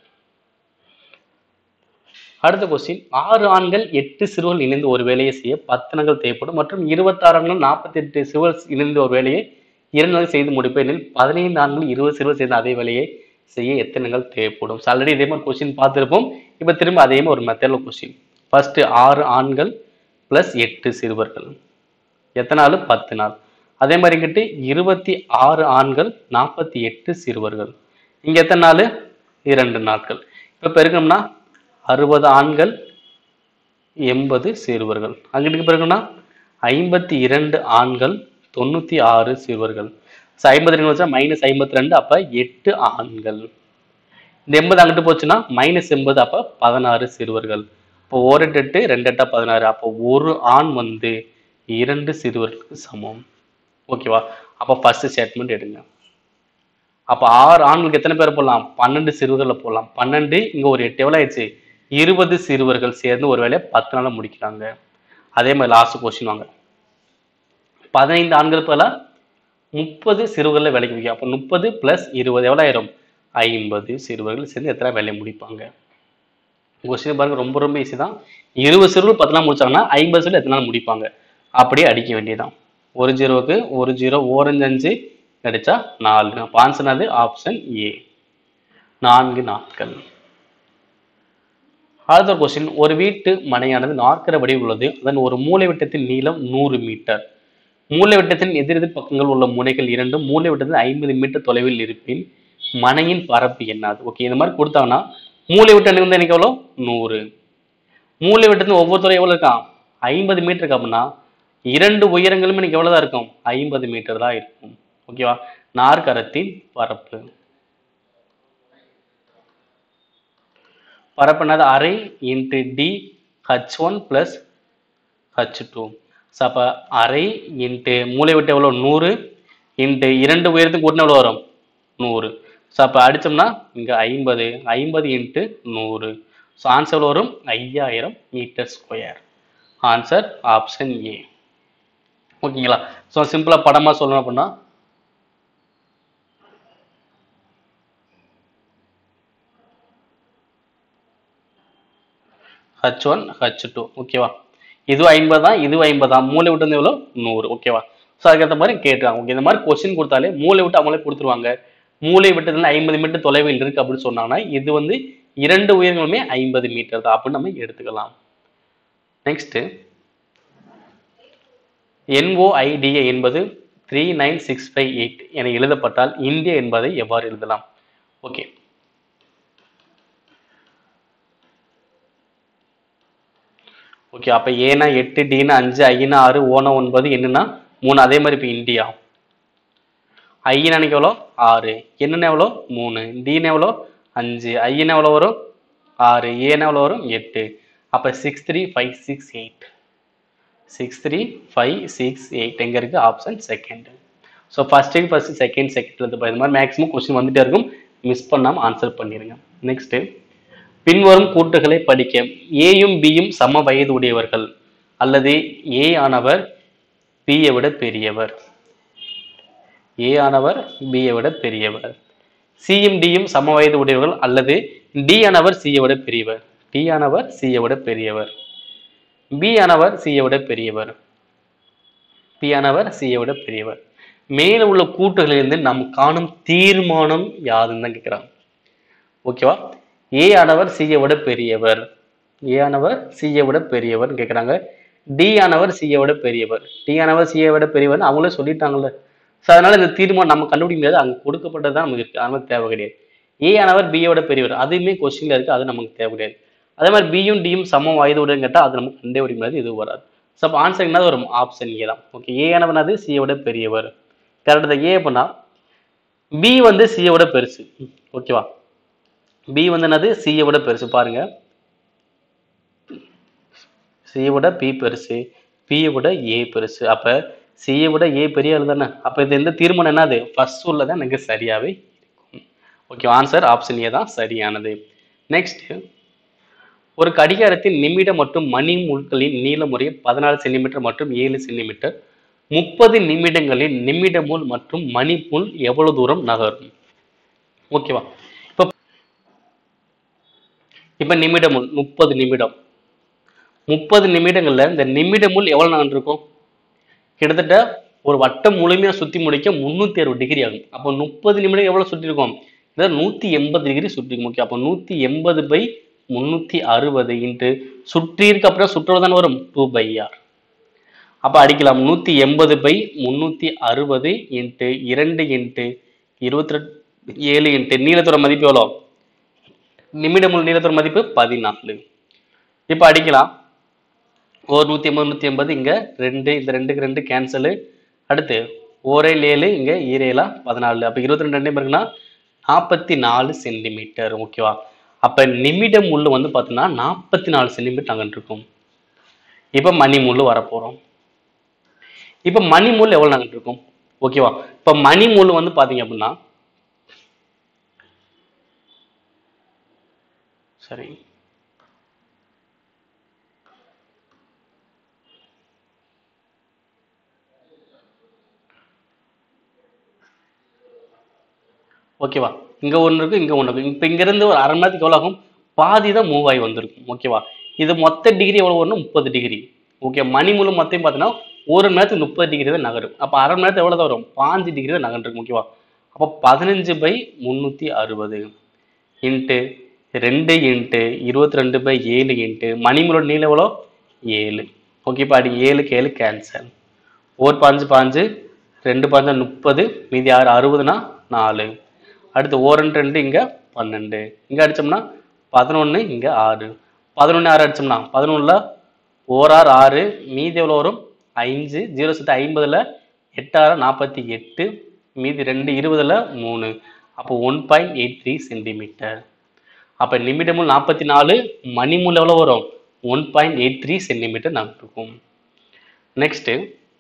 அடுத்த கொஸ்டின் ஆறு ஆண்கள் எட்டு சிறுவர்கள் இணைந்து ஒரு வேலையை செய்ய பத்து நாட்கள் தேவைப்படும் மற்றும் இருபத்தாறு ஆண்கள் நாற்பத்தி எட்டு சிறுவர்கள் இணைந்து ஒரு வேலையை இரண்டு நாள் செய்து முடிப்பேன் எனில் பதினைந்து ஆண்கள் இருபது சிறுவர் செய்த அதே வேலையை செய்ய எத்தனை நாள் தேவைப்படும் ஸோ ஆல்ரெடி இதே மாதிரி கொஸ்டின் பார்த்துருப்போம் இப்போ திரும்ப அதே மாதிரி ஒரு மெத்தடில் கொஸ்டின் ஃபர்ஸ்ட் ஆறு ஆண்கள் ப்ளஸ் எட்டு சிறுவர்கள் எத்தனை நாள் பத்து நாள் அதே மாதிரி இங்கிட்டு இருபத்தி ஆறு ஆண்கள் நாற்பத்தி எட்டு சிறுவர்கள் இங்க எத்தனை நாள் இரண்டு நாட்கள் இப்போ பெருக்கணும்னா அறுபது ஆண்கள் எண்பது சிறுவர்கள் அங்கிட்டு பெருக்கணும்னா ஐம்பத்தி இரண்டு ஆண்கள் தொண்ணூத்தி ஆறு சிறுவர்கள் ஸோ ஐம்பத்தி ரெண்டு வச்சா மைனஸ் ஐம்பத்தி ரெண்டு அப்ப எட்டு ஆண்கள் இந்த எண்பது அங்கிட்டு போச்சுன்னா மைனஸ் எண்பது அப்ப பதினாறு சிறுவர்கள் இப்போ ஒரு எட்டு எட்டு ரெண்டு எட்டா பதினாறு அப்போ ஒரு ஆண் வந்து இரண்டு சிறுவர்களுக்கு சமம் ஓகேவா அப்போ ஃபர்ஸ்ட் ஸ்டேட்மெண்ட் எடுங்க அப்போ ஆறு ஆண்களுக்கு எத்தனை பேர் போடலாம் பன்னெண்டு சிறுவர்களை போடலாம் பன்னெண்டு இங்க ஒரு எட்டு எவ்வளோ ஆயிடுச்சு இருபது சிறுவர்கள் சேர்ந்து ஒரு வேலையை பத்து நாள்ல முடிக்கிறாங்க அதே மாதிரி லாஸ்ட் கொஸ்டின் வாங்க பதினைந்து ஆண்கள் போல முப்பது சிறுவர்களை வேலைக்கு வைக்கும் அப்போ முப்பது பிளஸ் இருபது எவ்வளோ ஆயிரும் ஐம்பது சிறுவர்கள் சேர்ந்து எத்தனை வேலையை முடிப்பாங்க கொஸ்டின் பாருங்க ரொம்ப ரொம்ப ஈஸி தான் இருபது சிறுவர் பத்து நாள் முடிச்சாங்கன்னா ஐம்பது சிறுவர் எத்தனை நாள் முடிப்பாங்க அப்படியே அடிக்க வேண்டியதுதான் ஒரு ஜீரோவுக்கு ஒரு ஜீரோ ஓரஞ்சு அஞ்சு கிடைச்சா நாலு அப்போ ஆன்சர் அது ஆப்ஷன் ஏ நான்கு நாட்கள் அடுத்த கொஸ்டின் ஒரு வீட்டு மனையானது நாற்கர வடிவில் உள்ளது அதன் ஒரு மூலைவிட்டத்தின் நீளம் நூறு மீட்டர் மூலைவிட்டத்தின் எதிரெதிர் பக்கங்கள் உள்ள முனைகள் இரண்டும் மூலைவிட்டத்தில் ஐம்பது மீட்டர் தொலைவில் இருப்பின் மனையின் பரப்பு என்னது ஓகே இந்த மாதிரி கொடுத்தாங்கன்னா மூலைவிட்டம் வந்து எனக்கு எவ்வளோ நூறு மூலைவிட்டத்தின் ஒவ்வொருத்தரும் எவ்வளோ இருக்கான் ஐம்பது மீட்டர் இருக்கு அப்படின்னா இரண்டு உயரங்களும் எனக்கு எவ்வளோ தான் இருக்கும் ஐம்பது மீட்டர் தான் இருக்கும் ஓகேவா நாற்கரத்தின் பரப்பு பரப்புனது அரை into D H one plus H two so அப்போ அரை இன்ட்டு மூளை விட்டு எவ்வளோ நூறு இன்ட்டு இரண்டு உயரத்துக்கு கூட்டினா எவ்வளோ வரும் நூறு ஸோ அப்போ அடித்தோம்னா இங்கே ஐம்பது ஐம்பது இன்ட்டு நூறு ஸோ ஆன்சர் எவ்வளோ வரும் ஐயாயிரம் metre square answer option A ஓகேங்களா ஸோ சிம்பிளாக படமாக சொல்லணும் அப்படின்னா ஹச் ஒன் ஹச் டூ ஓகேவா இதுவும் ஐம்பது தான் இதுவும் ஐம்பது தான் மூளை விட்டு வந்து எவ்வளோ நூறு ஓகேவா ஸோ அதுக்கேற்ற மாதிரி கேட்டுருவாங்க ஓகே இந்த மாதிரி கொஸ்டின் கொடுத்தாலே மூளை விட்டு அவங்களே கொடுத்துருவாங்க மூளை விட்டதுல ஐம்பது மீட்டர் தொலைவில் இருக்கு அப்படின்னு சொன்னாங்கன்னா இது வந்து இரண்டு உயரங்களுமே ஐம்பது மீட்டர் தான் அப்படின்னு நம்ம எடுத்துக்கலாம் நெக்ஸ்ட் என்ஓஐடிஏ என்பது three nine six five eight என எழுதப்பட்டால் இந்தியா என்பதை எவ்வாறு எழுதலாம் ஓகே ஓகே அப்போ ஏனா எட்டு டினா அஞ்சு ஐனா ஆறு ஓனா ஒன்பது என்னன்னா மூணு அதே மாதிரி இப்போ இந்தியா ஐயன் அன்னைக்கு எவ்வளோ ஆறு என்னன்னு எவ்வளோ மூணு டீன் எவ்வளோ அஞ்சு ஐயன் எவ்வளோ வரும் ஆறு ஏன் எவ்வளோ வரும் எட்டு அப்போ six three five six eight six three five six eight எங்கே இருக்குது option second so first first second second இது மாதிரி மேக்ஸிமம் கொஸ்டின் வந்துட்டே இருக்கும் மிஸ் பண்ணாமல் ஆன்சர் பண்ணிடுங்க நெக்ஸ்ட்டு பின்வரும் கூட்டுகளை படிக்க ஏயும் பியும் சம வயது உடையவர்கள் அல்லது ஏ ஆனவர் பியை விட பெரியவர் ஏ ஆனவர் பியை விட பெரியவர் சியும் டியும் சம வயது உடையவர்கள் அல்லது டி ஆனவர் சியை விட பெரியவர் டி ஆனவர் சியை விட பெரியவர் பி ஆனவர் சியை விட பெரியவர் பி ஆனவர் சியை விட பெரியவர் மேலே உள்ள கூட்டுகளிலிருந்து நாம் காணும் தீர்மானம் யாருன்னு தான் கேட்குறாங்க ஓகேவா ஏ ஆனவர் சியை விட பெரியவர் ஏ ஆனவர் சியை விட பெரியவர்னு கேட்குறாங்க டி ஆனவர் சியை விட பெரியவர் டி ஆனவர் சியை விட பெரியவர் அவங்களே சொல்லிட்டாங்கல்ல ஸோ அதனால இந்த தீர்மானம் நம்ம கண்டுபிடிக்க முடியாது அங்கே கொடுக்கப்பட்டது தான் நமக்கு இருக்கு அதனால தேவை கிடையாது ஏ ஆனவர் பியை விட பெரியவர் அதுவுமே கொஸ்டின்ல இருக்கு அது நமக்கு தேவை கிடையாது அதே மாதிரி பியும் டியும் சம வயதுடன் கேட்டால் அது நமக்கு கண்டுபிடிக்க முடியாது இது வராது ஸோ அப்போ ஆன்சர் என்ன வரும் ஆப்ஷன் ஏ தான் ஓகே ஏ ஆனவர் அது சியை விட பெரியவர் கரெக்டாக ஏ பண்ணா பி வந்து சியை விட பெருசு ஓகேவா பி வந்து என்னது சியை விட பெருசு பாருங்க சியை விட பி பெருசு பியை விட ஏ பெருசு அப்ப சியை விட ஏ பெரிய ஆளு தானே அப்ப இது எந்த தீர்மானம் என்னது ஃபர்ஸ்ட் உள்ளதான் எனக்கு சரியாவே இருக்கும் ஓகே ஆன்சர் ஆப்ஷன் ஏ தான் சரியானது நெக்ஸ்ட் ஒரு கடிகாரத்தின் நிமிட மற்றும் மணி முள்களின் நீளமுறை பதினாலு சென்டிமீட்டர் மற்றும் ஏழு சென்டிமீட்டர் முப்பது நிமிடங்களில் நிமிட முள் மற்றும் மணி முள் எவ்வளவு தூரம் நகரும் ஓகேவா இப்போ இப்போ நிமிட முள் முப்பது நிமிடம் முப்பது நிமிடங்கள்ல இந்த நிமிட முள் எவ்வளவு நகர்ந்து இருக்கும் கிட்டத்தட்ட ஒரு வட்டம் முழுமையா சுத்தி முடிக்க முன்னூத்தி அறுபது டிகிரி ஆகும் அப்போ முப்பது நிமிடம் எவ்வளவு சுற்றி இருக்கும் இதான் நூத்தி எண்பது டிகிரி சுற்றி முக்கியம் அப்போ நூத்தி எண்பது பை முன்னூத்தி அறுபது இன்ட்டு சுற்றி இருக்க அப்புறம் சுற்றுவதான வரும் டூ பை ஆர் அப்ப அடிக்கலாம் நூத்தி எண்பது பை முன்னூத்தி அறுபது இன்ட்டு இரண்டு இன்ட்டு இருபத்தி ரெண்டு ஏழு இன்ட்டு நீளத்தோட மதிப்பு எவ்வளோ நிமிடமுள் நீளத்தோட மதிப்பு பதினாலு இப்போ அடிக்கலாம் ஒரு நூற்றி எண்பது நூற்றி எண்பது இங்கே ரெண்டு இந்த ரெண்டுக்கு ரெண்டு கேன்சலு அடுத்து ஓரேல் ஏழு இங்கே ஈரேலா பதினாலு அப்போ இருபத்தி ரெண்டு ரெண்டு இருக்குன்னா நாற்பத்தி நாலு சென்டிமீட்டர் ஓகேவா அப்போ நிமிடம் முள்ளு வந்து பார்த்தீங்கன்னா நாற்பத்தி நாலு சென்டிமீட்டர் அங்கே இருக்கும் இப்போ மணி முள்ளு வரப்போகிறோம் இப்போ மணி முள் எவ்வளோ நகட்டு இருக்கும் ஓகேவா இப்போ மணி முள் வந்து பார்த்தீங்க அப்படின்னா சரி ஓகேவா இங்க ஒன்று இருக்கு இங்க ஒன்று இருக்கு இப்போ இங்கிருந்து ஒரு அரை மணி நேரத்துக்கு எவ்வளோ ஆகும் பாதி தான் மூவ் ஆகி வந்திருக்கும் ஓகேவா இது மொத்த டிகிரி எவ்வளோ வரணும் முப்பது டிகிரி ஓகே மணி முழு மொத்தம் பார்த்தீங்கன்னா ஒரு மணி நேரத்துக்கு முப்பது டிகிரி தான் நகரும் அப்போ அரை மணி நேரத்துக்கு எவ்வளோ தான் வரும் பாஞ்சு டிகிரி தான் நகர்ந்துருக்கும் ஓகேவா அப்போ பதினஞ்சு பை முந்நூற்றி அறுபது இன்ட்டு ரெண்டு இன்ட்டு இருபத்தி ரெண்டு பை ஏழு இன்ட்டு மணிமுலோட நீளம் எவ்வளோ ஏழு ஓகேப்பா அடி ஏழுக்கு ஏழு கேன்சல் ஓர் பாஞ்சு பாஞ்சு ரெண்டு பாஞ்சா முப்பது மீதி ஆறு அறுபதுனா நாலு அடுத்து ஓர் ரெண்டு ரெண்டு இங்கே பன்னெண்டு இங்கே அடிச்சோம்னா பதினொன்று இங்கே ஆறு பதினொன்று ஆறு அடிச்சோம்னா பதினொன்றில் ஓராறு ஆறு மீதி எவ்வளோ வரும் ஐந்து ஜீரோ சத்து ஐம்பதில் எட்டாறு நாற்பத்தி எட்டு மீதி ரெண்டு இருபதில் மூணு அப்போ one point eight three centimetre அப்போ நிமிடமும் நாற்பத்தி நாலு மணிமுள் எவ்வளோ வரும் one point eight three centimetre நமக்கு இருக்கும் next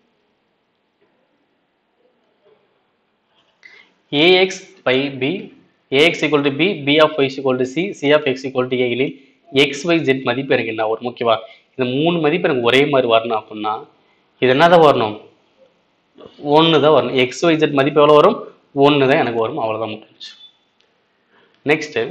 ax by b ax equal to b b of y is equal to c c of x equal to a எனில் x y z மதிப்பு எனக்கு என்ன வரும் முக்கியவா இந்த மூணு மதிப்பு எனக்கு ஒரே மாதிரி வரணும் அப்படின்னா இது என்னதான் வரணும் ஒன்று தான் வரணும் எக்ஸ் ஒய் ஜெட் மதிப்பு எவ்வளோ வரும் ஒன்று தான் எனக்கு வரும் அவ்வளோதான் முடிஞ்சு next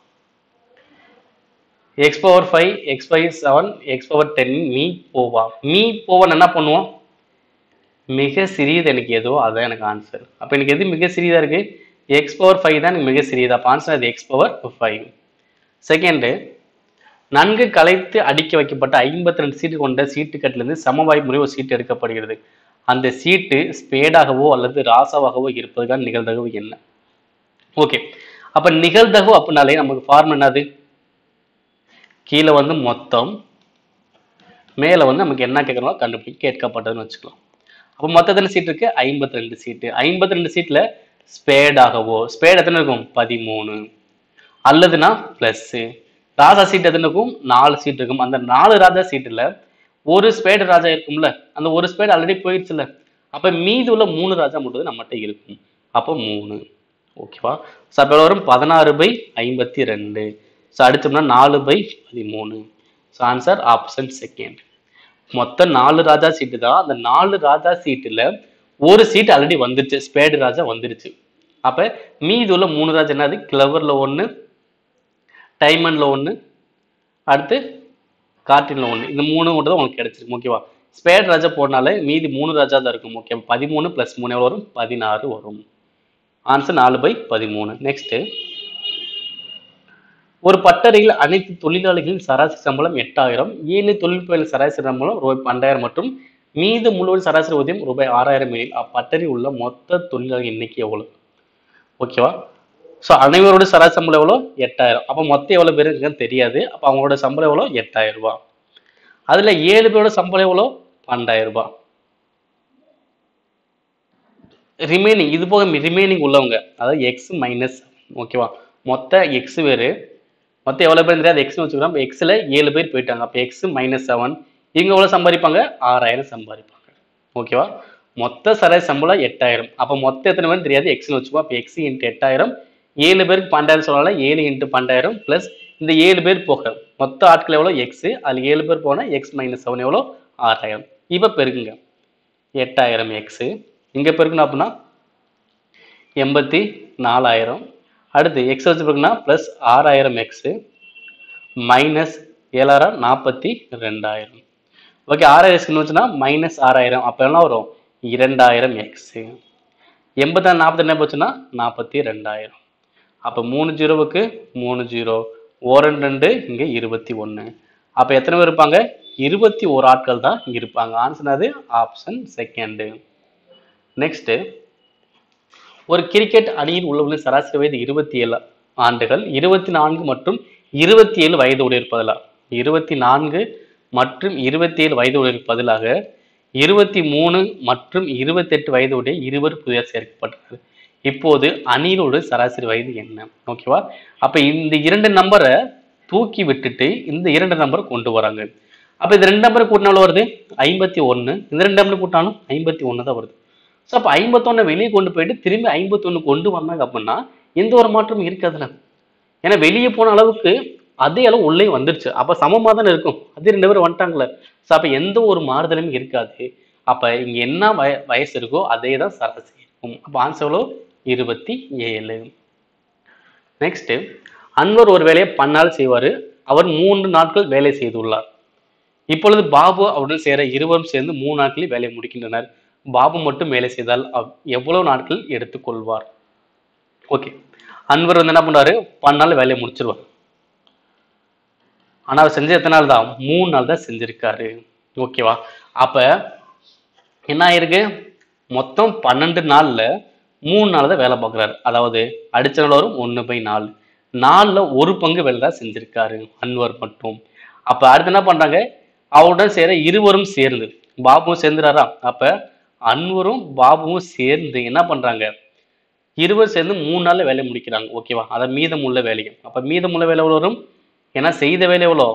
X power five X five seven X power ten மீ போவா மீ போவான் என்ன பண்ணுவோம் மிக சிறியது எனக்கு எதுவோ அதான் எனக்கு ஆன்சர் அப்போ எனக்கு எது மிக சிறியதா இருக்கு எக்ஸ் பவர் ஃபைவ் தான் எனக்கு மிக சிறியது அப்போ ஆன்சர் அது எக்ஸ் பவர் ஃபைவ் செகண்டு நன்கு கலைத்து அடுக்கி வைக்கப்பட்ட ஐம்பத்தி ரெண்டு சீட்டு கொண்ட சீட்டு கட்டிலிருந்து சமவாய் முறை ஒரு சீட்டு எடுக்கப்படுகிறது அந்த சீட்டு ஸ்பேடாகவோ அல்லது ராசாவாகவோ இருப்பதுக்கான நிகழ்தகவு என்ன ஓகே அப்ப நிகழ்தகவு அப்படின்னாலே நமக்கு ஃபார்ம் என்னது கீழே வந்து மொத்தம் மேலே வந்து நமக்கு என்ன கேட்கறோம் கண்டுபிடி கேட்கப்பட்டதுன்னு வச்சுக்கலாம் அப்போ மொத்தத்தில் சீட் இருக்கு ஐம்பத்தி ரெண்டு சீட்டு ஐம்பத்தி ரெண்டு சீட்டில் ஸ்பேடாகவோ ஸ்பேட் எத்தனை இருக்கும் பதிமூணு அல்லதுன்னா ப்ளஸ்ஸு ராஜா சீட் எத்தனை இருக்கும் நாலு சீட் இருக்கும் அந்த நாலு ராஜா சீட்டில் ஒரு ஸ்பேடு ராஜா இருக்கும்ல அந்த ஒரு ஸ்பேடு ஆல்ரெடி போயிடுச்சுல அப்போ மீதி உள்ள மூணு ராஜா மட்டும் நம்மகிட்ட இருக்கும் அப்போ மூணு ஓகேவா ஸோ அப்போ வரும் பதினாறு பை ஐம்பத்தி ரெண்டு ஸோ அடிச்சோம்னா நாலு பை பதிமூணு ஸோ ஆன்சர் ஆப்ஷன் செகண்ட் மொத்தம் நாலு ராஜா சீட்டு தான் அந்த நாலு ராஜா சீட்டுல ஒரு சீட் ஆல்ரெடி வந்துருச்சு ஸ்பேடு ராஜா வந்துருச்சு அப்ப மீதி உள்ள மூணு ராஜா என்னது கிளவர்ல ஒண்ணு டைமண்ட்ல ஒண்ணு அடுத்து கார்டின்ல ஒண்ணு இந்த மூணு மட்டும் தான் உங்களுக்கு கிடைச்சிருக்கு ஓகேவா ஸ்பேட் ராஜா போடனாலே மீதி மூணு ராஜா தான் இருக்கும் ஓகே பதிமூணு பிளஸ் மூணு எவ்வளோ வரும் பதினாறு வரும் ஆன்சர் நாலு பை பதிமூணு நெக்ஸ்ட் ஒரு பட்டறையில் அனைத்து தொழிலாளிகளின் சராசரி சம்பளம் எட்டாயிரம் ஏழு தொழில்நுட்பங்களின் சராசரி சம்பளம் ரூபாய் பன்னெண்டாயிரம் மற்றும் மீது முழுவதும் சராசரி ஊதியம் ரூபாய் ஆறாயிரம் எனில் அப்பட்டறையில் உள்ள மொத்த தொழிலாளர் எண்ணிக்கை எவ்வளவு ஓகேவா ஸோ அனைவரோட சராசரி சம்பளம் எவ்வளோ எட்டாயிரம் அப்போ மொத்தம் எவ்வளோ பேர் இருக்குன்னு தெரியாது அப்போ அவங்களோட சம்பளம் எவ்வளோ எட்டாயிரம் ரூபாய் அதுல ஏழு பேரோட சம்பளம் எவ்வளோ பன்னெண்டாயிரம் ரூபாய் ரிமைனிங் இது போக ரிமைனிங் உள்ளவங்க அதாவது எக்ஸ் மைனஸ் ஓகேவா மொத்த எக்ஸ் வேறு மொத்தம் எவ்வளோ பேர் தெரியாது எக்ஸ்னு வச்சுக்கிறோம் எக்ஸில் ஏழு பேர் போயிட்டாங்க அப்போ எக்ஸ் மைனஸ் செவன் இவங்க எவ்வளோ சம்பாதிப்பாங்க ஆறாயிரம் சம்பாதிப்பாங்க ஓகேவா மொத்த சராசரி சம்பளம் எட்டாயிரம் அப்போ மொத்தம் எத்தனை பேர் தெரியாது எக்ஸ்னு வச்சுக்கோ அப்போ எக்ஸ் இன்ட்டு எட்டாயிரம் ஏழு பேருக்கு பன்னெண்டாயிரம் சொல்லலாம் ஏழு இன்ட்டு பன்னெண்டாயிரம் ப்ளஸ் இந்த ஏழு பேர் போக மொத்த ஆட்கள் எவ்வளோ எக்ஸ் அதில் ஏழு பேர் போனால் எக்ஸ் மைனஸ் செவன் எவ்வளோ ஆறாயிரம் இப்போ பெருக்குங்க எட்டாயிரம் எக்ஸு இங்கே பெருக்கணும் அப்படின்னா எண்பத்தி நாலாயிரம் அடுத்து எக்ஸ் வச்சு பெருக்குனா ப்ளஸ் ஆறாயிரம் எக்ஸு மைனஸ் ஏழாயிரம் நாற்பத்தி ரெண்டாயிரம் ஓகே ஆறாயிரம் எக்ஸ்னு வச்சுன்னா மைனஸ் ஆறாயிரம் அப்போ என்ன வரும் இரண்டாயிரம் எக்ஸு எண்பத்தாறு நாற்பத்தி என்ன போச்சுன்னா நாற்பத்தி ரெண்டாயிரம் அப்போ மூணு ஜீரோவுக்கு மூணு ஜீரோ ஓரன் ரெண்டு இங்கே இருபத்தி ஒன்று அப்போ எத்தனை பேர் இருப்பாங்க இருபத்தி ஒரு ஆட்கள் தான் இங்கே இருப்பாங்க ஆன்சர் அது ஆப்ஷன் செகண்டு நெக்ஸ்ட்டு ஒரு கிரிக்கெட் அணியில் உள்ளவர்களின் சராசரி வயது இருபத்தி ஏழு ஆண்டுகள் இருபத்தி நான்கு மற்றும் இருபத்தி ஏழு வயது உடையர் பதிலாக இருபத்தி நான்கு மற்றும் இருபத்தி ஏழு வயது உடையர் பதிலாக இருபத்தி மூணு மற்றும் இருபத்தெட்டு வயது உடைய இருவர் புதிய சேர்க்கப்பட்டனர் இப்போது அணியினோட சராசரி வயது என்ன ஓகேவா அப்ப இந்த இரண்டு நம்பரை தூக்கி விட்டுட்டு இந்த இரண்டு நம்பரை கொண்டு வராங்க அப்ப இந்த ரெண்டு நம்பரை கூட்டினாலும் வருது ஐம்பத்தி ஒன்று இந்த ரெண்டு நம்பரை கூட்டினாலும் ஐம்பத்தி ஒன்று தான் வருது ஸோ அப்போ ஐம்பத்தொன்னை வெளியே கொண்டு போயிட்டு திரும்பி ஐம்பத்தொன்று கொண்டு வந்தாங்க அப்படின்னா எந்த ஒரு மாற்றமும் இருக்காதுல்ல ஏன்னா வெளியே போன அளவுக்கு அதே அளவு உள்ளே வந்துருச்சு அப்போ சமமாக தானே இருக்கும் அதே ரெண்டு பேரும் வந்துட்டாங்களே ஸோ அப்போ எந்த ஒரு மாறுதலும் இருக்காது அப்போ இங்கே என்ன வய வயசு இருக்கோ அதே தான் சராசரி இருக்கும் அப்போ ஆன்சர் எவ்வளோ இருபத்தி ஏழு நெக்ஸ்ட் அன்வர் ஒரு வேலையை பன்னால் செய்வார் அவர் மூன்று நாட்கள் வேலை செய்துள்ளார் இப்பொழுது பாபு அவருடன் சேர இருவரும் சேர்ந்து மூணு நாட்களில் வேலையை முடிக்கின்றனர் பாபு மட்டும் வேலை செய்தால் அவ்- எவ்வளவு நாட்கள் எடுத்துக்கொள்வார் ஓகே அன்வர் வந்து என்ன பண்றாரு பன்னாள் வேலையை முடிச்சிருவார் ஆனா அவர் செஞ்ச எத்தனை நாள் தான் மூணு நாள் தான் செஞ்சிருக்காரு ஓகேவா அப்ப என்ன ஆயிருக்கு மொத்தம் பன்னெண்டு நாள்ல மூணு நாள் தான் வேலை பார்க்குறாரு அதாவது அடிச்ச நாள் வரும் ஒன்று பை நாலு நாலுல ஒரு பங்கு வேலை தான் செஞ்சிருக்காரு அன்வர் மட்டும் அப்ப அடுத்து என்ன பண்றாங்க அவருடன் சேர இருவரும் சேர்ந்து பாபுவும் சேர்ந்துறாரா அப்ப அன்வரும் பாபுவும் சேர்ந்து என்ன பண்றாங்க இருவர் சேர்ந்து மூணு நாள்ல வேலையை முடிக்கிறாங்க ஓகேவா அதான் மீதமுள்ள வேலையும் அப்ப மீதமுள்ள வேலை எவ்வளவு வரும் ஏன்னா செய்த வேலை எவ்வளோ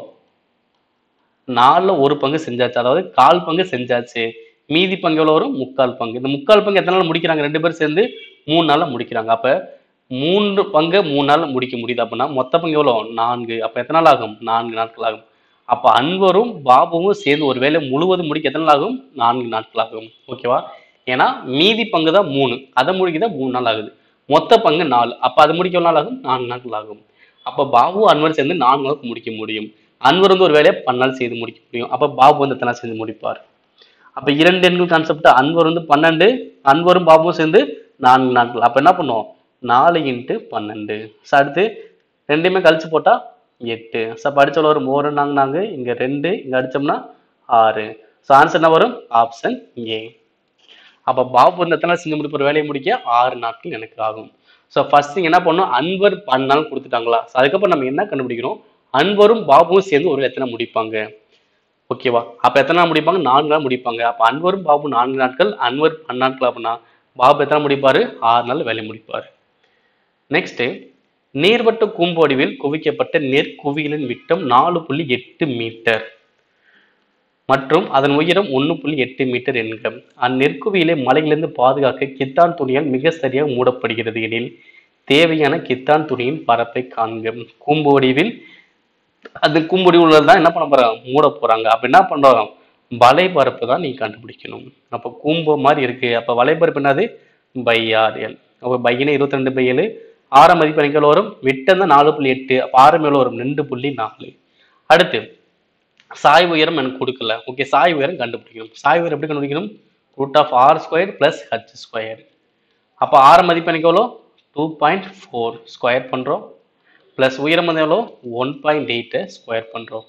நாலுல ஒரு பங்கு செஞ்சாச்சு அதாவது கால் பங்கு செஞ்சாச்சு மீதி பங்கு எவ்வளோ வரும் முக்கால் பங்கு இந்த முக்கால் பங்கு எத்தனை நாள் முடிக்கிறாங்க ரெண்டு பேரும் சேர்ந்து மூணு நாள்ல முடிக்கிறாங்க அப்ப மூன்று பங்கு மூணு நாள்ல முடிக்க முடியுது அப்படின்னா மொத்த பங்கு எவ்வளோ நான்கு அப்ப எத்தனை நாள் ஆகும் நான்கு நாட்கள் ஆகும் அப்ப அன்வரும் பாபுவும் சேர்ந்து ஒரு வேலை முழுவதும் முடிக்க எத்தனை நாள் ஆகும் நான்கு நாட்கள் ஆகும் ஓகேவா ஏன்னா மீதி பங்கு தான் மூணு அதை முடிக்க தான் மூணு நாள் ஆகுது மொத்த பங்கு நாலு அப்ப அது முடிக்க எவ்வளவு நாள் ஆகும் நான்கு நாட்கள் ஆகும் அப்ப பாபு அன்வர் சேர்ந்து நான்கு நாளுக்கு முடிக்க முடியும் அன்வர் வந்து ஒரு வேலையை பன்னாள் செய்து முடிக்க முடியும் அப்ப பாபு வந்து எத்தனை நாள் செஞ்சு முடிப்பார் அப்ப இரண்டு எண்கள் கான்செப்ட் அன்வர் வந்து பன்னெண்டு அன்வரும் பாபுவும் சேர்ந்து நான்கு நாட்கள் அப்ப என்ன பண்ணுவோம் நாலு இன்ட்டு பன்னெண்டு ஸோ அடுத்து ரெண்டுமே கழிச்சு போட்டா எட்டு ஸோ அப்போ அடிச்ச வரும் ஒரு நாங்க நாங்க இங்க ரெண்டு இங்க அடிச்சோம்னா ஆறு ஸோ ஆன்சர் என்ன வரும் ஆப்ஷன் ஏ அப்ப பாபு வந்து எத்தனை நாள் செஞ்சு முடிப்பார் வேலையை முடிக்க ஆறு நாட்கள் எனக்கு ஆகும் ஸோ ஃபர்ஸ்ட் என்ன பண்ணோம் அன்வர் பண்ணாலும் கொடுத்துட்டாங்களா ஸோ அதுக்கப்புறம் நம்ம என்ன கண்டுபிடிக்கிறோம் அன்வரும் பாபுவும் சேர்ந்து ஒரு எத்தனை முடிப்பாங்க ஓகேவா அப்ப எத்தனை நாள் முடிப்பாங்க நான்கு நாள் முடிப்பாங்க அப்ப அன்வரும் பாபு நான்கு நாட்கள் அன்வர் பன்னாட்கள் அப்படின்னா பாபு எத்தனை முடிப்பாரு ஆறு நாள் வேலை முடிப்பாரு நெக்ஸ்ட் நீர்வட்ட கூம்பொடிவில் குவிக்கப்பட்ட நெற்குவியலின் விட்டம் நாலு புள்ளி எட்டு மீட்டர் மற்றும் அதன் உயரம் ஒன்று புள்ளி எட்டு மீட்டர் என்க அந்நெற்குவியலை மலையிலிருந்து பாதுகாக்க கித்தான் துணியால் மிக சரியாக மூடப்படுகிறது எனில் தேவையான கித்தான் துணியின் பரப்பை காண்க கூம்பு வடிவில் அந்த கூம்புடி உள்ளதான் என்ன பண்ண போறாங்க மூட போறாங்க அப்ப என்ன பண்றாங்க வலைபரப்பு தான் நீங்க கண்டுபிடிக்கணும் அப்ப கூம்பு மாதிரி இருக்கு அப்ப வலைபரப்பு என்னது பை ஆர் எல் அப்ப பையனே இருபத்தி ரெண்டு பை ஏழு ஆறாம் மதிப்பு எனக்கு எவ்வளவு வரும் விட்டம் தான் நாலு புள்ளி எட்டு அப்ப ஆரம் எவ்வளவு வரும் ரெண்டு புள்ளி நாலு அடுத்து சாய் உயரம் எனக்கு கொடுக்கல ஓகே சாய் உயரம் கண்டுபிடிக்கணும் சாய் உயரம் எப்படி கண்டுபிடிக்கணும் root of R square plus H square அப்போ ஆறு மதிப்பு எனக்கு எவ்வளோ டூ பாயிண்ட் ஃபோர் ஸ்கொயர் பண்ணுறோம் ப்ளஸ் உயரம் வந்து எவ்வளோ ஒன் பாயிண்ட் எயிட்டு ஸ்கொயர் பண்ணுறோம்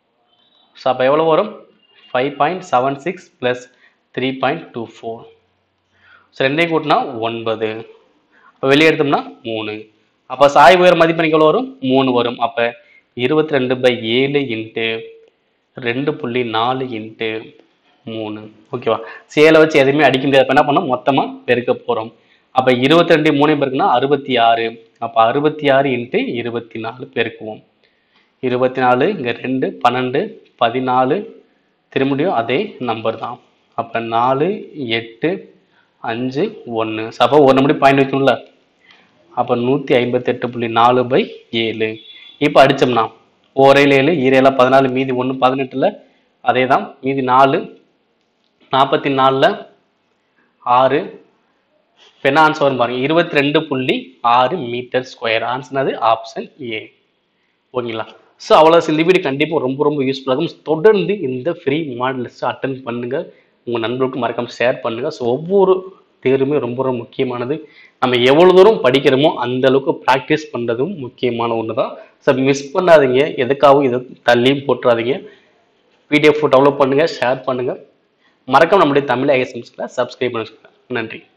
ஸோ அப்போ எவ்வளோ வரும் five point seven six plus three point two four so ரெண்டையும் கூட்டினா ஒன்பது அப்போ வெளியே எடுத்தோம்னா மூணு அப்போ சாய் உயர மதிப்பு எனக்கு எவ்வளோ வரும் மூணு வரும் அப்போ இருபத்தி ரெண்டு பை ஏழு இன்ட்டு ரெண்டு புள்ளி நாலு இன்ட்டு மூணு ஓகேவா சேலை வச்சு எதுவுமே அடிக்க முடியாது அப்ப என்ன பண்ணோம் மொத்தமாக பெருக்க போகிறோம் அப்போ இருபத்தி ரெண்டு மூணு பெருக்குன்னா அறுபத்தி ஆறு அப்போ அறுபத்தி ஆறு இன்ட்டு இருபத்தி நாலு பெருக்குவோம் இருபத்தி நாலு இங்கே ரெண்டு பன்னெண்டு பதினாலு திரும்பியும் அதே நம்பர் தான் அப்போ நாலு எட்டு அஞ்சு ஒன்று அப்போ ஒன்று மணி பாயிண்ட் வைக்கணும்ல அப்போ நூற்றி ஐம்பத்தெட்டு புள்ளி நாலு பை ஏழு இப்போ அடித்தோம்னா ஓரையில் ஏழு ஈரேழா பதினாலு மீதி ஒன்று பதினெட்டில் அதே தான் மீதி நாலு நாற்பத்தி நாலில் ஆறு இப்போ என்ன ஆன்சர் வரும் பாருங்க இருபத்தி ரெண்டு புள்ளி ஆறு மீட்டர் ஸ்கொயர் ஆன்சர் அது ஆப்ஷன் ஏ ஓகேங்களா ஸோ அவ்வளோ இந்த வீடியோ கண்டிப்பாக ரொம்ப ரொம்ப யூஸ்ஃபுல்லாக இருக்கும் தொடர்ந்து இந்த ஃப்ரீ மாடல் லிஸ்ட்டை அட்டன் பண்ணுங்க உங்கள் நண்பர்களுக்கு மறக்காம ஷேர் பண்ணுங்க ஸோ ஒவ்வொரு தேர்வுமே ரொம்ப ரொம்ப முக்கியமானது நம்ம எவ்வளோ தூரம் படிக்கிறோமோ அந்த அளவுக்கு ப்ராக்டிஸ் பண்ணுறதும் முக்கியமான ஒன்று தான் ஸோ மிஸ் பண்ணாதீங்க எதுக்காகவும் இதை தள்ளியும் போட்டுறாதீங்க பிடிஎஃப் டெவலப் பண்ணுங்கள் ஷேர் பண்ணுங்கள் மறக்காம நம்முடைய தமிழ் ஐஎஸ்எம்ஸ்ல சப்ஸ்கிரைப் பண்ணிக்கோங்க நன்றி